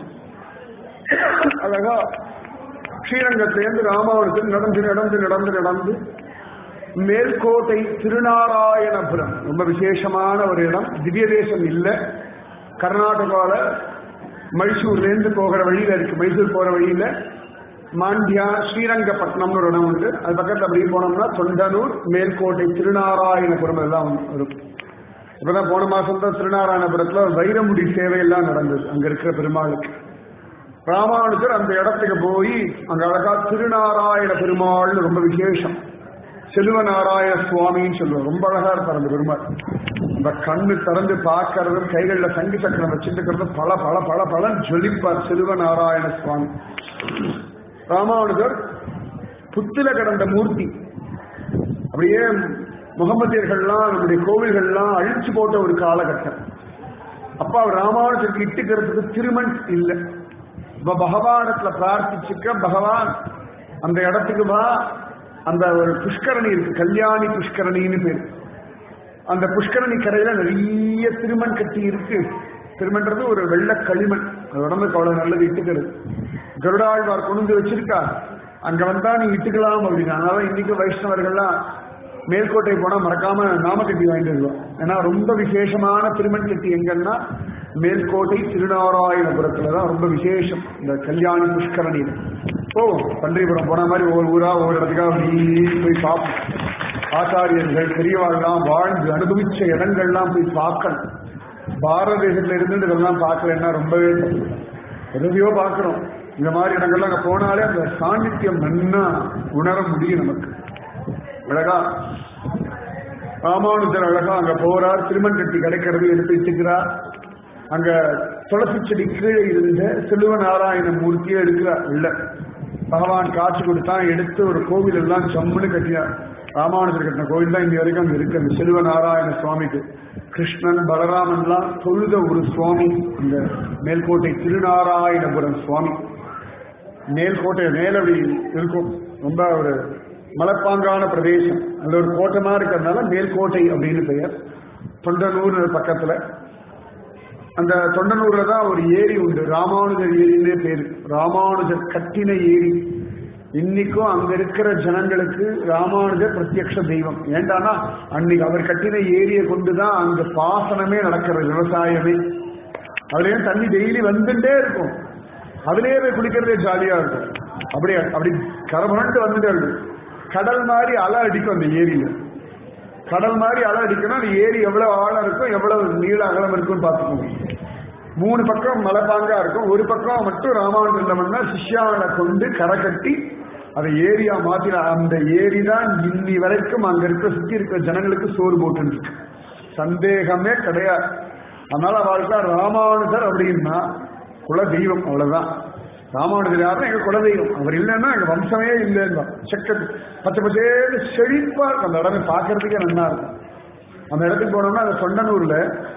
A: அழகா ஸ்ரீரங்கத்திலேருந்து ராமாவரத்தில் நடந்து நடந்து நடந்து நடந்து மேல்கோட்டை திருநாராயணபுரம் ரொம்ப விசேஷமான ஒரு இடம் திவ்ய தேசம் இல்லை கர்நாடகாவில் மைசூர்லேருந்து போகிற வழியில இருக்கு மைசூர் போகிற வழியில மாண்டியா ஸ்ரீரங்கப்பட்டினம்னு ஒரு இடம் உண்டு அது பக்கத்தில் அப்படியே போனோம்னா தொண்டனூர் மேல்கோட்டை திருநாராயணபுரம் எல்லாம் வரும் இப்பதான் போன மாசம் தான் திருநாராயணபுரத்துல வைரமுடி சேவையெல்லாம் நடந்தது அங்க இருக்கிற பெருமாளுக்கு ராமானுஜர் அந்த இடத்துக்கு போய் அங்க அழகா திருநாராயண பெருமாள்னு ரொம்ப விசேஷம் செல்வநாராயண சுவாமின்னு சொல்லுவோம் ரொம்ப அழகா இருப்பார் அந்த பெருமாள் இந்த கண்ணு திறந்து பார்க்கறதும் கைகள்ல சங்கு சக்கரம் வச்சுட்டு இருக்கிறதும் பல பல பல பலன் ஜொலிப்பார் செல்வநாராயண சுவாமி ராமானுஜர் புத்தில கிடந்த மூர்த்தி அப்படியே முகமதியர்கள்லாம் நம்முடைய கோவில்கள்லாம் அழிச்சு போட்ட ஒரு காலகட்டம் அப்ப அவர் ராமானுஜருக்கு இட்டுக்கிறதுக்கு திருமண் இல்லை இப்ப பகவானத்துல பிரார்த்திச்சுக்க பகவான் அந்த இடத்துக்கு வா அந்த ஒரு புஷ்கரணி இருக்கு கல்யாணி புஷ்கரணின்னு பேர் அந்த புஷ்கரணி கரையில நிறைய திருமண் கட்டி இருக்கு திருமன்றது ஒரு வெள்ள களிமண் அது உடம்புக்கு அவ்வளவு நல்லது இட்டுக்கிறது கருடாழ்வார் கொண்டு வந்து வச்சிருக்கா அங்க வந்தா நீ இட்டுக்கலாம் அப்படின்னு அதனால இன்னைக்கு வைஷ்ணவர்கள்லாம் மேல்கோட்டை போனா மறக்காம நாமக்கட்டி வாங்கிட்டு வருவோம் ஏன்னா ரொம்ப விசேஷமான திருமண் கட்டி எங்கன்னா மேல்கோட்டை திருநாராயணபுரத்துல தான் ரொம்ப விசேஷம் இந்த கல்யாணி புஷ்கரணியில் போவோம் பன்றிபுரம் போன மாதிரி ஒவ்வொரு ஊரா ஒவ்வொரு இடத்துக்காக அப்படியே போய் பார்ப்போம் ஆச்சாரியர்கள் பெரியவாள்லாம் வாழ்ந்து அனுபவிச்ச இடங்கள்லாம் போய் பார்க்கணும் பாரத தேசத்துல இருந்து இதெல்லாம் பார்க்கலன்னா ரொம்பவே தப்பு. எதையோ பார்க்கிறோம் இந்த மாதிரி இடங்கள்லாம் அங்க போனாலே அந்த சாநித்தியம் நன்னா உணர முடியும் நமக்கு அழகா ராமானுஜர் அழகா அங்க போறார் திருமண் கட்டி கிடைக்கிறது எடுத்து வச்சுக்கிறார் அங்க துளசி செடி கீழே இருந்த செல்வ நாராயண மூர்த்தியை எடுக்கிறார் இல்ல பகவான் காட்சி கொடுத்தா எடுத்து ஒரு கோவில் எல்லாம் சம்முன்னு கட்டினார் ராமானுஜர் கட்டின கோவில் தான் இங்க வரைக்கும் அங்க இருக்கு அந்த செல்வ நாராயண சுவாமிக்கு கிருஷ்ணன் பலராமன்லாம் தொழுத ஒரு சுவாமி அந்த மேல்கோட்டை திருநாராயணபுரம் சுவாமி மேல்கோட்டை மேல அப்படி இருக்கும் ரொம்ப ஒரு மலைப்பாங்கான பிரதேசம் அதுல ஒரு கோட்டமா இருக்கிறதுனால மேல்கோட்டை அப்படின்னு பெயர் தொண்டனூர் பக்கத்துல அந்த தொண்டனூர்ல தான் ஒரு ஏரி உண்டு ராமானுஜர் ஏரின்னே பேரு ராமானுஜர் கட்டின ஏரி இன்னைக்கும் அங்க இருக்கிற ஜனங்களுக்கு ராமானுஜர் பிரத்யக்ஷ தெய்வம் ஏண்டானா அன்னைக்கு அவர் கட்டின ஏரியை கொண்டுதான் அங்க பாசனமே நடக்கிறது விவசாயமே அதுலயும் தண்ணி டெய்லி வந்துட்டே இருக்கும் அதுலயே போய் குளிக்கிறதே ஜாலியா இருக்கும் அப்படியே அப்படி கரபுரண்டு வந்துட்டே இருக்கும் கடல் மாதிரி அலை அடிக்கும் அந்த ஏரியில கடல் மாதிரி அலை அடிக்கணும் அந்த ஏரி எவ்வளவு ஆழம் இருக்கும் எவ்வளவு நீள அகலம் இருக்கும்னு பார்த்துக்கோங்க மூணு பக்கம் மலைப்பாங்கா இருக்கும் ஒரு பக்கம் மட்டும் ராமானுஜன் என்ன பண்ணா சிஷ்யாவனை கொண்டு கரை கட்டி அதை ஏரியா மாத்தின அந்த ஏரி தான் இன்னி வரைக்கும் அங்க இருக்க சுத்தி இருக்கிற ஜனங்களுக்கு சோறு போட்டு இருக்கு சந்தேகமே கிடையாது அதனால அவளுக்கு ராமானுஜர் அப்படின்னா குல தெய்வம் அவ்வளவுதான் ராமானுஜர் யாருன்னா எங்க குலதெய்வம் அவர் இல்லைன்னா எங்க வம்சமே இல்லைன்னா செக்கத்து பச்சை பச்சேன்னு செழிப்பா இருக்கும் அந்த இடமே பார்க்கறதுக்கே நல்லா இருக்கும் அந்த இடத்துக்கு போனோம்னா அந்த சொண்டனூர்ல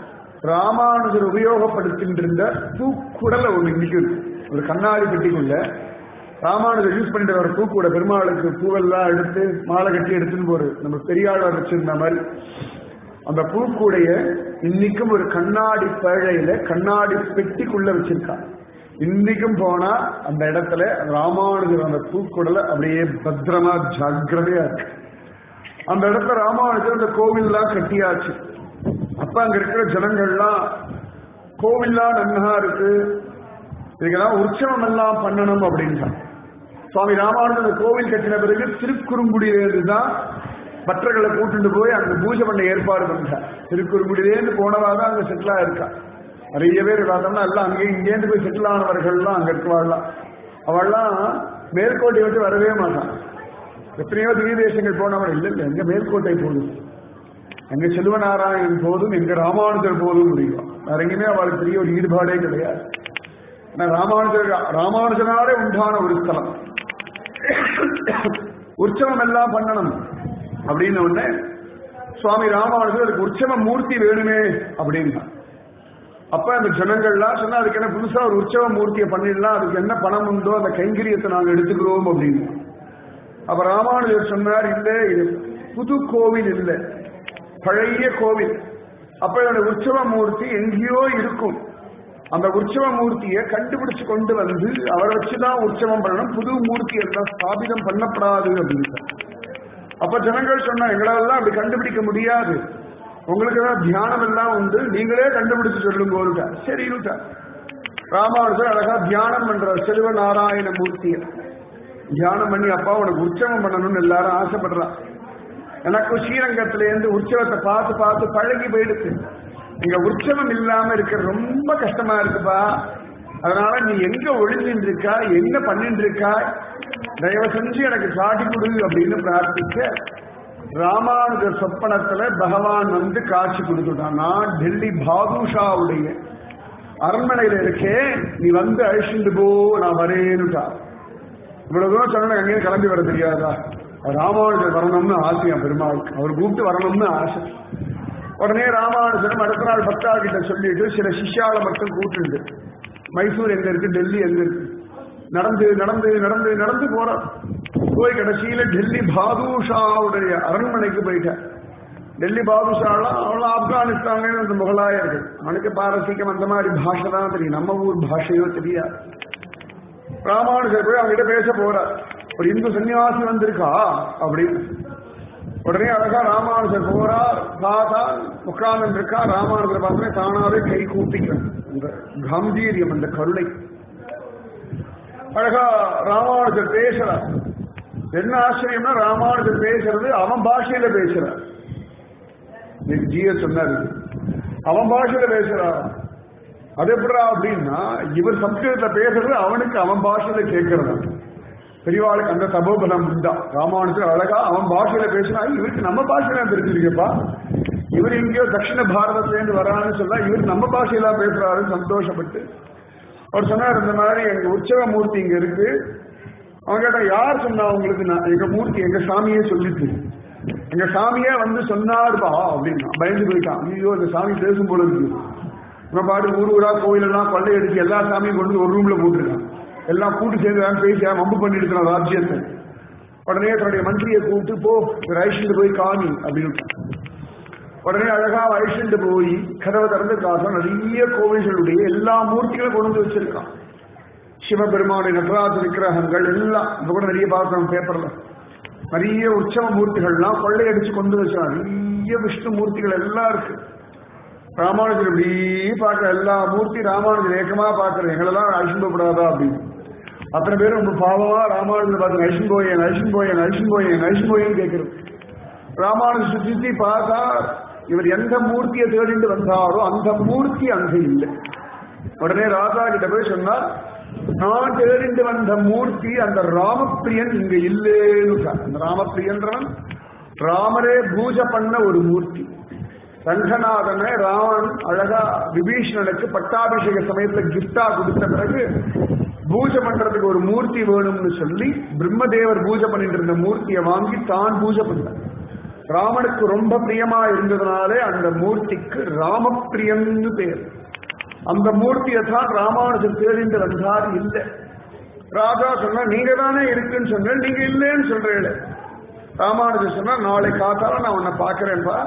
A: ராமானுஜர் உபயோகப்படுத்தின்ற பூக்குடலை ஒண்ணு இன்னைக்கு இருக்கு ஒரு கண்ணாடி பெட்டிக்குள்ள ராமானுஜர் யூஸ் பண்ணிட்டு வர பூக்கூட பெருமாளுக்கு பூவெல்லாம் எடுத்து மாலை கட்டி எடுத்துன்னு போறது நம்ம பெரியாளர் வச்சிருந்த மாதிரி அந்த பூக்கூடைய இன்னைக்கும் ஒரு கண்ணாடி பேழையில கண்ணாடி பெட்டிக்குள்ள வச்சிருக்கா இன்னைக்கும் போனா அந்த இடத்துல ராமானுஜர் அந்த பூக்குடலை அப்படியே பத்திரமா ஜாக்கிரதையா இருக்கு அந்த இடத்துல ராமானுஜர் அந்த கோவில்லாம் கட்டியாச்சு அப்ப அங்க இருக்கிற ஜனங்கள்லாம் கோவில்லாம் நன்னா இருக்கு இதுக்கெல்லாம் உற்சவம் எல்லாம் பண்ணணும் அப்படின்றான் சுவாமி ராமானுஜர் அந்த கோவில் கட்டின பிறகு திருக்குறுங்குடியிலிருந்து தான் பற்றர்களை கூட்டிட்டு போய் அங்க பூஜை பண்ண ஏற்பாடு பண்றார் திருக்குறுங்குடியிலேருந்து போனவா தான் அங்க செட்டில் ஆயிருக்கா நிறைய பேர் பார்த்தோம்னா எல்லாம் அங்கேயும் இங்கேருந்து போய் செட்டில் ஆனவர்கள்லாம் அங்க இருக்கவாள்லாம் அவள்லாம் மேல்கோட்டை விட்டு வரவே மாட்டான் எத்தனையோ திவ்ய தேசங்கள் போனவன் இல்லை இல்லை எங்க மேல்கோட்டை போதும் எங்க செல்வநாராயணன் போதும் எங்க ராமானுஜர் போதும் முடியும் வேற எங்கேயுமே அவளுக்கு பெரிய ஒரு ஈடுபாடே கிடையாது ஏன்னா ராமானுஜர் ராமானுஜனாலே உண்டான ஒரு ஸ்தலம் உற்சவம் எல்லாம் பண்ணணும் அப்படின்னு உடனே சுவாமி ராமானுஜர் அதுக்கு உற்சவ மூர்த்தி வேணுமே அப்படின்னா அப்ப அந்த ஜனங்கள்லாம் சொன்னா அதுக்கு என்ன புதுசா ஒரு உற்சவ மூர்த்தியை பண்ணிடலாம் அதுக்கு என்ன பணம் உண்டோ அந்த கைங்கரியத்தை நாங்க எடுத்துக்கிறோம் அப்படின்னு அப்ப ராமானுஜர் சொன்னார் இல்ல இது புது கோவில் இல்லை பழைய கோவில் அப்ப என்னோட உற்சவ மூர்த்தி எங்கேயோ இருக்கும் அந்த உற்சவ மூர்த்தியை கண்டுபிடிச்சு கொண்டு வந்து அவரை வச்சுதான் உற்சவம் பண்ணணும் புது மூர்த்தி எல்லாம் ஸ்தாபிதம் பண்ணப்படாது அப்படின்னு அப்ப ஜனங்கள் சொன்னா எங்களாலெல்லாம் அப்படி கண்டுபிடிக்க முடியாது உங்களுக்கு தான் தியானம் எல்லாம் உண்டு நீங்களே கண்டுபிடிச்சு சொல்லுங்க சரி ராமானுஜர் அழகா தியானம் பண்ற செல்வ நாராயண மூர்த்தியை தியானம் பண்ணி அப்பா உனக்கு உற்சவம் பண்ணணும்னு எல்லாரும் ஆசைப்படுறான் எனக்கு ஸ்ரீரங்கத்துல இருந்து உற்சவத்தை பார்த்து பார்த்து பழகி போயிடுச்சு இங்க உற்சவம் இல்லாம இருக்க ரொம்ப கஷ்டமா இருக்குப்பா அதனால நீ எங்க ஒழிஞ்சிட்டு இருக்கா என்ன பண்ணிட்டு இருக்கா தயவு செஞ்சு எனக்கு காட்டி கொடு அப்படின்னு பிரார்த்திக்க ராமானுஜர் சொப்பனத்துல பகவான் வந்து காட்சி கொடுத்துட்டான் நான் டெல்லி பாதுஷாவுடைய அரண்மனையில இருக்கேன் நீ வந்து அழிச்சுட்டு போ நான் வரேன்னுட்டா இவ்வளவு தூரம் சொன்னா எங்கேயும் கிளம்பி வர தெரியாதா ராமானுஜர் வரணும்னு ஆசையா பெருமாளுக்கு அவர் கூப்பிட்டு வரணும்னு ஆசை உடனே ராமானுஜரும் அடுத்த நாள் பக்தா கிட்ட சொல்லிட்டு சில சிஷ்யால மட்டும் கூப்பிட்டு மைசூர் எங்க இருக்கு டெல்லி எங்க இருக்கு நடந்து நடந்து நடந்து நடந்து போறார் போய் கடைசியில டெல்லி பாதுஷாவுடைய அரண்மனைக்கு போயிட்டார் டெல்லி பாதுஷாலாம் அவளும் ஆப்கானிஸ்தானே அந்த முகலாயர்கள் அவனுக்கு பாரசீகம் அந்த மாதிரி பாஷை தான் தெரியும் நம்ம ஊர் பாஷையோ தெரியாது ராமானுஜர் போய் அவங்ககிட்ட பேச போறார் ஒரு இந்து சன்னியாசி வந்திருக்கா அப்படின்னு உடனே அழகா ராமானுஜர் போறார் பார்த்தா உட்கார்ந்து இருக்கா ராமானுஜர் பார்த்தா தானாவே கை கூப்பிக்கிறான் அந்த கம்பீரியம் அந்த கருணை அழகா ராமானுஜர் பேசுறார் என்ன ஆச்சரியம்னா ராமானுஜர் பேசுறது அவன் பாஷையில பேசுறார் ஜிய சொன்னாரு அவன் பாஷையில பேசுறான் அது எப்படா அப்படின்னா இவர் சம்ஸ்கிருதத்துல பேசுறது அவனுக்கு அவன் பாஷையில கேட்கறதா பெரியவாளுக்கு அந்த தபோபலம் உண்டா ராமானுஜர் அழகா அவன் பாஷையில பேசினா இவருக்கு நம்ம பாஷையில தெரிஞ்சிருக்கப்பா இவர் எங்கேயோ தட்சிண பாரதத்திலேருந்து வரான்னு சொல்ல இவர் நம்ம பாஷையில பேசுறாரு சந்தோஷப்பட்டு அவர் சொன்னார் இந்த மாதிரி எங்க உற்சவ மூர்த்தி இங்க இருக்கு அவன் கேட்டா யார் சொன்னா உங்களுக்கு நான் எங்க மூர்த்தி எங்க சாமியே சொல்லிட்டு எங்க சாமியே வந்து சொன்னாருப்பா அப்படின்னா பயந்து போயிட்டான் ஐயோ இந்த சாமி பேசும் போல இருக்கு இவன் பாட்டு ஊர் ஊரா கோயிலெல்லாம் கொள்ளையடிச்சு எல்லா சாமியும் கொண்டு ஒரு ரூம்ல போட்டுருக்கான் எல்லாம் கூட்டு சேர்ந்து பேசி மம்பு பண்ணிட்டு இருக்கிறான் ராஜ்யத்தை உடனே தன்னுடைய மந்திரியை கூப்பிட்டு போ ரைஷன் போய் காமி அப்படின்னு உடனே அழகா வயசுண்டு போய் கதவை திறந்து காசம் நிறைய கோவில்களுடைய எல்லா மூர்த்திகளும் கொண்டு வந்து வச்சிருக்கான் சிவபெருமானுடைய நடராஜ விக்கிரகங்கள் எல்லாம் இப்ப கூட நிறைய பார்க்கணும் பேப்பர்ல நிறைய உற்சவ மூர்த்திகள்லாம் கொள்ளையடிச்சு கொண்டு வச்சான் நிறைய விஷ்ணு மூர்த்திகள் எல்லாம் இருக்கு ராமானுஜர் இப்படி பார்க்க எல்லா மூர்த்தி ராமானுஜர் ஏக்கமா பார்க்கறது எங்களெல்லாம் அழிச்சுப்படாதா அப்படின்னு அத்தனை பேரும் ரொம்ப பாவமா ராமானுஜர் பார்த்து நைஷன் போயேன் நைஷன் போயேன் நைஷன் போயேன் நைஷன் போயேன்னு கேட்கிறது ராமானுஜர் சுத்தி சுத்தி பார்த்தா இவர் எந்த மூர்த்தியை தேடிட்டு வந்தாரோ அந்த மூர்த்தி அங்க இல்லை உடனே ராஜா கிட்ட போய் சொன்னார் நான் தேடிண்டு வந்த மூர்த்தி அந்த ராமப்பிரியன் இங்க இல்லேன்னு அந்த ராமப்பிரியன்றவன் ராமரே பூஜை பண்ண ஒரு மூர்த்தி ரங்கநாதனை ராவன் அழகா விபீஷணனுக்கு பட்டாபிஷேக சமயத்துல கிஃப்டா கொடுத்த பிறகு பூஜை பண்றதுக்கு ஒரு மூர்த்தி வேணும்னு சொல்லி பிரம்மதேவர் பூஜை பண்ணிட்டு இருந்த மூர்த்தியை வாங்கி தான் பூஜை பண்ணார் ராமனுக்கு ரொம்ப பிரியமா இருந்ததுனாலே அந்த மூர்த்திக்கு ராமப்பிரியம்னு பேர் அந்த மூர்த்தியை தான் ராமானுஜர் தேடிந்து வந்தார் இல்லை ராஜா சொன்னா நீங்க தானே இருக்குன்னு சொன்னேன் நீங்க இல்லைன்னு சொல்றீங்களே ராமானுஜர் சொன்னா நாளை காத்தால நான் உன்னை பாக்குறேன்பா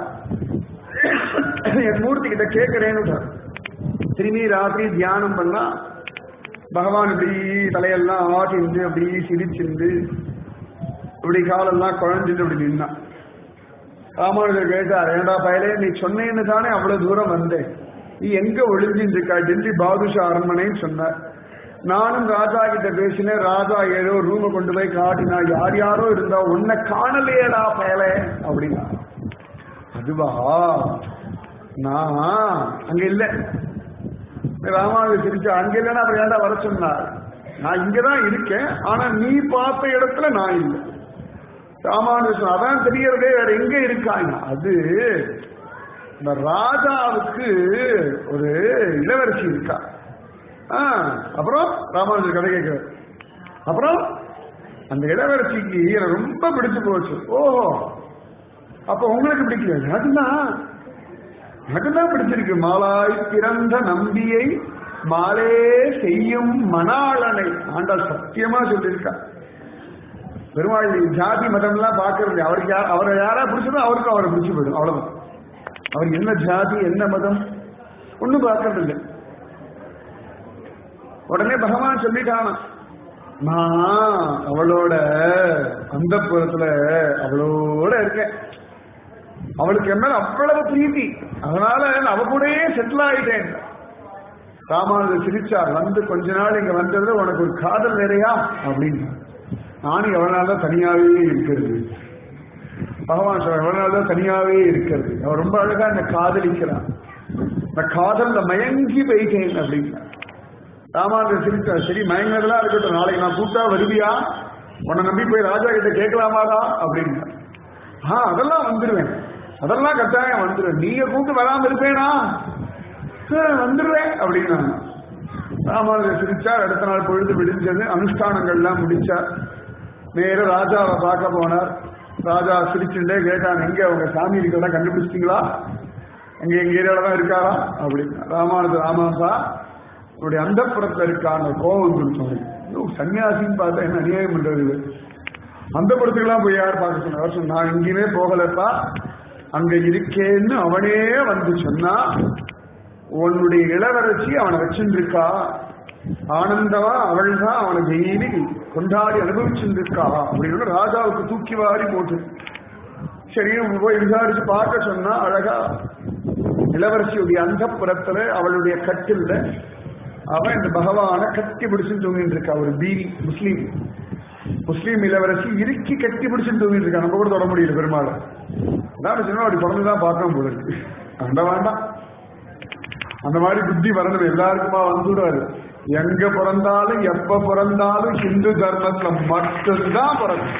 A: என் மூர்த்தி கிட்ட கேட்கிறேன்னு திரும்பி ராத்திரி தியானம் பண்ணா பகவான் இப்படி தலையெல்லாம் ஆட்டிந்து அப்படி சிரிச்சிருந்து இப்படி காலெல்லாம் குழஞ்சிட்டு இப்படி நின்னான் ராமானுஜர் கேட்டார் ஏண்டா பயலே நீ சொன்னேன்னு தானே அவ்வளவு தூரம் வந்தேன் நீ எங்க ஒளிஞ்சின்னு இருக்கா டெல்லி பாதுஷா அரண்மனைன்னு சொன்னார் நானும் ராஜா கிட்ட பேசினேன் ராஜா ஏதோ ரூமை கொண்டு போய் காட்டினா யார் யாரோ இருந்தா உன்னை காணலையேடா பயலே அப்படின்னா அதுவா நான் அங்க இல்ல ராமானுஜர் சிரிச்சா அங்க இல்லைன்னா அப்புறம் ஏன்டா வர சொன்னார் நான் இங்கதான் இருக்கேன் ஆனா நீ பார்த்த இடத்துல நான் இல்லை ராமானுஜன் அதான் தெரியறதே வேற எங்க இருக்காங்க அது இந்த ராஜாவுக்கு ஒரு இளவரசி இருக்கா ஆ, அப்புறம் ராமானுஜர் கதை கேட்கிறார் அப்புறம் அந்த இளவரசிக்கு எனக்கு ரொம்ப பிடிச்சு போச்சு ஓஹோ அப்ப உங்களுக்கு பிடிக்கல எனக்குதான் எனக்குதான் பிடிச்சிருக்கு மாலாய் பிறந்த நம்பியை மாலே செய்யும் மணாளனை ஆண்டாள் சத்தியமா சொல்லியிருக்கா பெருமாள் ஜாதி மதம் எல்லாம் பாக்குறது அவருக்கு யார் அவரை யாரா பிடிச்சதோ அவருக்கும் அவரை பிடிச்சு போயிடும் அவ்வளவுதான் அவர் என்ன ஜாதி என்ன மதம் ஒண்ணும் பார்க்கறது இல்லை உடனே பகவான் சொல்லிட்டானா நான் அவளோட அந்த புறத்துல அவளோட இருக்கேன் அவளுக்கு என்ன அவ்வளவு பிரீத்தி அதனால நான் அவ கூடயே செட்டில் ஆயிட்டேன் ராமானுஜர் சிரிச்சார் வந்து கொஞ்ச நாள் இங்க வந்தது உனக்கு ஒரு காதல் வேறையா அப்படின்னு நானும் எவ்வளவு நாள் தான் தனியாவே இருக்கிறது பகவான் சொல்ற எவ்வளவு நாள் தான் தனியாவே இருக்கிறது அவன் ரொம்ப அழகா என்ன காதலிக்கிறான் இந்த காதல்ல மயங்கி போயிட்டேன் அப்படின்னா ராமானுஜர் சிரிச்சா சரி மயங்கினதெல்லாம் இருக்கட்டும் நாளைக்கு நான் கூட்டா வருவியா உன்னை நம்பி போய் ராஜா கிட்ட கேட்கலாமாடா அப்படின்னா ஆ அதெல்லாம் வந்துருவேன் அதெல்லாம் கட்டாயம் வந்துருவேன் நீங்க கூப்பிட்டு வராம இருப்பேனா "ஆ, வந்துருவேன் அப்படின்னா ராமானுஜர் சிரிச்சார் அடுத்த நாள் பொழுது விடிஞ்சது அனுஷ்டானங்கள்லாம் முடிச்சார் நேர ராஜாவை பார்க்க போனார் ராஜா சிரிச்சுட்டே கேட்டான் எங்க உங்க சாமி இருக்கிறதா கண்டுபிடிச்சிட்டீங்களா எங்க எங்க ஏரியால தான் இருக்காரா அப்படின்னா ராமானுஜர் ராமாசா உங்களுடைய அந்தப்புறத்துல இருக்கான கோபம் கொடுத்தோம் சன்னியாசின்னு பார்த்தா என்ன அநியாயம் பண்றது இது அந்த படத்துக்கெல்லாம் போய் யார் பார்க்க சொன்னார் அவர் சொன்னா, நான் எங்கேயுமே போகலப்பா அங்க இருக்கேன்னு அவனே வந்து சொன்னா உன்னுடைய இளவரசி அவனை வச்சுருக்கா ஆனந்தமா அவள் தான் அவனை டெய்லி கொண்டாடி அனுபவிச்சுருக்கா அப்படின்னு ராஜாவுக்கு தூக்கி வாரி போட்டு சரி போய் விசாரிச்சு பார்க்க சொன்னா அழகா இளவரசியுடைய அந்த புறத்துல அவளுடைய கட்டில்ல அவன் இந்த பகவானை கட்டி பிடிச்சுன்னு தூங்கிட்டு இருக்கா ஒரு பீவி முஸ்லீம் முஸ்லீம் இளவரசி இறுக்கி கட்டி பிடிச்சுன்னு தூங்கிட்டு இருக்கா நம்ம கூட தொட முடியல பெருமாள் அதான் சொன்னா அப்படி பிறந்துதான் பார்க்கணும் போல இருக்கு அந்த வேண்டாம் அந்த மாதிரி புத்தி வரணும் எல்லாருக்குமா வந்துடாரு எங்க பிறந்தாலும் எப்ப பிறந்தாலும் ஹிந்து தர்மத்துல மட்டும்தான் பிறக்கும்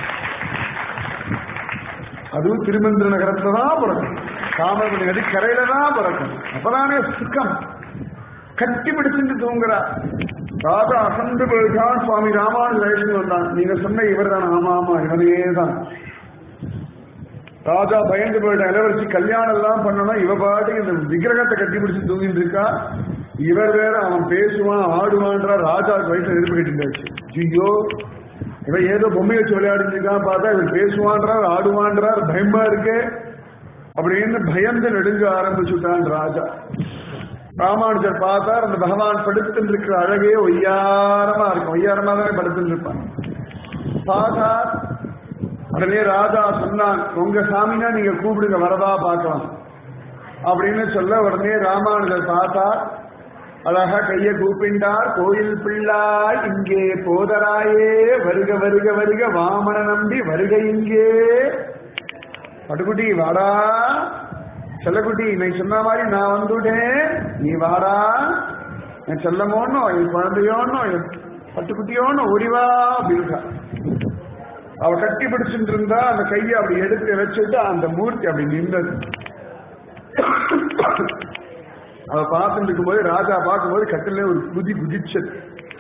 A: அதுவும் திருமந்திர நகரத்துல தான் பிறக்கும் காமராஜ் நதி கரையில தான் பிறக்கும் அப்பதானே சுக்கம் கட்டி பிடிச்சிட்டு தூங்குறா ராஜா அசந்து போயிட்டான் சுவாமி ராமானுஜ வயசுக்கு வந்தான் நீங்க சொன்ன இவர் தான் ஆமா ஆமா இவனே தான் ராஜா பயந்து போயிட்ட இளவரசி கல்யாணம் எல்லாம் பண்ணணும் இவ பாட்டுக்கு இந்த விக்கிரகத்தை கட்டி பிடிச்சு தூங்கிட்டு இருக்கா இவர் வேற அவன் பேசுவான் ஆடுவான்றா ராஜாவுக்கு வயசுல நெருப்பு கட்டிட்டாச்சு ஐயோ இவன் ஏதோ பொம்மை வச்சு விளையாடிட்டு இருக்கான் பார்த்தா இவர் பேசுவான்றார் ஆடுவான்றார் பயமா இருக்கு அப்படின்னு பயந்து நெடுங்க ஆரம்பிச்சுட்டான் ராஜா ராமானுஜர் பார்த்தார் அந்த பகவான் படுத்துட்டு இருக்கிற அழகே ஒய்யாரமா இருக்கும் ஒய்யாரமா தானே படுத்துட்டு இருப்பான் பார்த்தார் உடனே ராஜா சொன்னான் உங்க சாமினா நீங்க கூப்பிடுங்க வரதா பார்க்கலாம் அப்படின்னு சொல்ல உடனே ராமானுஜர் பார்த்தார் அழகா கைய கூப்பிண்டார் கோயில் பிள்ளாய் இங்கே போதராயே வருக வருக வருக வாமன நம்பி வருக இங்கே படுகுட்டி வாடா செல்லக்குட்டி நீ சொன்ன மாதிரி நான் வந்துட்டேன் நீ வாடா என் செல்லமோன்னோ என் குழந்தையோன்னோ என் பட்டுக்குட்டியோன்னு ஓடிவா அப்படின்றா அவ கட்டி பிடிச்சிட்டு இருந்தா அந்த கையை அப்படி எடுத்து வச்சுட்டு அந்த மூர்த்தி அப்படி நின்றது அவ பார்த்துட்டு இருக்கும்போது ராஜா பார்க்கும்போது கட்டில ஒரு குதி குதிச்சது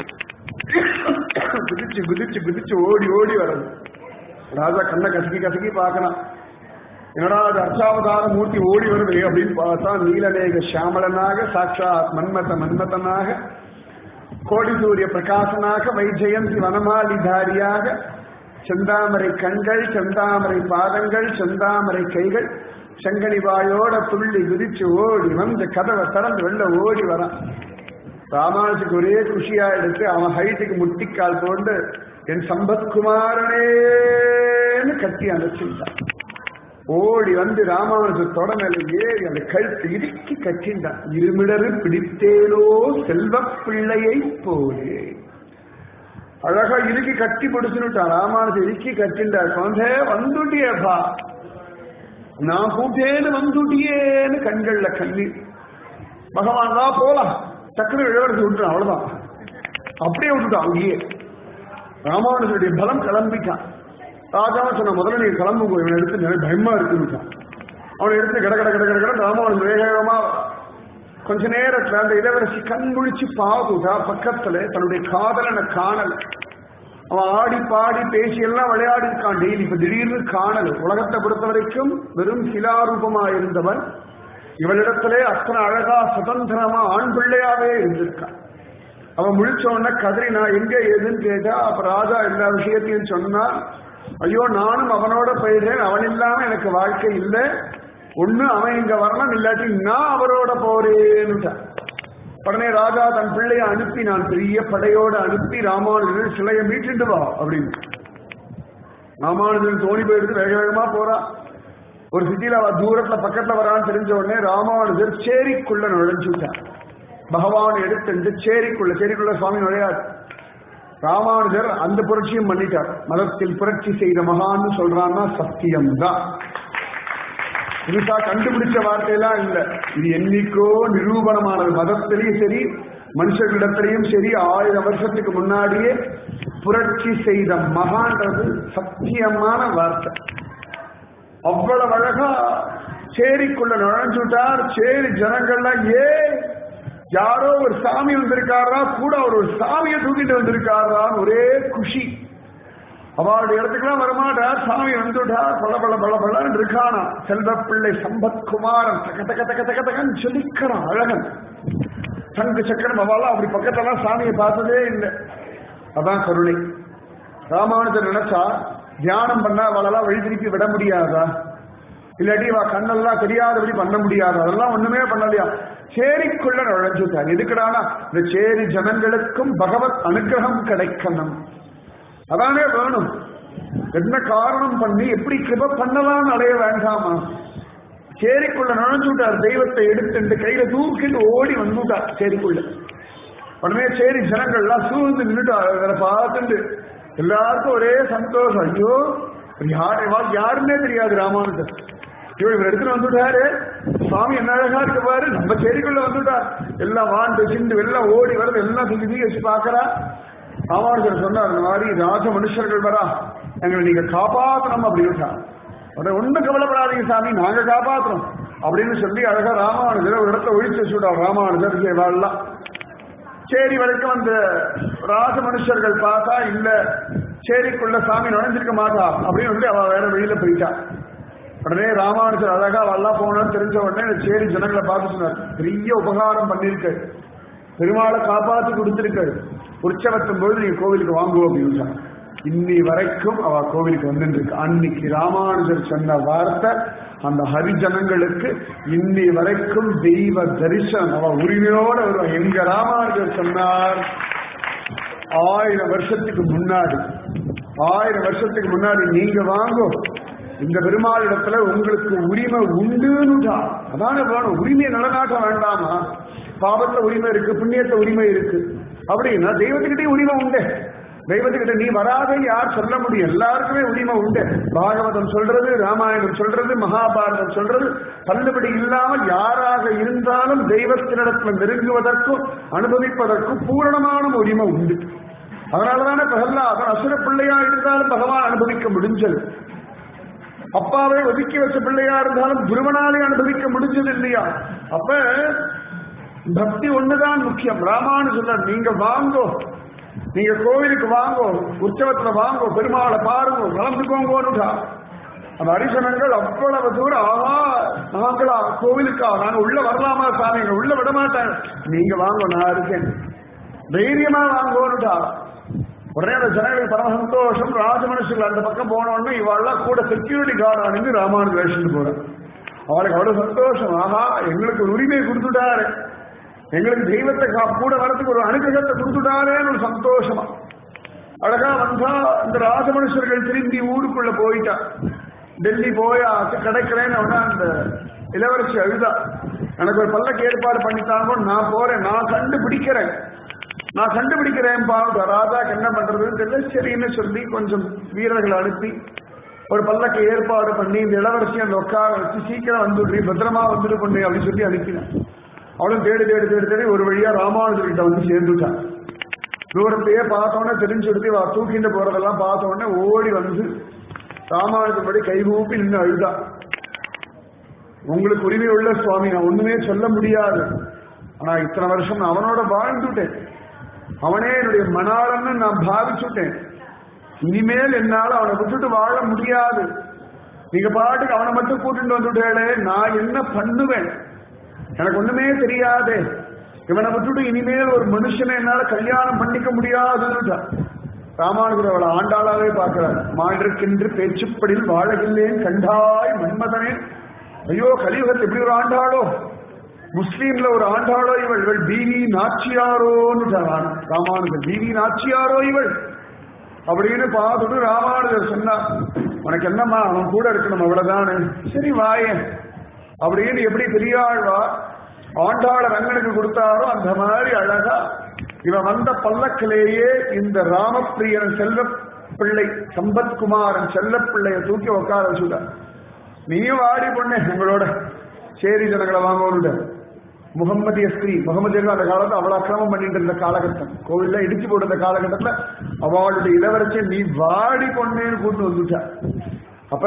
A: குதிச்சு குதிச்சு குதிச்சு ஓடி ஓடி வர்றது ராஜா கண்ணை கசக்கி கசக்கி பார்க்கணும் என்னடா அது அர்ச்சாவதார மூர்த்தி ஓடி வருது அப்படின்னு பார்த்தா நீலநேக சியாமலனாக சாட்சாத் மன்மத மன்மதனாக கோடி சூரிய பிரகாசனாக வைஜெயந்தி வனமாலிதாரியாக செந்தாமரை கண்கள் செந்தாமரை பாதங்கள் செந்தாமரை கைகள் செங்கனி வாயோட துள்ளி குதிச்சு ஓடி வந்து கதவை திறந்து வெளில ஓடி வரான் ராமானுஜுக்கு ஒரே குஷியா எடுத்து அவன் ஹைட்டுக்கு முட்டிக்கால் போண்டு என் சம்பத்குமாரனேன்னு கட்டி அனுப்பிச்சிருந்தான் ஓடி வந்து ராமானுஜ தொடமேல ஏறி அந்த கழுத்து இறுக்கி கட்டின்றான் இருமிடரு பிடித்தேனோ செல்வ பிள்ளையை போலே அழகா இறுக்கி கட்டி பிடிச்சுட்டான் ராமானுஜ இறுக்கி கட்டின்றார் குழந்தை வந்துட்டியேப்பா நான் கூட்டேன்னு வந்துட்டியேன்னு கண்கள்ல கண்ணீர் பகவான் தான் போலாம் டக்குனு இழவரசி விட்டுறான் அவ்வளவுதான் அப்படியே விட்டுட்டான் அங்கேயே ராமானுஜருடைய பலம் கிளம்பிட்டான் ராஜா சொன்ன முதல்ல நீ கிளம்புங்க இவன் எடுத்து நிறைய பயமா இருக்குன்னு அவனை எடுத்து கட கட கட கட கட ராமானுஜன் வேக வேகமா கொஞ்ச நேரத்துல அந்த இளவரசி கண் முழிச்சு பாகுதா பக்கத்துல தன்னுடைய காதலனை காணல அவன் ஆடி பாடி பேசி எல்லாம் விளையாடி இருக்கான் டெய்லி இப்ப திடீர்னு காணல உலகத்தை பொறுத்த வரைக்கும் வெறும் சிலாரூபமா இருந்தவன் இவளிடத்திலே அத்தனை அழகா சுதந்திரமா ஆண் பிள்ளையாவே இருந்திருக்கான் அவன் முழிச்ச உடனே கதறி நான் எங்க ஏதுன்னு கேட்டா அப்ப ராஜா எல்லா விஷயத்தையும் சொன்னா ஐயோ நானும் அவனோட போயிடுறேன் அவன் இல்லாம எனக்கு வாழ்க்கை இல்லை ஒண்ணு அவன் இங்க வரணும் இல்லாட்டி நான் அவரோட போறேன்னுட்டான் உடனே ராஜா தன் பிள்ளைய அனுப்பி நான் பெரிய படையோட அனுப்பி ராமானுஜன் சிலையை மீட்டுண்டு வா அப்படின்னு ராமானுஜன் தோணி போயிடுத்து வேக வேகமா போறான் ஒரு சிட்டியில அவ தூரத்துல பக்கத்துல வரான்னு தெரிஞ்ச உடனே ராமானுஜர் சேரிக்குள்ள நுழைஞ்சுட்டான் பகவான் எடுத்து சேரிக்குள்ள சேரிக்குள்ள சுவாமி நுழையாது ராமானுஜர் அந்த புரட்சியும் பண்ணிட்டார் மதத்தில் புரட்சி செய்த மகான்னு சொல்றான்னா சத்தியம்தான் புதுசா கண்டுபிடிச்ச வார்த்தையெல்லாம் இல்ல இது என்னைக்கோ நிரூபணமானது மதத்திலையும் சரி மனுஷர்களிடத்திலையும் சரி ஆயிரம் வருஷத்துக்கு முன்னாடியே புரட்சி செய்த மகான்றது சத்தியமான வார்த்தை அவ்வளவு அழகா சேரிக்குள்ள நுழைஞ்சுட்டார் சேரி ஜனங்கள்லாம் ஏ யாரோ ஒரு சாமி வந்திருக்காரா கூட அவர் ஒரு சாமியை தூக்கிட்டு வந்திருக்காரான்னு ஒரே குஷி அவருடைய இடத்துக்குலாம் வரமாட்டார் சாமி வந்துட்டார் பல பல பல பலன்னு இருக்கானா செல்வ பிள்ளை சம்பத் குமாரன் தக்க தக்க தக்க தக்க தக்கன்னு சொல்லிக்கிறான் அழகன் சங்கு சக்கரம் அவெல்லாம் அப்படி பக்கத்தெல்லாம் சாமியை பார்த்ததே இல்லை அதான் கருணை ராமானுஜர் நினைச்சா தியானம் பண்ணா அவளெல்லாம் வழி திருப்பி விட முடியாதா இல்லாட்டி அவ கண்ணெல்லாம் தெரியாதபடி பண்ண முடியாது அதெல்லாம் ஒண்ணுமே பண்ணலையா சேரிக்குள்ள நுழைஞ்சுட்டார் எதுக்குடானா இந்த சேரி ஜனங்களுக்கும் பகவத் அனுகிரகம் கிடைக்கணும் அதானே வேணும் என்ன காரணம் பண்ணி எப்படி கிருப பண்ணலாம்னு அடைய வேண்டாமா சேரிக்குள்ள நுழைஞ்சுட்டார் தெய்வத்தை எடுத்துட்டு கையில தூக்கிட்டு ஓடி வந்துட்டார் சேரிக்குள்ள உடனே சேரி ஜனங்கள்லாம் சூழ்ந்து நின்றுட்டார் அதை பார்த்துட்டு எல்லாருக்கும் ஒரே சந்தோஷம் ஐயோ யார் யாருன்னே தெரியாது ராமானுஜர் இவர் இவர் எடுத்துட்டு வந்துட்டாரு சுவாமி என்ன அழகா இருக்கு பாரு நம்ம சேரிக்குள்ள வந்துட்டார் எல்லாம் வாண்டு சிந்து எல்லாம் ஓடி வருது எல்லாம் தூக்கி தூக்கி வச்சு பாக்குறா ராமானுஜர் சொன்னார் இந்த மாதிரி ராஜ மனுஷர்கள் வரா எங்களை நீங்க காப்பாத்தணும் அப்படின்னு உடனே ஒண்ணும் கவலைப்படாதீங்க சாமி நாங்க காப்பாத்துறோம் அப்படின்னு சொல்லி அழகா ராமானுஜர் ஒரு இடத்த ஒழிச்சு வச்சுட்டார் ராமானுஜர் வாழலாம் சேரி வரைக்கும் அந்த ராஜ மனுஷர்கள் பார்த்தா இல்ல சேரிக்குள்ள சாமி நுழைஞ்சிருக்க மாட்டா அப்படின்னு சொல்லி அவ வேற வெளியில போயிட்டா உடனே ராமானுஜர் அழகா அவெல்லாம் போனோம்னு தெரிஞ்ச உடனே இந்த சேரி ஜனங்களை பார்த்து சொன்னார் பெரிய உபகாரம் பண்ணிருக்க பெருமாளை காப்பாத்தி கொடுத்திருக்காரு உற்சவத்தின் பொழுது நீங்க கோவிலுக்கு வாங்குவோம் அப்படின்னு சொன்னார். இன்னி வரைக்கும் அவ கோவிலுக்கு வந்துட்டு இருக்கு அன்னைக்கு ராமானுஜர் சொன்ன வார்த்தை அந்த ஹரிஜனங்களுக்கு இன்னி வரைக்கும் தெய்வ தரிசனம் அவ உரிமையோட வருவான் எங்க ராமானுஜர் சொன்னார் ஆயிரம் வருஷத்துக்கு முன்னாடி ஆயிரம் வருஷத்துக்கு முன்னாடி நீங்க வாங்கும் இந்த பெருமாளிடத்துல உங்களுக்கு உரிமை உண்டுன்னு அதான வேணும் உரிமையை நிலநாட்ட வேண்டாமா பாவத்துல உரிமை இருக்கு புண்ணியத்துல உரிமை இருக்கு அப்படின்னா தெய்வத்துக்கிட்டே உரிமை உண்டு தெய்வத்துக்கிட்ட நீ வராத யார் சொல்ல முடியும் எல்லாருக்குமே உரிமை உண்டு பாகவதம் சொல்றது ராமாயணம் சொல்றது மகாபாரதம் சொல்றது தள்ளுபடி இல்லாமல் யாராக இருந்தாலும் தெய்வத்தினிடத்துல நெருங்குவதற்கும் அனுபவிப்பதற்கும் பூரணமான உரிமை உண்டு அதனாலதானே பிரகல்லாதன் அசுர பிள்ளையா இருந்தாலும் பகவான் அனுபவிக்க முடிஞ்சது அப்பாவை ஒதுக்கி வச்ச பிள்ளையா இருந்தாலும் குருவனாலே அனுபவிக்க முடிஞ்சது இல்லையா அப்ப பக்தி ஒண்ணுதான் முக்கியம் ராமானுஜர் நீங்க வாங்கோ நீங்க கோவிலுக்கு வாங்கோ உற்சவத்துல வாங்கோ பெருமாளை பாருங்க கலந்துக்கோங்கோன்னுட்டா அந்த ஹரிசனங்கள் அவ்வளவு தூரம் ஆஹா நாங்களா கோவிலுக்கா நாங்க உள்ள வரலாமா சாமி எங்க உள்ள விட மாட்டாங்க நீங்க வாங்க நான் இருக்கேன் தைரியமா வாங்கோன்னுட்டா உடனே அந்த ஜனங்களுக்கு பரம சந்தோஷம் ராஜ மனுஷர்கள் அந்த பக்கம் போனோடனே இவாள்லாம் கூட செக்யூரிட்டி கார்டு அணிந்து ராமானுஜ வேஷன் போறேன் அவளுக்கு அவ்வளவு சந்தோஷம் ஆஹா எங்களுக்கு ஒரு உரிமையை கொடுத்துட்டாரு எங்களுக்கு தெய்வத்தை கா- கூட வரதுக்கு ஒரு அனுகிரகத்தை கொடுத்துட்டாரேன்னு ஒரு சந்தோஷமா அழகா வந்தா இந்த ராஜ மனுஷர்கள் திரும்பி ஊருக்குள்ள போயிட்டா டெல்லி போயா கிடைக்கிறேன்னு அவனா அந்த இளவரசி அழுதா எனக்கு ஒரு பல்லக்கு ஏற்பாடு பண்ணித்தாங்க நான் போறேன் நான் கண்டுபிடிக்கிறேன் நான் கண்டுபிடிக்கிறேன் பாருங்க ராஜாக்கு என்ன பண்றதுன்னு தெரியல சரின்னு சொல்லி கொஞ்சம் வீரர்களை அனுப்பி ஒரு பல்லக்கு ஏற்பாடு பண்ணி இந்த இளவரசி அந்த உட்கார வச்சு சீக்கிரம் வந்துடுறீ பத்திரமா வந்துடு பண்ணு அப்படின்னு சொல்லி அனுப்பினேன் அவளும் தேடி தேடி தேடி தேடி ஒரு வழியா ராமானுஜர்கிட்ட வந்து சேர்ந்துட்டான் தூரத்தையே பார்த்தோன்னே தெரிஞ்சுடுத்து வா தூக்கிட்டு போறதெல்லாம் பார்த்த உடனே ஓடி வந்து ராமானுஜன்படி கைகூப்பி நின்று அழுதா உங்களுக்கு உரிமை உள்ள சுவாமி நான் ஒண்ணுமே சொல்ல முடியாது ஆனா இத்தனை வருஷம் நான் அவனோட வாழ்ந்துட்டேன் அவனே என்னுடைய மணாளன்னு நான் பாவிச்சுட்டேன் இனிமேல் என்னால அவனை விட்டுட்டு வாழ முடியாது நீங்க பாட்டுக்கு அவனை மட்டும் கூட்டிட்டு வந்துட்டேளே நான் என்ன பண்ணுவேன் எனக்கு ஒண்ணுமே தெரியாதே இவனை விட்டுட்டு இனிமேல் ஒரு மனுஷனை என்னால கல்யாணம் பண்ணிக்க முடியாதுன்னுட்டான் ராமானுஜர் அவளை ஆண்டாளாவே பார்க்கிறார் மாண்டிருக்கின்ற பேச்சுப்படில் வாழகில்லேன் கண்டாய் மன்மதனே ஐயோ கலியுகத்தில் எப்படி ஒரு ஆண்டாளோ முஸ்லீம்ல ஒரு ஆண்டாளோ இவள் இவள் பீவி நாச்சியாரோன்னு சொல்றான் ராமானுஜர் பீவி நாச்சியாரோ இவள் அப்படின்னு பார்த்துட்டு ராமானுஜர் சொன்னார் உனக்கு என்னம்மா அவன் கூட இருக்கணும் அவ்வளவுதானே சரி வாயேன் அப்படின்னு எப்படி பெரியாழ்வா ஆண்டாள ரங்கனுக்கு கொடுத்தாரோ அந்த மாதிரி அழகா இவன் வந்த பல்லக்கிலேயே இந்த ராமப்பிரியன் செல்ல பிள்ளை சம்பத்குமாரன் செல்ல பிள்ளைய தூக்கி உட்கார வச்சுட்டார் நீயும் வாடி பொண்ணு எங்களோட சேரி ஜனங்களை வாங்கணுட்ட முகம்மதிய ஸ்திரீ முகமதியர்கள் அந்த காலத்துல அவ்வளவு அக்கிரமம் பண்ணிட்டு இருந்த காலகட்டம் கோவில்ல இடிச்சு போட்டு காலகட்டத்துல அவளுடைய இளவரசி நீ வாடி பொண்ணேன்னு கூட்டு வந்துட்டா அப்ப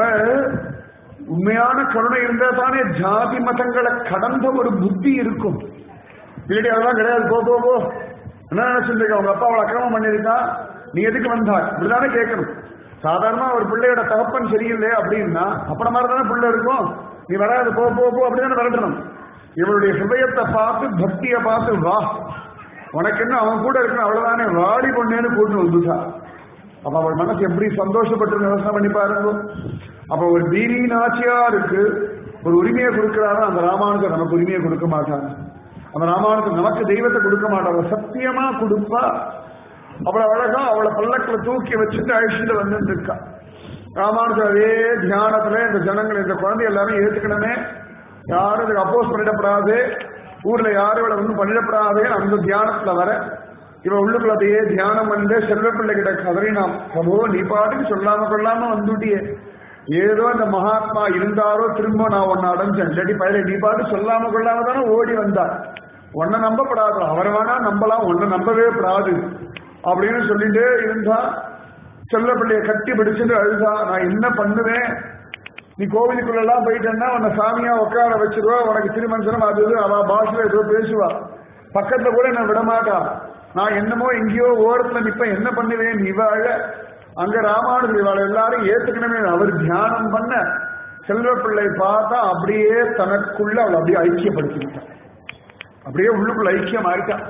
A: உண்மையான கருணை இருந்தா தானே ஜாதி மதங்களை கடந்த ஒரு புத்தி இருக்கும் இல்லாட்டி அதெல்லாம் கிடையாது போ போ போ என்ன நினைச்சிருக்க அவங்க அப்பா அவளை அக்கிரமம் பண்ணியிருக்கா நீ எதுக்கு வந்தா இப்படிதானே கேட்கணும் சாதாரணமா ஒரு பிள்ளையோட தகப்பன் சரியில்லை அப்படின்னா அப்பட மாதிரி தானே பிள்ளை இருக்கும் நீ வராது போ போ போ அப்படிதானே விரட்டணும் இவளுடைய ஹிருதயத்தை பார்த்து பக்தியை பார்த்து வா உனக்கு என்ன அவன் கூட இருக்கணும் அவ்வளவுதானே வாடி பொண்ணேன்னு கூட்டு வந்துட்டா அப்ப அவள் மனசு எப்படி சந்தோஷப்பட்டு யோசனை பண்ணி பாருங்க அப்ப ஒரு தீனி நாச்சியாருக்கு ஒரு உரிமையை கொடுக்கிறாரோ அந்த ராமானுஜர் நமக்கு உரிமையை கொடுக்க மாட்டாங்க அந்த ராமானுஜர் நமக்கு தெய்வத்தை கொடுக்க மாட்டாங்க சத்தியமா கொடுப்பா அவ்வளவு அழகா அவளை பல்லக்குல தூக்கி வச்சுட்டு அழிச்சுட்டு வந்துட்டு இருக்கா ராமானுஜர் அதே தியானத்துல இந்த ஜனங்கள் இந்த குழந்தை எல்லாரும் ஏத்துக்கணுமே யாரும் இதுக்கு அப்போஸ் பண்ணிடப்படாது ஊர்ல யாரும் இவளை ஒன்றும் பண்ணிடப்படாது அந்த தியானத்துல வர இவ உள்ளுக்குள்ள அதையே தியானம் பண்ணி செல்வ பிள்ளை கிட்ட கதறினாம் பிரபு நீ பாட்டுக்கு சொல்லாம கொள்ளாம வந்துட்டியே ஏதோ அந்த மகாத்மா இருந்தாரோ திரும்ப நான் உன்னை அடைஞ்சேன் இல்லாட்டி பயில நீ பாட்டு சொல்லாம கொள்ளாம தானே ஓடி வந்தார் உன்னை நம்பப்படாது அவர் வேணா நம்பலாம் உன்னை நம்பவே படாது அப்படின்னு சொல்லிட்டே இருந்தா செல்ல பிள்ளைய கட்டி பிடிச்சிட்டு அழுதா நான் என்ன பண்ணுவேன் நீ கோவிலுக்குள்ள எல்லாம் போயிட்டேன்னா உன்னை சாமியா உட்கார வச்சிருவா உனக்கு திருமஞ்சனம் அது இது அவ பாஷையில ஏதோ பேசுவா பக்கத்துல கூட என்ன விடமாட்டா நான் என்னமோ எங்கேயோ ஓரத்துல நிப்பேன் என்ன பண்ணுவேன் இவாழ அங்க ராமானுஜர் இவாள எல்லாரும் ஏத்துக்கணுமே அவர் தியானம் பண்ண செல்வ பிள்ளை பார்த்தா அப்படியே தனக்குள்ள அவளை அப்படியே ஐக்கியப்படுத்திக்கிட்டான் அப்படியே உள்ளுக்குள்ள ஐக்கியம் ஆயிட்டான்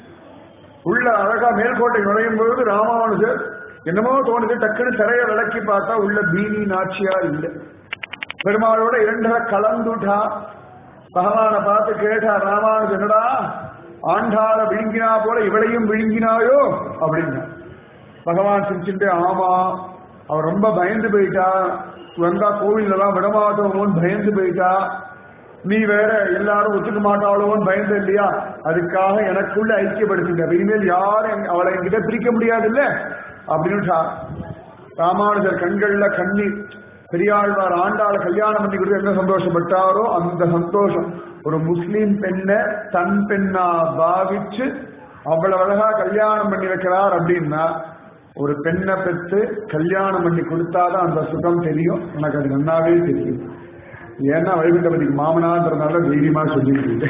A: உள்ள அழகா மேல்கோட்டை நுழையும் பொழுது ராமானுஜர் என்னமோ தோணுது டக்குன்னு சிறைய விளக்கி பார்த்தா உள்ள பீனி நாச்சியா இல்லை பெருமாளோட இரண்டரை கலந்துட்டா பகவானை பார்த்து கேட்டா ராமானுஜர் என்னடா ஆண்டாள விழுங்கினா போல இவளையும் விழுங்கினாயோ அப்படின்னா பகவான் சிரிச்சுட்டு ஆமா அவர் ரொம்ப பயந்து போயிட்டா வந்தா கோவில் எல்லாம் விடமாட்டோமோன்னு பயந்து போயிட்டா நீ வேற எல்லாரும் ஒத்துக்க மாட்டாளோன்னு பயந்து இல்லையா அதுக்காக எனக்குள்ள ஐக்கியப்படுத்திட்ட இனிமேல் யாரும் அவளை என்கிட்ட பிரிக்க முடியாது இல்ல அப்படின்னு ராமானுஜர் கண்கள்ல கண்ணீர் பெரியாழ்வார் ஆண்டாள கல்யாணம் பண்ணி கொடுத்து என்ன சந்தோஷப்பட்டாரோ அந்த சந்தோஷம் ஒரு முஸ்லீம் பெண்ணை தன் பெண்ணா பாவிச்சு அவ்வளவு அழகா கல்யாணம் பண்ணி வைக்கிறார் அப்படின்னா ஒரு பெண்ணை பெற்று கல்யாணம் பண்ணி கொடுத்தாதான் அந்த சுகம் தெரியும் எனக்கு அது நன்னாவே தெரியும் ஏன்னா வைகுண்டபதிக்கு மாமனான்றதுனால தைரியமா சொல்லிட்டு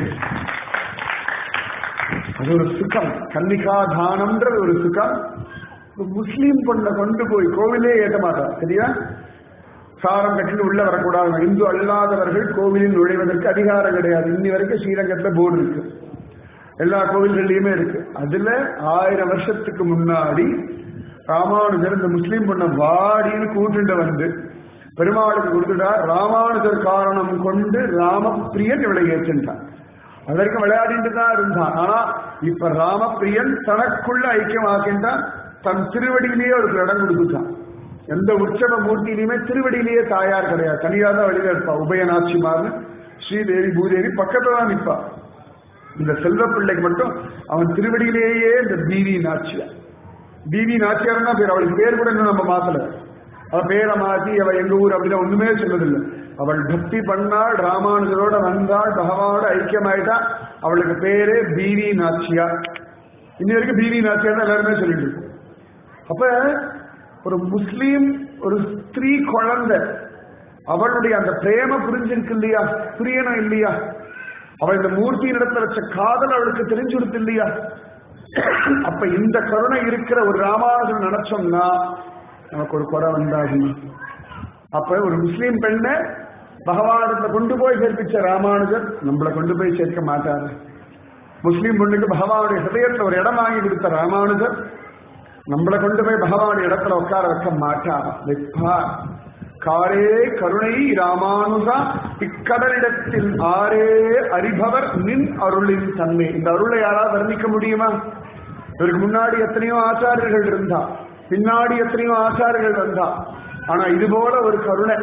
A: அது ஒரு சுகம் கன்னிகா தானம்ன்றது ஒரு சுகம் ஒரு முஸ்லீம் பொண்ணை கொண்டு போய் கோவிலே ஏற்ற மாட்டான் சரியா சாரம் கட்டிட்டு உள்ள வரக்கூடாது இந்து அல்லாதவர்கள் கோவிலில் நுழைவதற்கு அதிகாரம் கிடையாது இன்னி வரைக்கும் ஸ்ரீரங்கத்துல போர்டு இருக்கு எல்லா கோவில்கள்லயுமே இருக்கு அதுல ஆயிரம் வருஷத்துக்கு முன்னாடி ராமானுஜர் இந்த முஸ்லீம் பொண்ணை வாடின்னு கூட்டுண்டு வந்து பெருமாளுக்கு கொடுத்துட்டார் ராமானுஜர் காரணம் கொண்டு ராமப்பிரியன் இவளை ஏற்றுட்டான் அது வரைக்கும் விளையாடிட்டு தான் இருந்தான் ஆனா இப்ப ராமப்பிரியன் தனக்குள்ள ஐக்கியமாக்கின்றான் தன் திருவடியிலேயே ஒரு இடம் கொடுத்துட்டான் எந்த உற்சவ மூர்த்தியிலுமே திருவடியிலேயே தாயார் கிடையாது தனியாக தான் வெளியில இருப்பா உபயநாச்சிமார்னு ஸ்ரீதேவி பூதேவி பக்கத்துல தான் நிற்பா இந்த செல்வ பிள்ளைக்கு மட்டும் அவன் திருவடியிலேயே இந்த பீவி நாச்சியார் பீவி நாச்சியார் தான் பேர் அவளுக்கு பேர் கூட இன்னும் நம்ம மாத்தல அவ பேரை மாத்தி அவ எங்க ஊர் அப்படின்னு ஒண்ணுமே சொன்னதில்லை அவள் பக்தி பண்ணாள் ராமானுஜரோட வந்தாள் பகவானோட ஐக்கியமாயிட்டா அவளுக்கு பேரே பீவி நாச்சியார் இன்னி வரைக்கும் பீவி நாச்சியார் தான் எல்லாருமே சொல்லிட்டு இருக்கோம் அப்ப ஒரு முஸ்லீம் ஒரு ஸ்திரீ குழந்தை அவளுடைய அந்த பிரேம புரிஞ்சிருக்கு இல்லையா புரியணும் இல்லையா அவள் இந்த மூர்த்தியின் இடத்துல வச்ச காதல் அவளுக்கு தெரிஞ்சு கொடுத்து இல்லையா அப்ப இந்த கருணை இருக்கிற ஒரு ராமானுஜன் நினைச்சோம்னா நமக்கு ஒரு குறை வந்தாகும் அப்ப ஒரு முஸ்லீம் பெண்ணை பகவானத்தை கொண்டு போய் சேர்ப்பிச்ச ராமானுஜர் நம்மளை கொண்டு போய் சேர்க்க மாட்டாரு முஸ்லீம் பொண்ணுக்கு பகவானுடைய ஹிருதயத்துல ஒரு இடம் வாங்கி கொடுத்த ராமானுஜர் நம்மளை கொண்டு போய் பகவானுடைய இடத்துல உட்கார வைக்க மாட்டார் வைப்பார் காரே கருணை ராமானுஜா இக்கடலிடத்தில் ஆரே அறிபவர் நின் அருளின் தன்மை இந்த அருளை யாராவது வர்ணிக்க முடியுமா இதற்கு முன்னாடி எத்தனையோ ஆச்சாரியர்கள் இருந்தா பின்னாடி எத்தனையோ ஆச்சாரியர்கள் வந்தா ஆனா இது போல ஒரு கருணை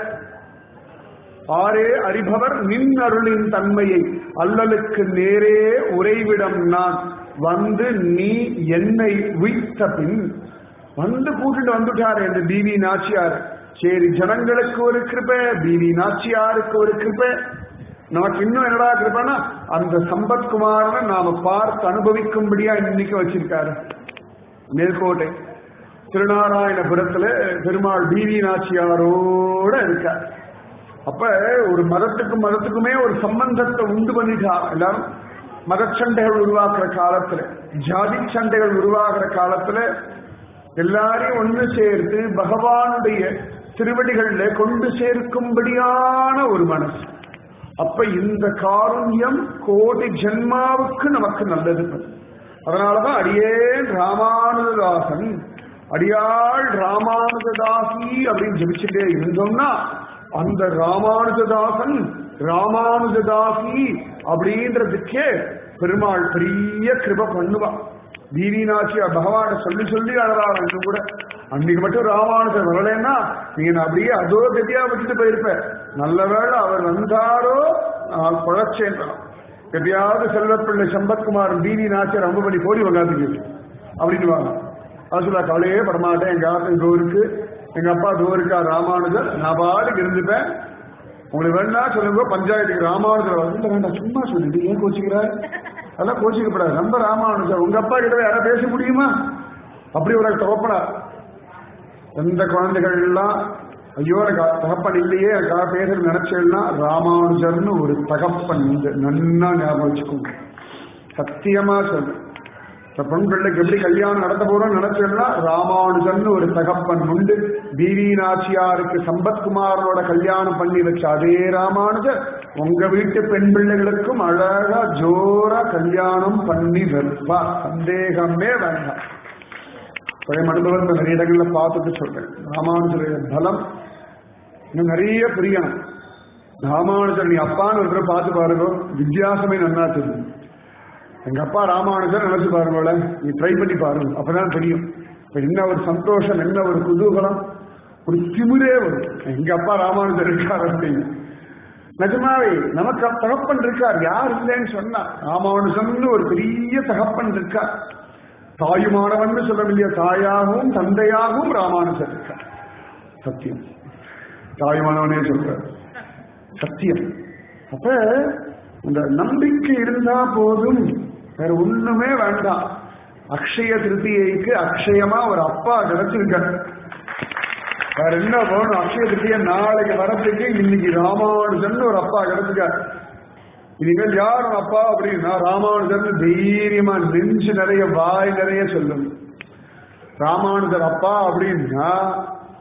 A: ஆரே அறிபவர் நின் அருளின் தன்மையை அல்லலுக்கு நேரே உறைவிடம் நான் வந்து நீ என்னை உய்த்த பின் வந்து கூட்டிட்டு வந்துட்டாரு இந்த பிவி நாச்சியார் சரி ஜனங்களுக்கு ஒரு கிருபை பிவி நாச்சியாருக்கு ஒரு கிருபை நமக்கு இன்னும் என்னடா கிருபைனா அந்த சம்பத்குமாரனை நாம பார்த்து அனுபவிக்கும்படியா இன்னைக்கு வச்சிருக்காரு மேல்கோட்டை திருநாராயணபுரத்துல பெருமாள் பிவி நாச்சியாரோட இருக்கார் அப்ப ஒரு மதத்துக்கும் மதத்துக்குமே ஒரு சம்பந்தத்தை உண்டு பண்ணிட்டா எல்லாரும் மதச்சண்டைகள் உருவாக்குற காலத்துல ஜாதி சண்டைகள் உருவாகிற காலத்துல எல்லாரையும் ஒன்று சேர்த்து பகவானுடைய திருவடிகள்ல கொண்டு சேர்க்கும்படியான ஒரு மனசு அப்ப இந்த காருண்யம் கோடி ஜென்மாவுக்கு நமக்கு நல்லது அதனாலதான் அடியேன் ராமானுஜதாசன் அடியாள் ராமானுஜதாசி அப்படின்னு ஜபிச்சுட்டே இருந்தோம்னா அந்த ராமானுஜதாசன் ராமானுஜதாசி அப்படின்றதுக்கே பெருமாள் பெரிய கிருப பண்ணுவா தீவினாச்சியா பகவான சொல்லி சொல்லி அழறாள் அங்க கூட அன்னைக்கு மட்டும் ராமானுஜர் வரலன்னா நீங்க நான் அப்படியே அதோ கதியா விட்டுட்டு போயிருப்பேன் நல்ல வேளை அவர் வந்தாரோ நான் குழச்சேன்றான் எப்பயாவது செல்வப்பிள்ளை சம்பத்குமார் தீவி நாச்சியார் ரொம்ப பண்ணி போடி உட்காந்துக்கு அப்படின்னு வாங்க அது சொல்ல கவலையே படமாட்டேன் எங்க ஆத்தம் இதோ இருக்கு எங்க அப்பா இதோ இருக்கா ராமானுஜர் நான் பாட்டுக்கு இருந்துப்பேன் உங்களுக்கு வேணா சொல்லுங்க பஞ்சாயத்துக்கு ராமானுஜர் வந்து வேண்டாம் சும்மா சொல்லிட்டு ஏன் கோச்சிக்கிற அதெல்லாம் கோச்சிக்கப்படாது நம்ம ராமானுஜர் உங்க அப்பா கிட்ட யாராவது பேச முடியுமா அப்படி ஒரு தகப்பனா எந்த குழந்தைகள் எல்லாம் ஐயோ எனக்கு தகப்பன் இல்லையே எனக்காக பேசுறது நினைச்சேன்னா ராமானுஜர்னு ஒரு தகப்பன் உண்டு நன்னா ஞாபகம் வச்சுக்கோங்க சத்தியமா சொல்லு இந்த பெண் பிள்ளைக்கு எப்படி கல்யாணம் நடத்த போறோம்னு நினைச்சோம்னா ராமானுஜன் ஒரு தகப்பன் உண்டு பிவி நாச்சியாருக்கு சம்பத்குமாரனோட கல்யாணம் பண்ணி வச்ச அதே ராமானுஜர் உங்க வீட்டு பெண் பிள்ளைகளுக்கும் அழகா ஜோரா கல்யாணம் பண்ணி வைப்பா சந்தேகமே வேண்டாம் பழைய அனுபவத்தை நிறைய இடங்கள்ல பார்த்துட்டு சொல்றேன் ராமானுஜருடைய பலம் இன்னும் நிறைய புரியணும் ராமானுஜர் நீ அப்பான்னு ஒரு தடவை பார்த்து பாருங்க வித்தியாசமே நன்னா தெரியும் எங்க அப்பா ராமானுஜர் நினைச்சு பாருங்களேன் நீ ட்ரை பண்ணி பாருங்க அப்பதான் தெரியும் இப்ப என்ன ஒரு சந்தோஷம் என்ன ஒரு குதூகலம் ஒரு திமிரே வரும் எங்க அப்பா ராமானுஜர் இருக்கார் அப்படின்னு நிஜமாவே நமக்கு தகப்பன் இருக்கார் யார் இல்லைன்னு சொன்னா ராமானுஜன் ஒரு பெரிய தகப்பன் இருக்கார் தாயுமானவன் சொல்லவில்லையா தாயாகவும் தந்தையாகவும் ராமானுஜர் இருக்கார் சத்தியம் தாயுமானவனே சொல்றார் சத்தியம் அப்ப இந்த நம்பிக்கை இருந்தா போதும் வேற ஒண்ணுமே வேண்டாம் அக்ஷய திருத்தியைக்கு அக்ஷயமா ஒரு அப்பா கிடைச்சிருக்க வேற என்ன வேணும் அக்ஷய திருத்திய நாளைக்கு வரத்துக்கு இன்னைக்கு ராமானுஜன் ஒரு அப்பா கிடைச்சிருக்கார் இனிமேல் யார் உன் அப்பா அப்படின்னா ராமானுஜன் தைரியமா நெஞ்சு நிறைய வாய் நிறைய சொல்லணும் ராமானுஜர் அப்பா அப்படின்னா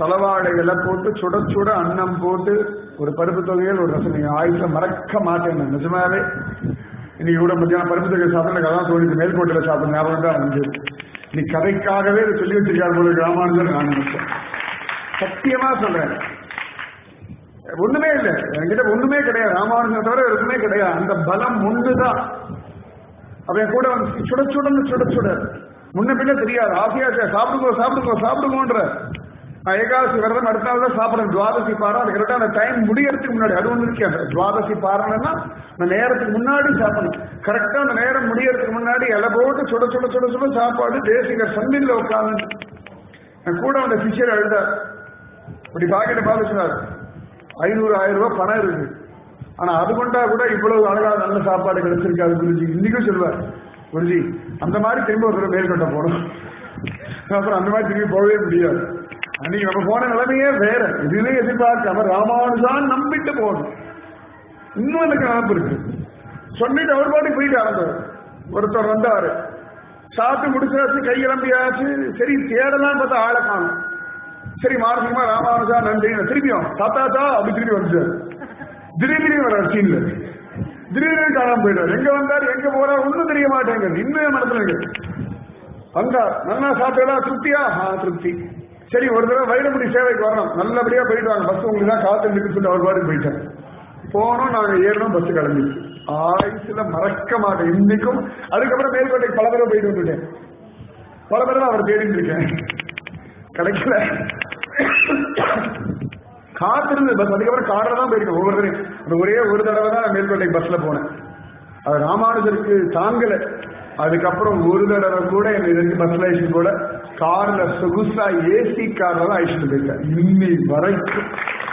A: தலவாடை இலை போட்டு சுட சுட அன்னம் போட்டு ஒரு பருப்பு தொகையில் ஒரு ரசம் நீங்க ஆயுஷ மறக்க மாட்டேன் நான் நிஜமாவே இன்னைக்கு கூட மத்தியானம் பருப்பு தொகை சாப்பிட்டு அதான் தோணுது மேல்கோட்டையில சாப்பிட ஞாபகம் தான் வந்து நீ கதைக்காகவே இதை சொல்லி வச்சிருக்காரு போல ராமானுஜர் நான் நினைச்சேன் சத்தியமா சொல்றேன் ஒண்ணுமே இல்லை என்கிட்ட ஒண்ணுமே கிடையாது ராமானுஜன் தவிர வேற எதுவுமே கிடையாது அந்த பலம் ஒண்ணுதான் அவன் கூட வந்து சுட சுடன்னு சுட சுட முன்ன பின்ன தெரியாது ஆசையா சே- சாப்பிடுங்கோ சாப்பிடுங்கோ சாப்பிடுங்கோன்ற நான் ஏகாதசி விரதம் அடுத்த நாள் தான் சாப்பிடுறேன் துவாதசி பாரம் அது கரெக்டாக அந்த டைம் முடியறதுக்கு முன்னாடி அது ஒன்று இருக்கேன் துவாதசி பாரணம்னா அந்த நேரத்துக்கு முன்னாடி சாப்பிடணும் கரெக்டாக அந்த நேரம் முடியறதுக்கு முன்னாடி இலை போட்டு சுட சுட சுட சுட சாப்பாடு தேசிகர் சந்தில உட்காந்து நான் கூட அந்த சிஷியர் எழுதார் இப்படி பாக்கெட்டை பார்த்து சொன்னார் ஐநூறு ஆயிரம் ரூபாய் பணம் இருக்கு ஆனா அது கொண்டா கூட இவ்வளவு அழகா நல்ல சாப்பாடு கிடைச்சிருக்காது குருஜி இன்னைக்கும் சொல்லுவார் குருஜி அந்த மாதிரி திரும்ப ஒரு தடவை மேற்கொண்ட போகணும் அப்புறம் அந்த மாதிரி திரும்பி போகவே முடியாது அன்னைக்கு நம்ம போன நிலைமையே வேற இதுவே எதிர்பார்க்காம ராமானுஜான் நம்பிட்டு போகணும் இன்னும் எனக்கு நினப்பு இருக்கு சொல்லிட்டு அவர் பாட்டுக்கு போயிட்டு ஆரம்பர் ஒருத்தர் வந்தாரு சாப்பிட்டு முடிச்சாச்சு கை கிளம்பியாச்சு சரி தேடலாம் பார்த்தா ஆளை காணும் சரி மானசிகமா ராமானுஜா நன்றி திருப்பியும் தாத்தாச்சா அப்படி திரும்பி வந்துட்டாரு திடீர்னு வர சீன்ல திடீர்னு காணாம போயிட்டாரு எங்க வந்தாரு எங்க போறாரு ஒண்ணும் தெரிய மாட்டேங்குது இன்னும் மனசுல இருக்கு வந்தார் நல்லா சாப்பிட்டா திருப்தியா ஆ திருப்தி சரி ஒரு தடவை வைரமுடி சேவைக்கு வரணும் நல்லபடியா போயிட்டு வாங்க பஸ் உங்களுக்கு தான் காத்து இருக்குன்னு சொல்லி அவர் பாட்டுக்கு போயிட்டார் போனோம் நாங்க ஏறணும் பஸ் கிளம்பிச்சு ஆயுசுல மறக்க மாட்டேன் இன்னைக்கும் அதுக்கப்புறம் மேல்கோட்டைக்கு பல தடவை போயிட்டு வந்துட்டேன் பல தடவை அவர் தேடிட்டு இருக்கேன் கிடைக்கல காத்திருந்து பஸ் அதுக்கப்புறம் காரில் தான் போயிருக்கேன் ஒவ்வொரு தடவை அந்த ஒரே ஒரு தடவை தான் நான் மேல்கோட்டை பஸ்ல போனேன் அது ராமானுஜருக்கு தாங்கல அதுக்கப்புறம் ஒரு தடவை கூட என்னை ரெண்டு பஸ்ல அழிச்சு கூட கார்ல சொகுசா ஏசி கார்ல தான் அழிச்சுட்டு போயிருக்கேன் இன்னி வரைக்கும்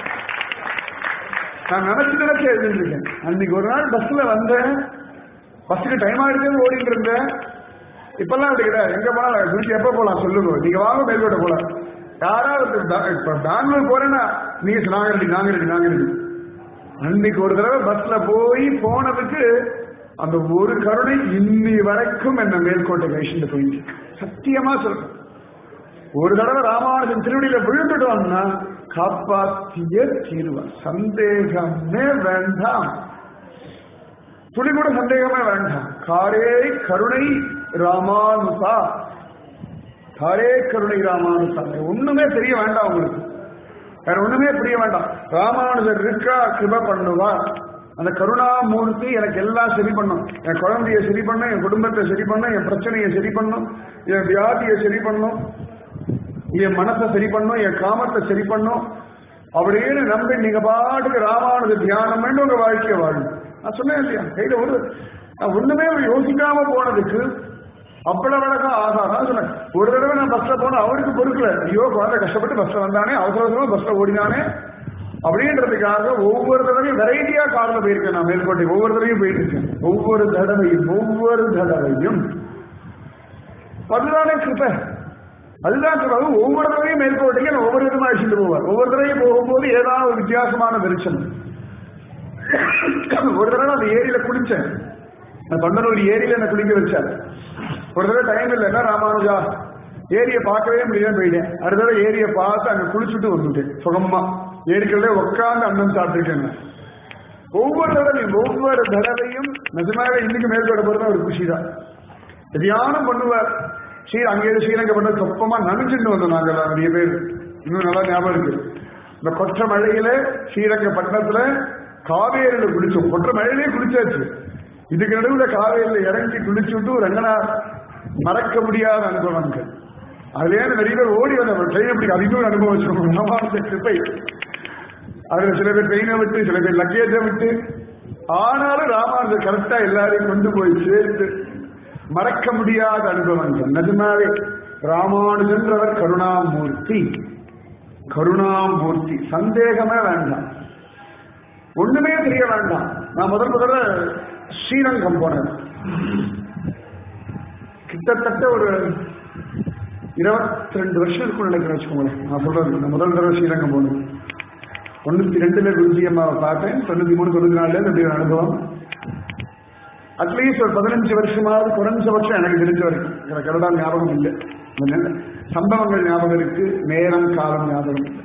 A: நான் நினைச்சு நினைச்சு எழுதிட்டு இருக்கேன் அன்னைக்கு ஒரு நாள் பஸ்ல வந்தேன் பஸ்ஸுக்கு டைம் ஆயிடுச்சு ஓடிட்டு இருந்தேன் இப்பெல்லாம் அப்படி கிடையாது எங்க போனாலும் வீட்டுக்கு எப்ப போலாம் சொல்லுங்க நீங்க வாங்க மேல்கோட்டை போலாம் யாராவது பே- இப்ப பெங்களூர் போறேன்னா நீங்க நாங்க ரெடி நாங்க ரெடி நாங்க ரெடி அன்னைக்கு ஒரு தடவை பஸ்ல போய் போனதுக்கு அந்த ஒரு கருணை இன்னி வரைக்கும் என்ன மேல்கோட்டை கழிச்சுட்டு போயிட்டு சத்தியமா சொல்றேன் ஒரு தடவை ராமானுஜன் திருவடியில விழுந்துட்டோம்னா காப்பாத்திய தீருவான் சந்தேகமே வேண்டாம் துளி கூட சந்தேகமே வேண்டாம் காரே கருணை ராமானுசா காரே கருணை ராமானுசா ஒண்ணுமே தெரிய வேண்டாம் உங்களுக்கு வேற ஒண்ணுமே புரிய வேண்டாம் ராமானுஜர் இருக்கா கிருப பண்ணுவா அந்த கருணாமூர்த்தி எனக்கு எல்லாம் சரி பண்ணும் என் குழந்தைய சரி பண்ணும் என் குடும்பத்தை சரி பண்ணும் என் பிரச்சனையை சரி பண்ணும் என் வியாதியை சரி பண்ணும் என் மனசை சரி பண்ணும் என் காமத்தை சரி பண்ணும் அப்படின்னு நம்பி நீங்க பாட்டுக்கு ராமானுஜ தியானம் பண்ணி உங்க வாழ்க்கையை வாழும் நான் சொன்னேன் இல்லையா கையில ஒரு நான் ஒண்ணுமே யோசிக்காம போனதுக்கு அவ்வளவு அழகா ஆகாதான் சொன்னேன் ஒரு தடவை நான் பஸ்ல போன அவருக்கு பொறுக்கல ஐயோ குழந்தை கஷ்டப்பட்டு பஸ்ல வந்தானே அவசர அவசரமா பஸ்ல ஓடினானே அப்படின்றதுக்காக ஒவ்வொரு தடவையும் வெரைட்டியா கார்ல போயிருக்கேன் நான் மேல்கோட்டை ஒவ்வொரு தடவையும் போயிட்டு இருக்கேன் ஒவ்வொரு தடவையும் ஒவ்வொரு தடவையும் அதுதானே கிருப்பை அதுதான் கிருபை. அதுவும் ஒவ்வொரு தடவையும் மேற்கோட்டைக்கு நான் ஒவ்வொரு விதமா அழிச்சுட்டு போவார் ஒவ்வொரு தடவையும் போகும்போது ஏதாவது ஒரு வித்தியாசமான வெளிச்சம் ஒரு தடவை அந்த ஏரியில குளிச்சேன் நான் தொண்டனூர் ஏரியில என்ன குளிக்க வச்சார் ஒரு தடவை டைம் இல்லைன்னா ராமானுஜா ஏரியை பார்க்கவே முடியாம போயிட்டேன் அடுத்த தடவை ஏரியை பார்த்து அங்க குளிச்சுட்டு வந்துட்டேன் சுகமா ஏரிக்கல்ல உட்காந்து அன்னம் சாப்பிட்டுருக்கேன் நான். ஒவ்வொரு தடவையும் ஒவ்வொரு தடவையும் நிஜமாவே இன்னைக்கு மேற்கொள்ள போறது ஒரு குஷி தான் தியானம் பண்ணுவார் ஸ்ரீ அங்கேயிருந்து ஸ்ரீரங்க பண்ண சொப்பமா நனைஞ்சுட்டு வந்தோம் நாங்கெல்லாம் நிறைய பேர் இன்னும் நல்லா ஞாபகம் இருக்கு இந்த கொற்ற மழையில ஸ்ரீரங்க பட்டணத்துல காவேரியில குளிச்சோம் கொற்ற மழையிலே குளிச்சாச்சு இதுக்கு நடுவுல காவேரியில இறங்கி குளிச்சுட்டு ரங்கநாத் மறக்க முடியாத அனுபவங்கள் அதுல நிறைய பேர் ஓடி வந்த ட்ரெயின் அப்படி அதிகம் அனுபவிச்சிருக்கோம் ராமானுஜ கிருப்பை அதுல சில பேர் ட்ரெயினை விட்டு சில பேர் லக்கேஜை விட்டு ஆனாலும் ராமானுஜர் கரெக்டா எல்லாரையும் கொண்டு போய் சேர்த்து மறக்க முடியாத அனுபவங்கள் நிஜமாவே ராமானுஜன்றவர் கருணாமூர்த்தி கருணாமூர்த்தி சந்தேகமே வேண்டாம் ஒண்ணுமே தெரிய வேண்டாம் நான் முதல் முதல்ல ஸ்ரீரங்கம் போனேன் கிட்டத்தட்ட ஒரு இருபத்தி ரெண்டு வருஷம் இருக்கும் நினைக்கிறேன் வச்சுக்கோங்களேன் நான் சொல்றது நான் முதல் தடவை ஸ்ரீரங்கம் போனேன் தொண்ணூத்தி ரெண்டுல குருஜி அம்மாவை பார்த்தேன் தொண்ணூத்தி மூணு தொண்ணூத்தி நாலுல இருந்து அப்படி ஒரு அனுபவம் அட்லீஸ்ட் ஒரு பதினஞ்சு வருஷமாவது குறைஞ்ச வருஷம் எனக்கு தெரிஞ்ச வரைக்கும் எனக்கு கரெக்டாக ஞாபகம் இல்லை சம்பவங்கள் ஞாபகம் இருக்கு நேரம் காலம் ஞாபகம் இல்லை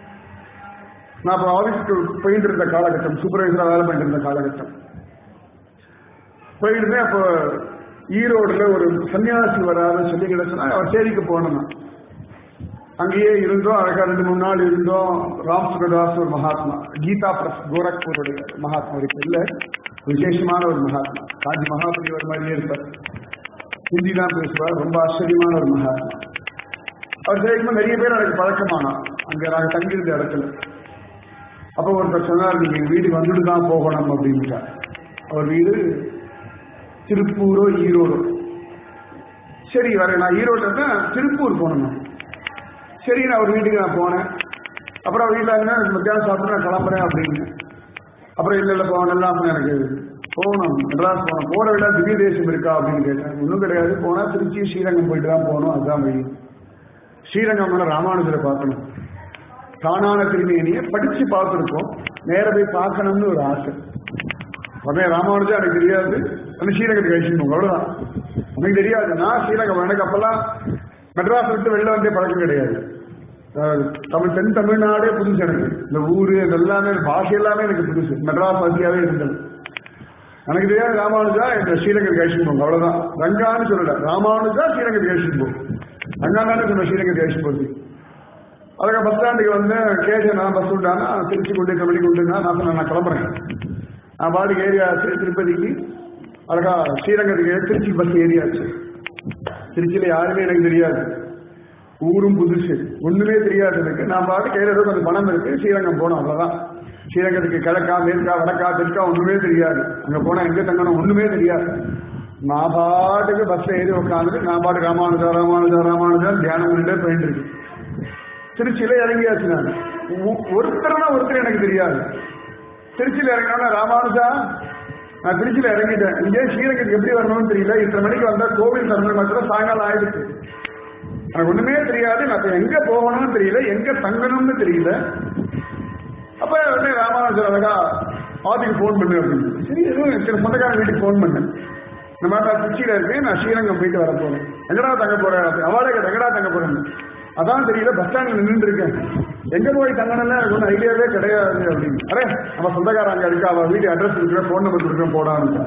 A: நான் இப்போ ஆஃபீஸ்க்கு போயிட்டு இருந்த காலகட்டம் சூப்பர்வைசரா வேலை பண்ணிட்டு இருந்த காலகட்டம் போயிருந்தேன் அப்போ ஈரோடுல ஒரு சன்னியாசி வராதுன்னு சொல்லி கிடைச்சுன்னா அவர் சேரிக்கு போனோம் நான். அங்கேயே இருந்தோம் அழகா ரெண்டு மூணு நாள் இருந்தோம் ராம் சுகதாஸ் ஒரு மகாத்மா கீதா பிரஸ் கோரக்பூருடைய மகாத்மா இருக்கு இல்ல விசேஷமான ஒரு மகாத்மா காஞ்சி மகாபலிவர் மாதிரியே இருப்பார் ஹிந்தி தான் பேசுவார் ரொம்ப ஆச்சரியமான ஒரு மகாத்மா அவர் சேர்க்கும் நிறைய பேர் எனக்கு பழக்கமானோம் அங்க நாங்க தங்கியிருந்த இடத்துல அப்போ ஒருத்தர் சொன்னார் நீங்க எங்க வீட்டுக்கு வந்துட்டு தான் போகணும் அப்படின்ட்டார் அவர் வீடு திருப்பூரோ ஈரோடோ சரி வரேன் நான் ஈரோடு தான் திருப்பூர் போகணும் நான். சரி நான் அவர் வீட்டுக்கு நான் போனேன் அப்புறம் அவர் வீட்டில் இருந்தா எனக்கு மத்தியானம் சாப்பிட்டு நான் கிளம்புறேன் அப்படின்னு அப்புறம் இல்லை இல்லை போகணும் அப்புறம் எனக்கு போகணும் மெட்ராஸ் போகணும் போற விட திவ்ய தேசம் இருக்கா அப்படின்னு கேட்டேன் ஒன்றும் கிடையாது போனா திருச்சி ஸ்ரீரங்கம் போயிட்டு தான் போகணும் அதுதான் வழி ஸ்ரீரங்கம் ராமானுஜரை பார்க்கணும் தானான திருமேனியை படிச்சு பார்த்துருக்கோம் நேர போய் பார்க்கணும்னு ஒரு ஆசை உடனே ராமானுஜா எனக்கு தெரியாது அந்த ஸ்ரீரங்கத்துக்கு கழிச்சுட்டு அவ்வளவுதான் எனக்கு தெரியாது நான் ஸ்ரீரங்கம் எனக்கு அப்பெல்லாம் மெட்ராஸ் விட்டு வெளில வந்தே பழக்கம் கிடையாது அஹ் தமிழ் தென் தமிழ்நாடே புதுசு எனக்கு இந்த ஊரு இது எல்லாமே பாஷை எல்லாமே எனக்கு புதுசு மெட்ராஸ் வாசியாவே இருந்தது எனக்கு தெரியாது ராமானுஜா இந்த ஸ்ரீரங்கத்துக்கு கழிச்சுட்டு போங்க அவ்வளவுதான் ரங்கான்னு சொல்லல ராமானுஜா ஸ்ரீரங்கத்துக்கு கழிச்சுட்டு போகும் ரங்கா தானே சொன்ன ஸ்ரீரங்கத்துக்கு கழிச்சுட்டு போகுது அதுக்கு பஸ் ஸ்டாண்டுக்கு வந்து கேட்டேன் நான் பஸ் உண்டானா திருச்சி கொண்டு கபடி கொண்டுனா நான் சொன்னேன் நான் கிளம்புறேன் நான் பாட்டுக்கு ஏரியாச்சு திருப்பதிக்கு அழகா ஸ்ரீரங்கத்துக்கு திருச்சி பஸ் ஏரியாச்சு திருச்சியில யாருமே எனக்கு தெரியாது ஊரும் புதுசு ஒண்ணுமே தெரியாது எனக்கு நான் பாட்டு கையில ஏதோ கொஞ்சம் பணம் இருக்கு ஸ்ரீரங்கம் போனோம் அவ்வளவுதான் ஸ்ரீரங்கத்துக்கு கிழக்கா மேற்கா வடக்கா தெற்கா ஒண்ணுமே தெரியாது அங்க போனா எங்க தங்கணும் ஒண்ணுமே தெரியாது நான் பாட்டுக்கு பஸ்ல ஏறி உட்காந்துட்டு நான் பாட்டு ராமானுஜா ராமானுஜா ராமானுஜா தியானம் பண்ணிட்டே போயிட்டு இருக்கு திருச்சியில இறங்கியாச்சு நான் ஒ- ஒருத்தர்னா ஒருத்தர் எனக்கு தெரியாது திருச்சியில இறங்கினா ராமானுஜா நான் திருச்சியில இறங்கிட்டேன் இங்கே ஸ்ரீரங்கத்துக்கு எப்படி வரணும்னு தெரியல இத்தனை மணிக்கு வந்தா கோவில் திறந்த மாத்திரம் சாயங்காலம் ஆயிடுச்சு எனக்கு ஒண்ணுமே தெரியாது நான் இப்ப எங்க போகணும்னு தெரியல எங்க தங்கணும்னு தெரியல அப்ப உடனே ராமானுஜர் அழகா ஆதிக்கு ஃபோன் பண்ணு அப்படின்னு சரி எதுவும் சில சொந்தக்காரங்க வீட்டுக்கு ஃபோன் பண்ணேன் இந்த மாதிரி நான் திருச்சியில இருக்கேன் நான் ஸ்ரீரங்கம் போயிட்டு வர போறேன் எங்கடா தங்க போறேன் அப்படி அவளே கேட்டா, எங்கடா தங்க போறேன் அதான் தெரியல பஸ் ஸ்டாண்ட்ல நின்று இருக்கேன் எங்க போய் தங்கணும்னா எனக்கு ஒன்றும் ஐடியாவே கிடையாது அப்படின்னு அரே நம்ம சொந்தக்காரன் அங்க இருக்கா அவ வீட்டு அட்ரஸ் இருக்கிற ஃபோன் நம்பர் கொடுக்குறேன் போடான்னு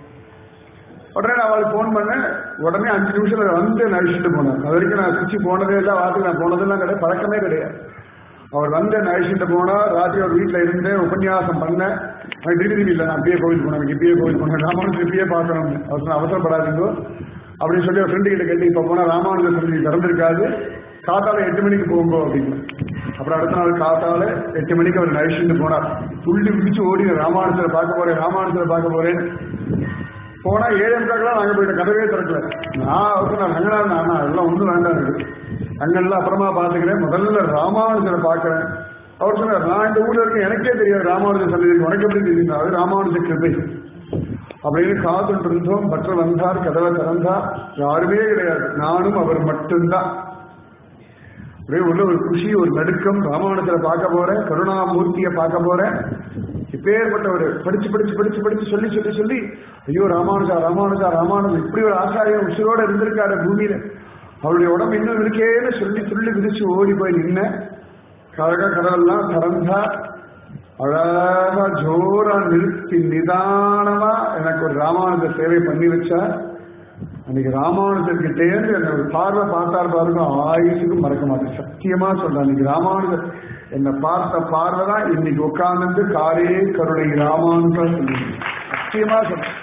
A: உடனே நான் அவளுக்கு ஃபோன் பண்ணேன் உடனே அஞ்சு நிமிஷத்துல வந்து நான் அழிச்சுட்டு போனேன் அது வரைக்கும் நான் திருச்சி போனதே இல்லை வாரத்துக்கு நான் போனதெல்லாம் கிடையாது பழக்கமே கிடையாது அவர் வந்து என்னை அழிச்சுட்டு போனா ராத்திரி அவர் வீட்டுல இருந்து உபன்யாசம் பண்ணேன் எனக்கு திருப்பி திருப்பி இல்லை நான் இப்பயே கோவில் போனேன் எனக்கு இப்பயே கோவில் போனேன் ராமானுஜர் இப்பயே பார்க்கணும் அவர் சொன்ன அவசரப்படாதீங்க அப்படின்னு சொல்லி ஒரு ஃப்ரெண்டு கிட்ட கேட்டு இப்ப போனா ராமானுஜர் சந்நிதி திறந்திருக்காது காத்தால எட்டு மணிக்கு போங்க அப்படின்னு அப்புறம் அடுத்த நாள் காத்தால எட்டு மணிக்கு அவர் அழிச்சுட்டு போனார் துள்ளி பிடிச்சு ஓடி ராமானுஜரை பார்க்க போறேன் ராமானுஜரை பார்க்க போறேன் போனா ஏழு முக்காக்கெல்லாம் நாங்க போயிட்ட கதவே திறக்கல நான் அவருக்கு நான் ரங்கநாதன் ஆனா எல்லாம் ஒண்ணும் வேண்டாம் இருக்கு அங்கெல்லாம் அப்புறமா பாத்துக்கிறேன் முதல்ல ராமானுஜரை பாக்குறேன் அவர் சொன்னார் நான் இந்த ஊர்ல இருக்கேன் எனக்கே தெரியாது ராமானுஜர் சன்னிதி உனக்கு எப்படி தெரியும் அது ராமானுஜ கிருபை அப்படின்னு காத்துட்டு இருந்தோம் பற்ற வந்தார் கதவை திறந்தார் யாருமே கிடையாது நானும் அவர் மட்டும்தான் அப்படியே உள்ள ஒரு குஷி ஒரு நடுக்கம் ராமானுஜரை பார்க்க போறேன் கருணாமூர்த்தியை பார்க்க போறேன் இப்பேற்பட்ட ஒரு படிச்சு படிச்சு படிச்சு படிச்சு சொல்லி சொல்லி சொல்லி ஐயோ ராமானுஜா ராமானுஜா ராமானுஜா இப்படி ஒரு ஆச்சாரியம் உசுரோட இருந்திருக்காரு பூமியில அவருடைய உடம்பு இன்னும் இருக்கேன்னு சொல்லி துள்ளி விதிச்சு ஓடி போய் நின்ன கழக கடலெல்லாம் திறந்தா அழகா ஜோரா நிறுத்தி நிதானமா எனக்கு ஒரு ராமானுஜ சேவை பண்ணி வச்சா அன்னைக்கு ராமானுஜர் கிட்டேருந்து என்ன ஒரு பார்வை பார்த்தார் பாருங்க ஆயுசுக்கு மறக்க மாட்டேன் சத்தியமா சொல்றேன் அன்னைக்கு ராமானுஜர் என்னை பார்த்த பார்வை தான் இன்னைக்கு உட்கார்ந்து காரே கருணை ராமானுஜர் சொல்லி சத்தியமா சொல்றேன்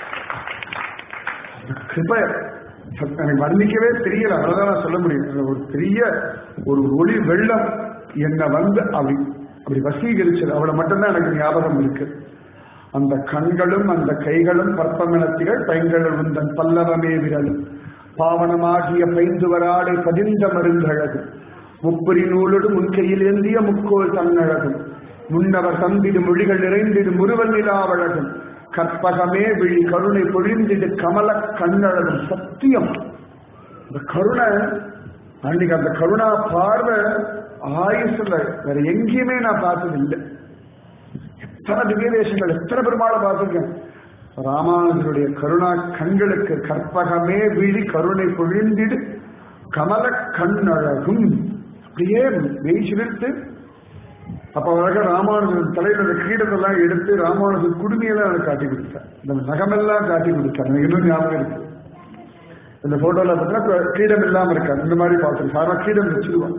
A: கிருபை சத்த- எனக்கு வர்ணிக்கவே தெரியல அவ்வளவுதான் நான் சொல்ல முடியும் அந்த ஒரு பெரிய ஒரு ஒளி வெள்ளம் என்னை வந்து அப்படி அப்படி வசீகரிச்சது அவளை மட்டும்தான் எனக்கு ஞாபகம் இருக்கு அந்த கண்களும் அந்த கைகளும் பற்பமினத்திகள் பைங்களும் உந்தன் பல்லவமே விரல் பாவனமாகிய பைந்துவராடை பதிந்த மருந்தழகு முப்பரி நூலோடு முன்கையில் ஏந்திய முக்கோல் தன்னழகும் முன்னவர் தந்திடு மொழிகள் நிறைந்திடு முருவல் நிலாவழகும் கற்பகமே விழி கருணை பொழிந்திடு கமல கண்ணழகும் சத்தியம் இந்த கருணை அன்னைக்கு அந்த கருணா பார்வை ஆயுசுல வேற எங்கேயுமே நான் பார்த்தது இல்லை எத்தனை திவ்ய தேசங்கள் எத்தனை பெருமாளை பார்த்திருக்கேன் ராமானுஜருடைய கருணா கண்களுக்கு கற்பகமே விழி கருணை பொழிந்திடு கமல கண்ணழகும் அப்படியே வெய் சிலிர்த்து அப்ப அழகா ராமானுஜன் தலையில அந்த கிரீடத்தெல்லாம் எடுத்து ராமானுஜன் குடுமையெல்லாம் எனக்கு காட்டி கொடுத்தார் இந்த நகமெல்லாம் காட்டி கொடுத்தார் எனக்கு இன்னும் ஞாபகம் இருக்கு இந்த போட்டோல பார்த்தீங்கன்னா கிரீடம் இல்லாம இருக்காரு இந்த மாதிரி பார்த்துருக்கு சாரா கிரீடம் வச்சிருவான்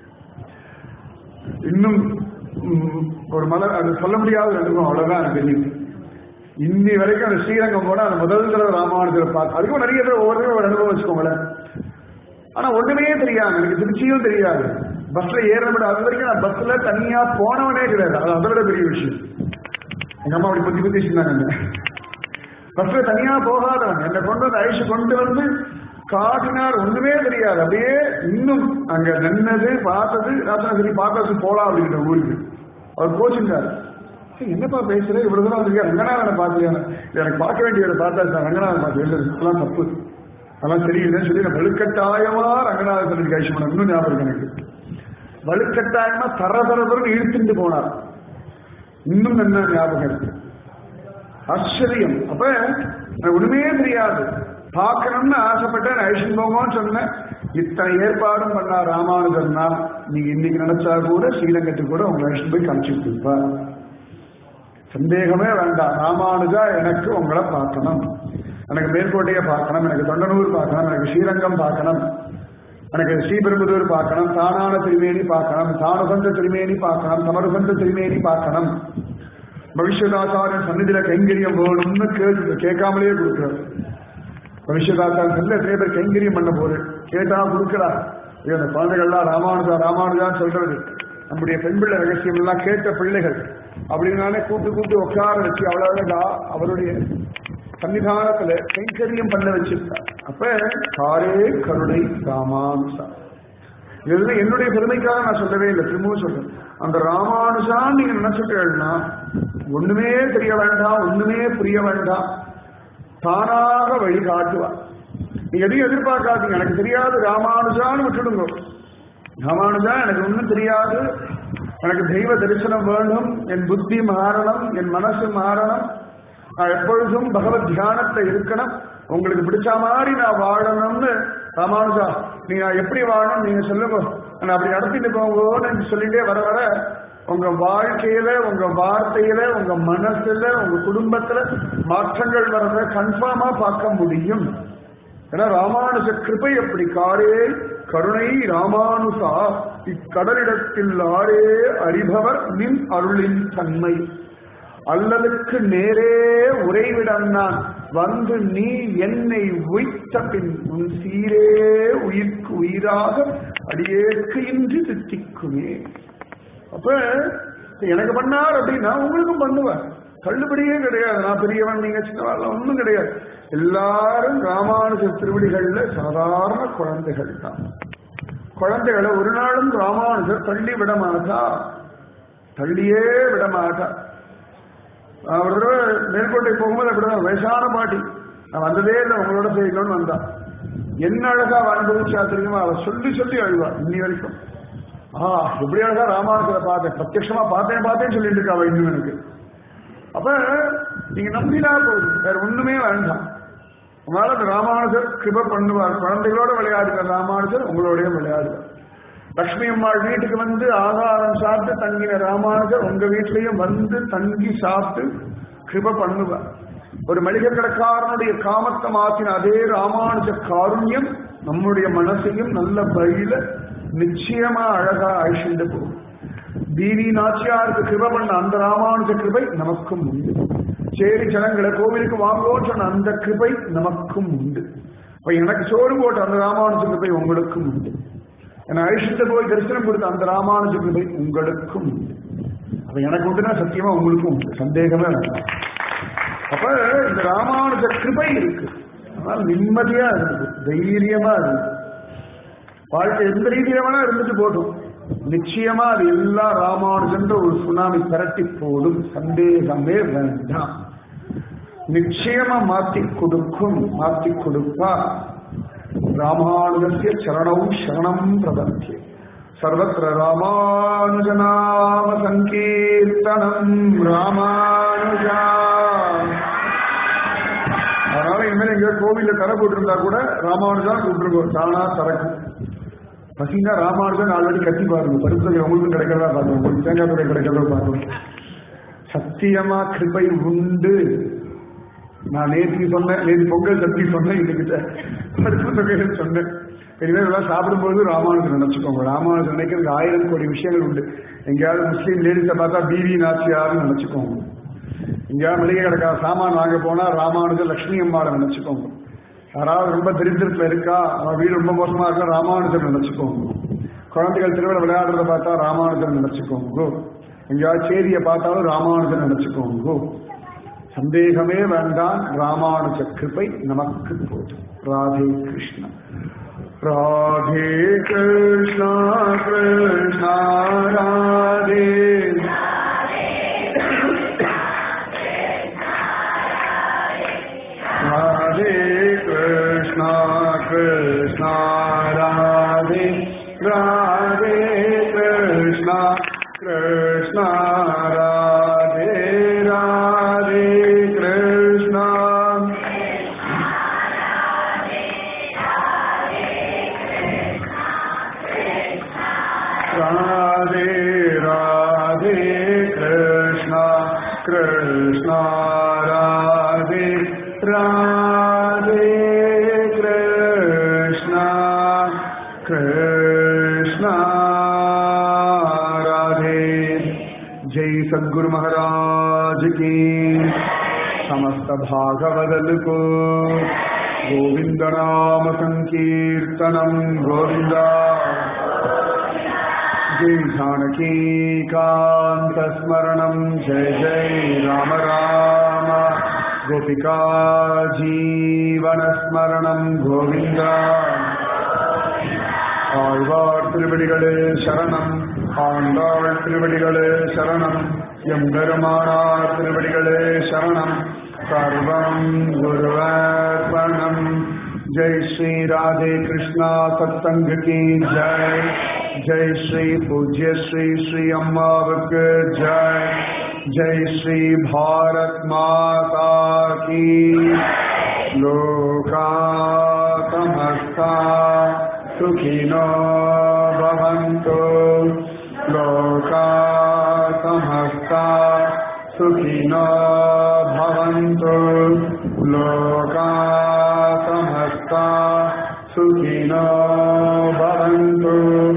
A: இன்னும் ம், ஒரு மலர் அது சொல்ல முடியாத இருக்கும் அவ்வளவுதான் எனக்கு தெரியும் இன்னி வரைக்கும் அந்த ஸ்ரீரங்கம் போனா அந்த முதல் தடவை ராமானுஜரை பார்த்து அதுக்கும் நிறைய பேர் ஒவ்வொரு ஒரு அனுபவம் வச்சுக்கோங்களேன் ஆனா ஒண்ணுமே தெரியாது எனக்கு திருச்சியும் தெரியாது பஸ்ல ஏற விட அது வரைக்கும் நான் பஸ்ல தனியா போனவனே கிடையாது அது அதை விட பெரிய விஷயம் எங்க அம்மா அப்படி புத்தி புத்தி சொன்னாங்க பஸ்ல தனியா போகாதவன் என்னை கொண்டு வந்து ஐஷு கொண்டு வந்து காட்டினார் ஒண்ணுமே தெரியாது அப்படியே இன்னும் அங்க நின்னது பார்த்தது ராசனா சரி பார்த்தது போலாம் அப்படிங்கிற ஊருக்கு அவர் கோச்சிருந்தார் "ஏய், என்னப்பா பேசுற இவ்வளவு தூரம் வந்திருக்கா ரங்கநாதனை பார்த்தியா இல்ல, எனக்கு பார்க்க வேண்டியதை பார்த்தா சார் ரங்கநாதன் பார்த்து இல்லை இதெல்லாம் தப்பு அதெல்லாம் சரியில்லைன்னு சொல்லி நான் வலுக்கட்டாயமா ரங்கநாதன் சொல்லி கைஷ் பண்ண இன்னும் ஞாபகம் இருக்கு எனக்கு வலுக்கட்டாயமா தர தர தரன்னு இழுத்துட்டு போனார் இன்னும் என்ன ஞாபகம் இருக்கு ஆச்சரியம் அப்ப எனக்கு ஒண்ணுமே தெரியாது பார்க்கணும்னு ஆசைப்பட்டேன் ஐஷன் போங்கன்னு சொன்னேன் இத்தனை ஏற்பாடும் பண்ணா ராமானுஜர்னா நீங்க இன்னைக்கு நினைச்சா கூட ஸ்ரீரங்கத்துக்கு கூட உங்க ஐஷன் போய் காமிச்சு கொடுப்பா சந்தேகமே வேண்டாம் ராமானுஜா எனக்கு உங்களை பார்க்கணும் எனக்கு மேற்கோட்டையை பார்க்கணும் எனக்கு தொண்டனூர் பார்க்கணும் எனக்கு ஸ்ரீரங்கம் பார்க்கணும் எனக்கு ஸ்ரீபெரும்புதூர் பார்க்கணும் தானான திருமேனி பார்க்கணும் தானுகந்த திருமேனி பார்க்கணும் சமருகந்த திருமேனி பார்க்கணும் பவிஷ்யதாச்சாரியன் சந்நிதியில கைங்கரியம் போகணும்னு கேட்டு கேட்காமலே கொடுக்குறாரு பவிஷ்யதாச்சாரியன் சந்நிதியில நிறைய பேர் கைங்கரியம் பண்ண போது கேட்டா கொடுக்குறா ஐயோ அந்த குழந்தைகள்லாம் ராமானுஜா ராமானுஜான்னு சொல்றது நம்முடைய பெண் பிள்ளை ரகசியம் எல்லாம் கேட்ட பிள்ளைகள் அப்படின்னாலே கூட்டு கூட்டு உட்கார வச்சு அவ்வளவு அவருடைய சன்னிதானத்துல கைங்கரியம் பண்ண வச்சிருக்கார் அப்ப காரே கருணை ராமானுஜா இதெல்லாம் என்னுடைய பெருமைக்காக நான் சொல்லவே இல்லை திரும்பவும் சொல்றேன் அந்த ராமானுஜான்னு நீங்க நினைச்சுட்டேன்னா ஒண்ணுமே தெரிய வேண்டாம் ஒண்ணுமே புரிய வேண்டாம் தானாக வழி காட்டுவா நீங்க எதையும் எதிர்பார்க்காதீங்க எனக்கு தெரியாது ராமானுஜான்னு விட்டுடுங்க ராமானுஜா எனக்கு ஒண்ணும் தெரியாது எனக்கு தெய்வ தரிசனம் வேண்டும் என் புத்தி மாறணும் என் மனசு மாறணும் நான் எப்பொழுதும் பகவத் தியானத்தை இருக்கணும் உங்களுக்கு பிடிச்ச மாதிரி நான் வாழணும்னு ராமானுஜா நீங்க எப்படி வாழணும் நீங்க சொல்லுங்க நான் அப்படி நடத்திட்டு போங்கன்னு சொல்லிட்டே வர வர உங்க வாழ்க்கையில உங்க வார்த்தையில உங்க மனசுல உங்க குடும்பத்துல மாற்றங்கள் வர்றத கன்ஃபார்மா பார்க்க முடியும் ஏன்னா ராமானுஜ கிருபை அப்படி காரே கருணை ராமானுசா இக்கடலிடத்தில் ஆரே அறிபவர் நின் அருளின் தன்மை அல்லலுக்கு நேரே உறைவிடம் நான் வந்து நீ என்னை உய்த்த பின் உன் சீரே உயிர்க்கு உயிராக அடியேற்கு இன்றி தித்திக்குமே அப்ப எனக்கு பண்ணார் அப்படின்னா உங்களுக்கும் பண்ணுவேன் தள்ளுபடியே கிடையாது நான் பெரியவன் நீங்க சின்னவாள் ஒண்ணும் கிடையாது எல்லாரும் ராமானுஜ திருவடிகள்ல சாதாரண குழந்தைகள் தான் குழந்தைகளை ஒரு நாளும் ராமானுஜர் தள்ளி விட மாட்டா தள்ளியே விட மாட்டா அவர் ஒரு தடவை மேல்கோட்டை போகும்போது அப்படிதான் வயசான பாட்டி நான் வந்ததே இல்லை உங்களோட செய்யணும்னு வந்தா என்ன அழகா அவ அனுபவிச்சா தெரியுமா அவ சொல்லி சொல்லி அழுவா இன்னி வரைக்கும் ஆ எப்படி அழகா ராமானுஜரை பார்த்தேன் பிரத்யட்சமா பார்த்தேன் பார்த்தேன்னு சொல்லிட்டு இருக்கா அவ இன்னும் எனக்கு அப்ப நீங்க நம்பினா போதும் வேற ஒண்ணுமே வேண்டாம் உங்களால அந்த ராமானுஜர் கிருப பண்ணுவார் குழந்தைகளோட விளையாடுவார் ராமானுஜர் உங்களோடய விளையாடுவார் லட்சுமி அம்மாள் வீட்டுக்கு வந்து ஆகாரம் சாப்பிட்டு தங்கின ராமானுஜர் உங்க வீட்லயும் வந்து தங்கி சாப்பிட்டு கிருப பண்ணுவார் ஒரு மளிகை கடைக்காரனுடைய காமத்தை மாத்தின அதே ராமானுஜ காருண்யம் நம்முடைய மனசையும் நல்ல வழியில நிச்சயமா அழகா அழிச்சுட்டு போகும் தீனி நாச்சியாருக்கு கிருப பண்ண அந்த ராமானுஜ கிருபை நமக்கும் உண்டு சேரி ஜனங்களை கோவிலுக்கு வாங்குவோம் சொன்ன அந்த கிருபை நமக்கும் உண்டு அப்ப எனக்கு சோறு போட்ட அந்த ராமானுஜ கிருபை உங்களுக்கும் உண்டு என்னை அழிச்சுட்டு போய் தரிசனம் கொடுத்த அந்த ராமானுஜ கிருபை உங்களுக்கும் உண்டு அப்ப எனக்கு உண்டுனா சத்தியமா உங்களுக்கும் உண்டு சந்தேகமே வேண்டாம் அப்ப இந்த ராமானுஜ கிருபை இருக்கு அதனால நிம்மதியா இருக்கு தைரியமா இருக்கு வாழ்க்கை எந்த ரீதியில வேணா இருந்துட்டு போட்டும் நிச்சயமா அது எல்லா ராமானுஜன்ற ஒரு சுனாமி திரட்டி போடும் சந்தேகமே வேண்டாம் நிச்சயமா மாத்தி கொடுக்கும் மாத்தி கொடுப்பா ராமானுஜஸ்ய சரணம் சரணம் பிரதத்திய சர்வத்திர ராமானுஜநாம சங்கீர்த்தனம் ராமானுஜா அதனால இனிமேல் எங்க கோவில்ல தர போட்டிருந்தா கூட ராமானுஜா கூப்பிட்டுருக்கோம் தானா திறக்கும் பசினா ராமானுஜன் ஆல்ரெடி கத்தி பாருங்க பருத்தகை உங்களுக்கும் கிடைக்கிறதா பார்க்கணும் உங்களுக்கு தேங்காய் துறை கிடைக்கிறதா பார்க்கணும் சத்தியமா கிருபை உண்டு நான் நேற்று சொன்னேன் நேற்று பொங்கல் சக்தி சொன்னேன் இன்னைக்கு பருப்பு தொகையில சொன்னேன் இனிமேல் இதெல்லாம் சாப்பிடும்போது ராமானுஜன் நினைச்சுக்கோங்க ராமானுஜன் நினைக்கிறதுக்கு ஆயிரம் கோடி விஷயங்கள் உண்டு எங்கேயாவது முஸ்லீம் லேடிஸை பார்த்தா பிவி நாச்சியார்னு நினைச்சுக்கோங்க எங்கேயாவது மளிகை கடைக்கா சாமான் வாங்க போனா ராமானுஜன் லட்சுமி அம்மாவை நினைச்சுக்கோங்க யாராவது ரொம்ப தரித்திரத்துல இருக்கா அவன் வீடு ரொம்ப மோசமா இருக்கா ராமானுஜன் நினைச்சுக்கோங்க குழந்தைகள் திருவிழா விளையாடுறத பார்த்தா ராமானுஜன் நினைச்சுக்கோங்க எங்கேயாவது சேரியை பார்த்தாலும் ராமானுஜன் நினைச்சுக்கோங்க சந்தேகமே வேண்டாம் ராமானுஜ கிருபை நமக்கு போதும் ராதே கிருஷ்ணா ராதே கிருஷ்ணா கிருஷ்ணா ராதே ராதே கிருஷ்ணா கிருஷ்ணா ராதே ராதே கிருஷ்ணா கிருஷ்ணா ராதே ராதே கிருஷ்ணா ராதே ராதே கிருஷ்ணா கிருஷ்ணா ராதே ராதே கிருஷ்ணா கிருஷ்ணா ராதே जय सद्गुरु महाराज की समस्त भागवदल को गोविंद नाम संकीर्तनम गोविंदा जय जानकी कांत स्मरणम जय जय राम राम गोपिका जीवन स्मरणम गोविंदा ஆழ்வார் திருவடிகளே சரணம் ஆண்டாள் திருவடிகளே சரணம் எம் பெருமானார் திருவடிகளே சரணம் சர்வம் குருவர்ப்பணம் ஜெய் ஸ்ரீ ராதே கிருஷ்ணா சத்சங்க கி ஜெய் ஜெய் ஸ்ரீ பூஜ்ய ஸ்ரீ ஸ்ரீ அம்மாவுக்கு ஜெய் ஜெய் ஸ்ரீ பாரத் மாதா கி லோகா சமஸ்தா सुखिनो भवन्तु लोका समस्ता सुखिनो भवन्तु लोका समस्ता सुखिनो भवन्तु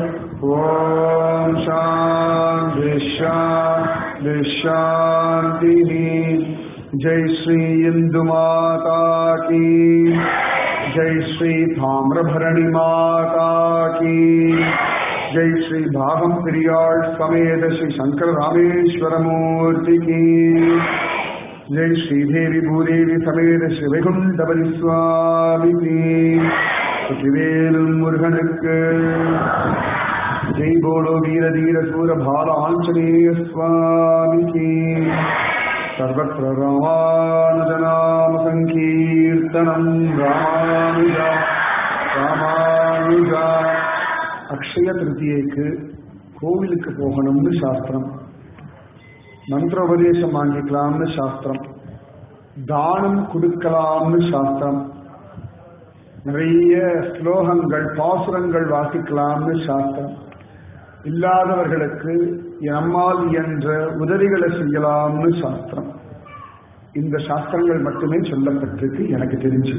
A: ॐ शान्ति शान्ति शान्तिः जय श्री इन्दुमाता की जय श्री ताम्रभरणि माता की जय श्री भागम प्रियाळ समेत श्री शंकर रामेश्वर मूर्ति की जय श्री देवी भूदेवी समेत श्री வைகுண்டபதி சுவாமி சுற்றிவேலும் முருகனுக்கு ஜெய் போலோ வீர தீர சூர பால ஆஞ்சநேய சுவாமிக்கு सर्वत्र रामानुजनाम सङ्कीर्तनम् रामानुजा ராமானுஜா அக்ஷய திருத்தியைக்கு கோவிலுக்கு போகணும்னு சாஸ்திரம் மந்திரோபதேசம் வாங்கிக்கலாம்னு சாஸ்திரம் தானம் கொடுக்கலாம்னு சாஸ்திரம் நிறைய ஸ்லோகங்கள் பாசுரங்கள் வாசிக்கலாம்னு சாஸ்திரம் இல்லாதவர்களுக்கு நம்மால் என்ற உதவிகளை செய்யலாம்னு சாஸ்திரம் இந்த சாஸ்திரங்கள் மட்டுமே சொல்லப்பட்டிருக்கு எனக்கு தெரிஞ்சு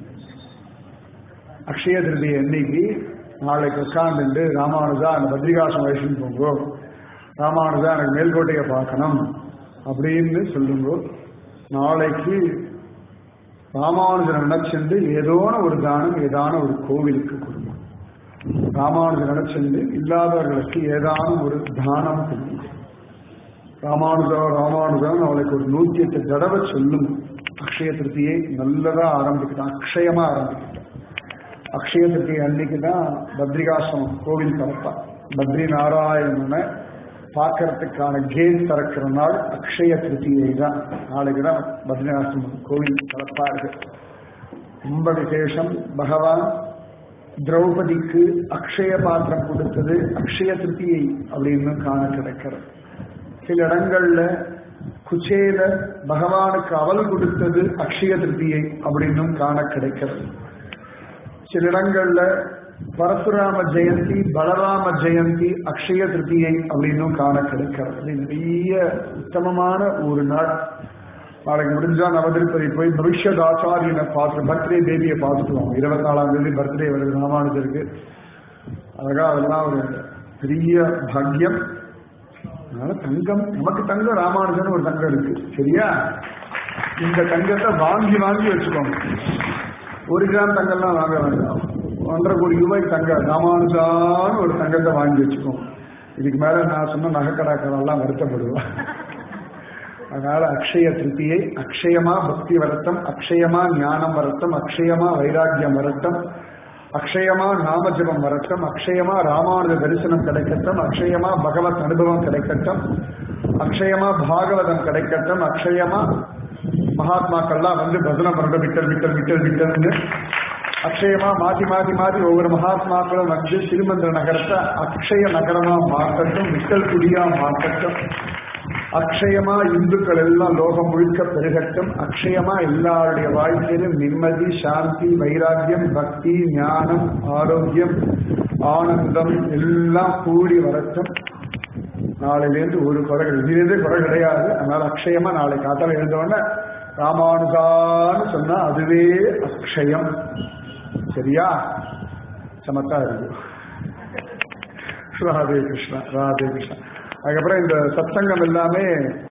A: அக்ஷய திருதிய அன்னைக்கு நாளைக்கு உட்கார்ந்துட்டு ராமானுஜா அந்த பத்ரிகாசம் வயசுன்னு போங்கோ ராமானுஜா எனக்கு மேல்கோட்டையை பார்க்கணும் அப்படின்னு சொல்லுங்க நாளைக்கு ராமானுஜன் நினைச்சுண்டு ஏதோன ஒரு தானம் ஏதான ஒரு கோவிலுக்கு கொடுங்க ராமானுஜன் நினைச்சுண்டு இல்லாதவர்களுக்கு ஏதான ஒரு தானம் கொடுங்க ராமானுஜா ராமானுஜன் அவளுக்கு ஒரு நூத்தி எட்டு தடவை சொல்லும் அக்ஷய திருத்தியை நல்லதா ஆரம்பிக்கிட்டான் அக்ஷயமா ஆரம்பிக்கிட்டான் அக்ஷய திருத்தியை அன்னைக்கு தான் பத்ரிகாசிரமம் கோவில் திறப்பா பத்ரி நாராயணனை பார்க்கறதுக்கான கேட் திறக்கிற நாள் அக்ஷய திருத்தியை தான் நாளைக்கு தான் பத்ரிகாசிரமம் கோவில் திறப்பா இருக்கு ரொம்ப விசேஷம் பகவான் திரௌபதிக்கு அக்ஷய பாத்திரம் கொடுத்தது அக்ஷய திருத்தியை அப்படின்னு காண கிடைக்கிறது சில இடங்கள்ல குச்சேல பகவானுக்கு அவல் கொடுத்தது அக்ஷய திருத்தியை அப்படின்னும் காண கிடைக்கிறது சில இடங்கள்ல பரசுராம ஜெயந்தி பலராம ஜெயந்தி அக்ஷய திருத்தியை அப்படின்னும் காண கிடைக்கிறது நிறைய உத்தமமான ஒரு நாள் நாளைக்கு முடிஞ்சா நவதிருப்பதி போய் பவிஷ்யத் ஆச்சாரியனை பார்த்து பர்த்டே தேவியை பார்த்துக்குவோம் இருபத்தி நாலாம் தேதி பர்த்டே வருது ராமானுஜருக்கு அழகா அதெல்லாம் ஒரு பெரிய பாக்கியம் அதனால தங்கம் நமக்கு தங்கம் ராமானுஜன் ஒரு தங்கம் இருக்கு சரியா இந்த தங்கத்தை வாங்கி வாங்கி வச்சுக்கோங்க ஒரு கிராம் தங்கம்லாம் வாங்க வேண்டாம் ஒன்றரை கோடி ரூபாய்க்கு தங்கம் ராமானுஜான்னு ஒரு தங்கத்தை வாங்கி வச்சுக்கோங்க இதுக்கு மேல நான் சொன்ன நகைக்கடாக்கரெல்லாம் வருத்தப்படுவேன் அதனால அக்ஷய திருப்தியை அக்ஷயமா பக்தி வரட்டம் அக்ஷயமா ஞானம் வரட்டம் அக்ஷயமா வைராக்கியம் வரட்டம் அக்ஷயமா நாமஜபம் வரட்டும் அக்ஷயமா ராமானுஜ தரிசனம் கிடைக்கட்டும் அக்ஷயமா பகவத் அனுபவம் கிடைக்கட்டும் அக்ஷயமா பாகவதம் கிடைக்கட்டும் அக்ஷயமா மகாத்மாக்கள்லாம் வந்து பஜனம் பண்ண விட்டல் விட்டல் விட்டல் விட்டல்னு அக்ஷயமா மாத்தி மாத்தி மாத்தி ஒவ்வொரு மகாத்மாக்களும் வந்து திருமந்திர நகரத்தை அக்ஷய நகரமா மாற்றட்டும் விட்டல் குடியா மாற்றட்டும் அக்ஷயமா இந்துக்கள் எல்லாம் லோகம் முழுக்க பெருகட்டும் அக்ஷயமா எல்லாருடைய வாழ்க்கையிலும் நிம்மதி சாந்தி வைராக்கியம் பக்தி ஞானம் ஆரோக்கியம் ஆனந்தம் எல்லாம் கூடி வரட்டும் நாளையிலேருந்து ஒரு குறை கிடையாது இதுலேருந்து குறை கிடையாது அதனால அக்ஷயமா நாளை காத்தால எழுந்தவொடனே ராமானுஜான்னு சொன்னா அதுவே அக்ஷயம் சரியா சமத்தா இருக்கு ராதே கிருஷ்ணா ராதே கிருஷ்ணா அதுக்கப்புறம் இந்த சத்சங்கம் எல்லாமே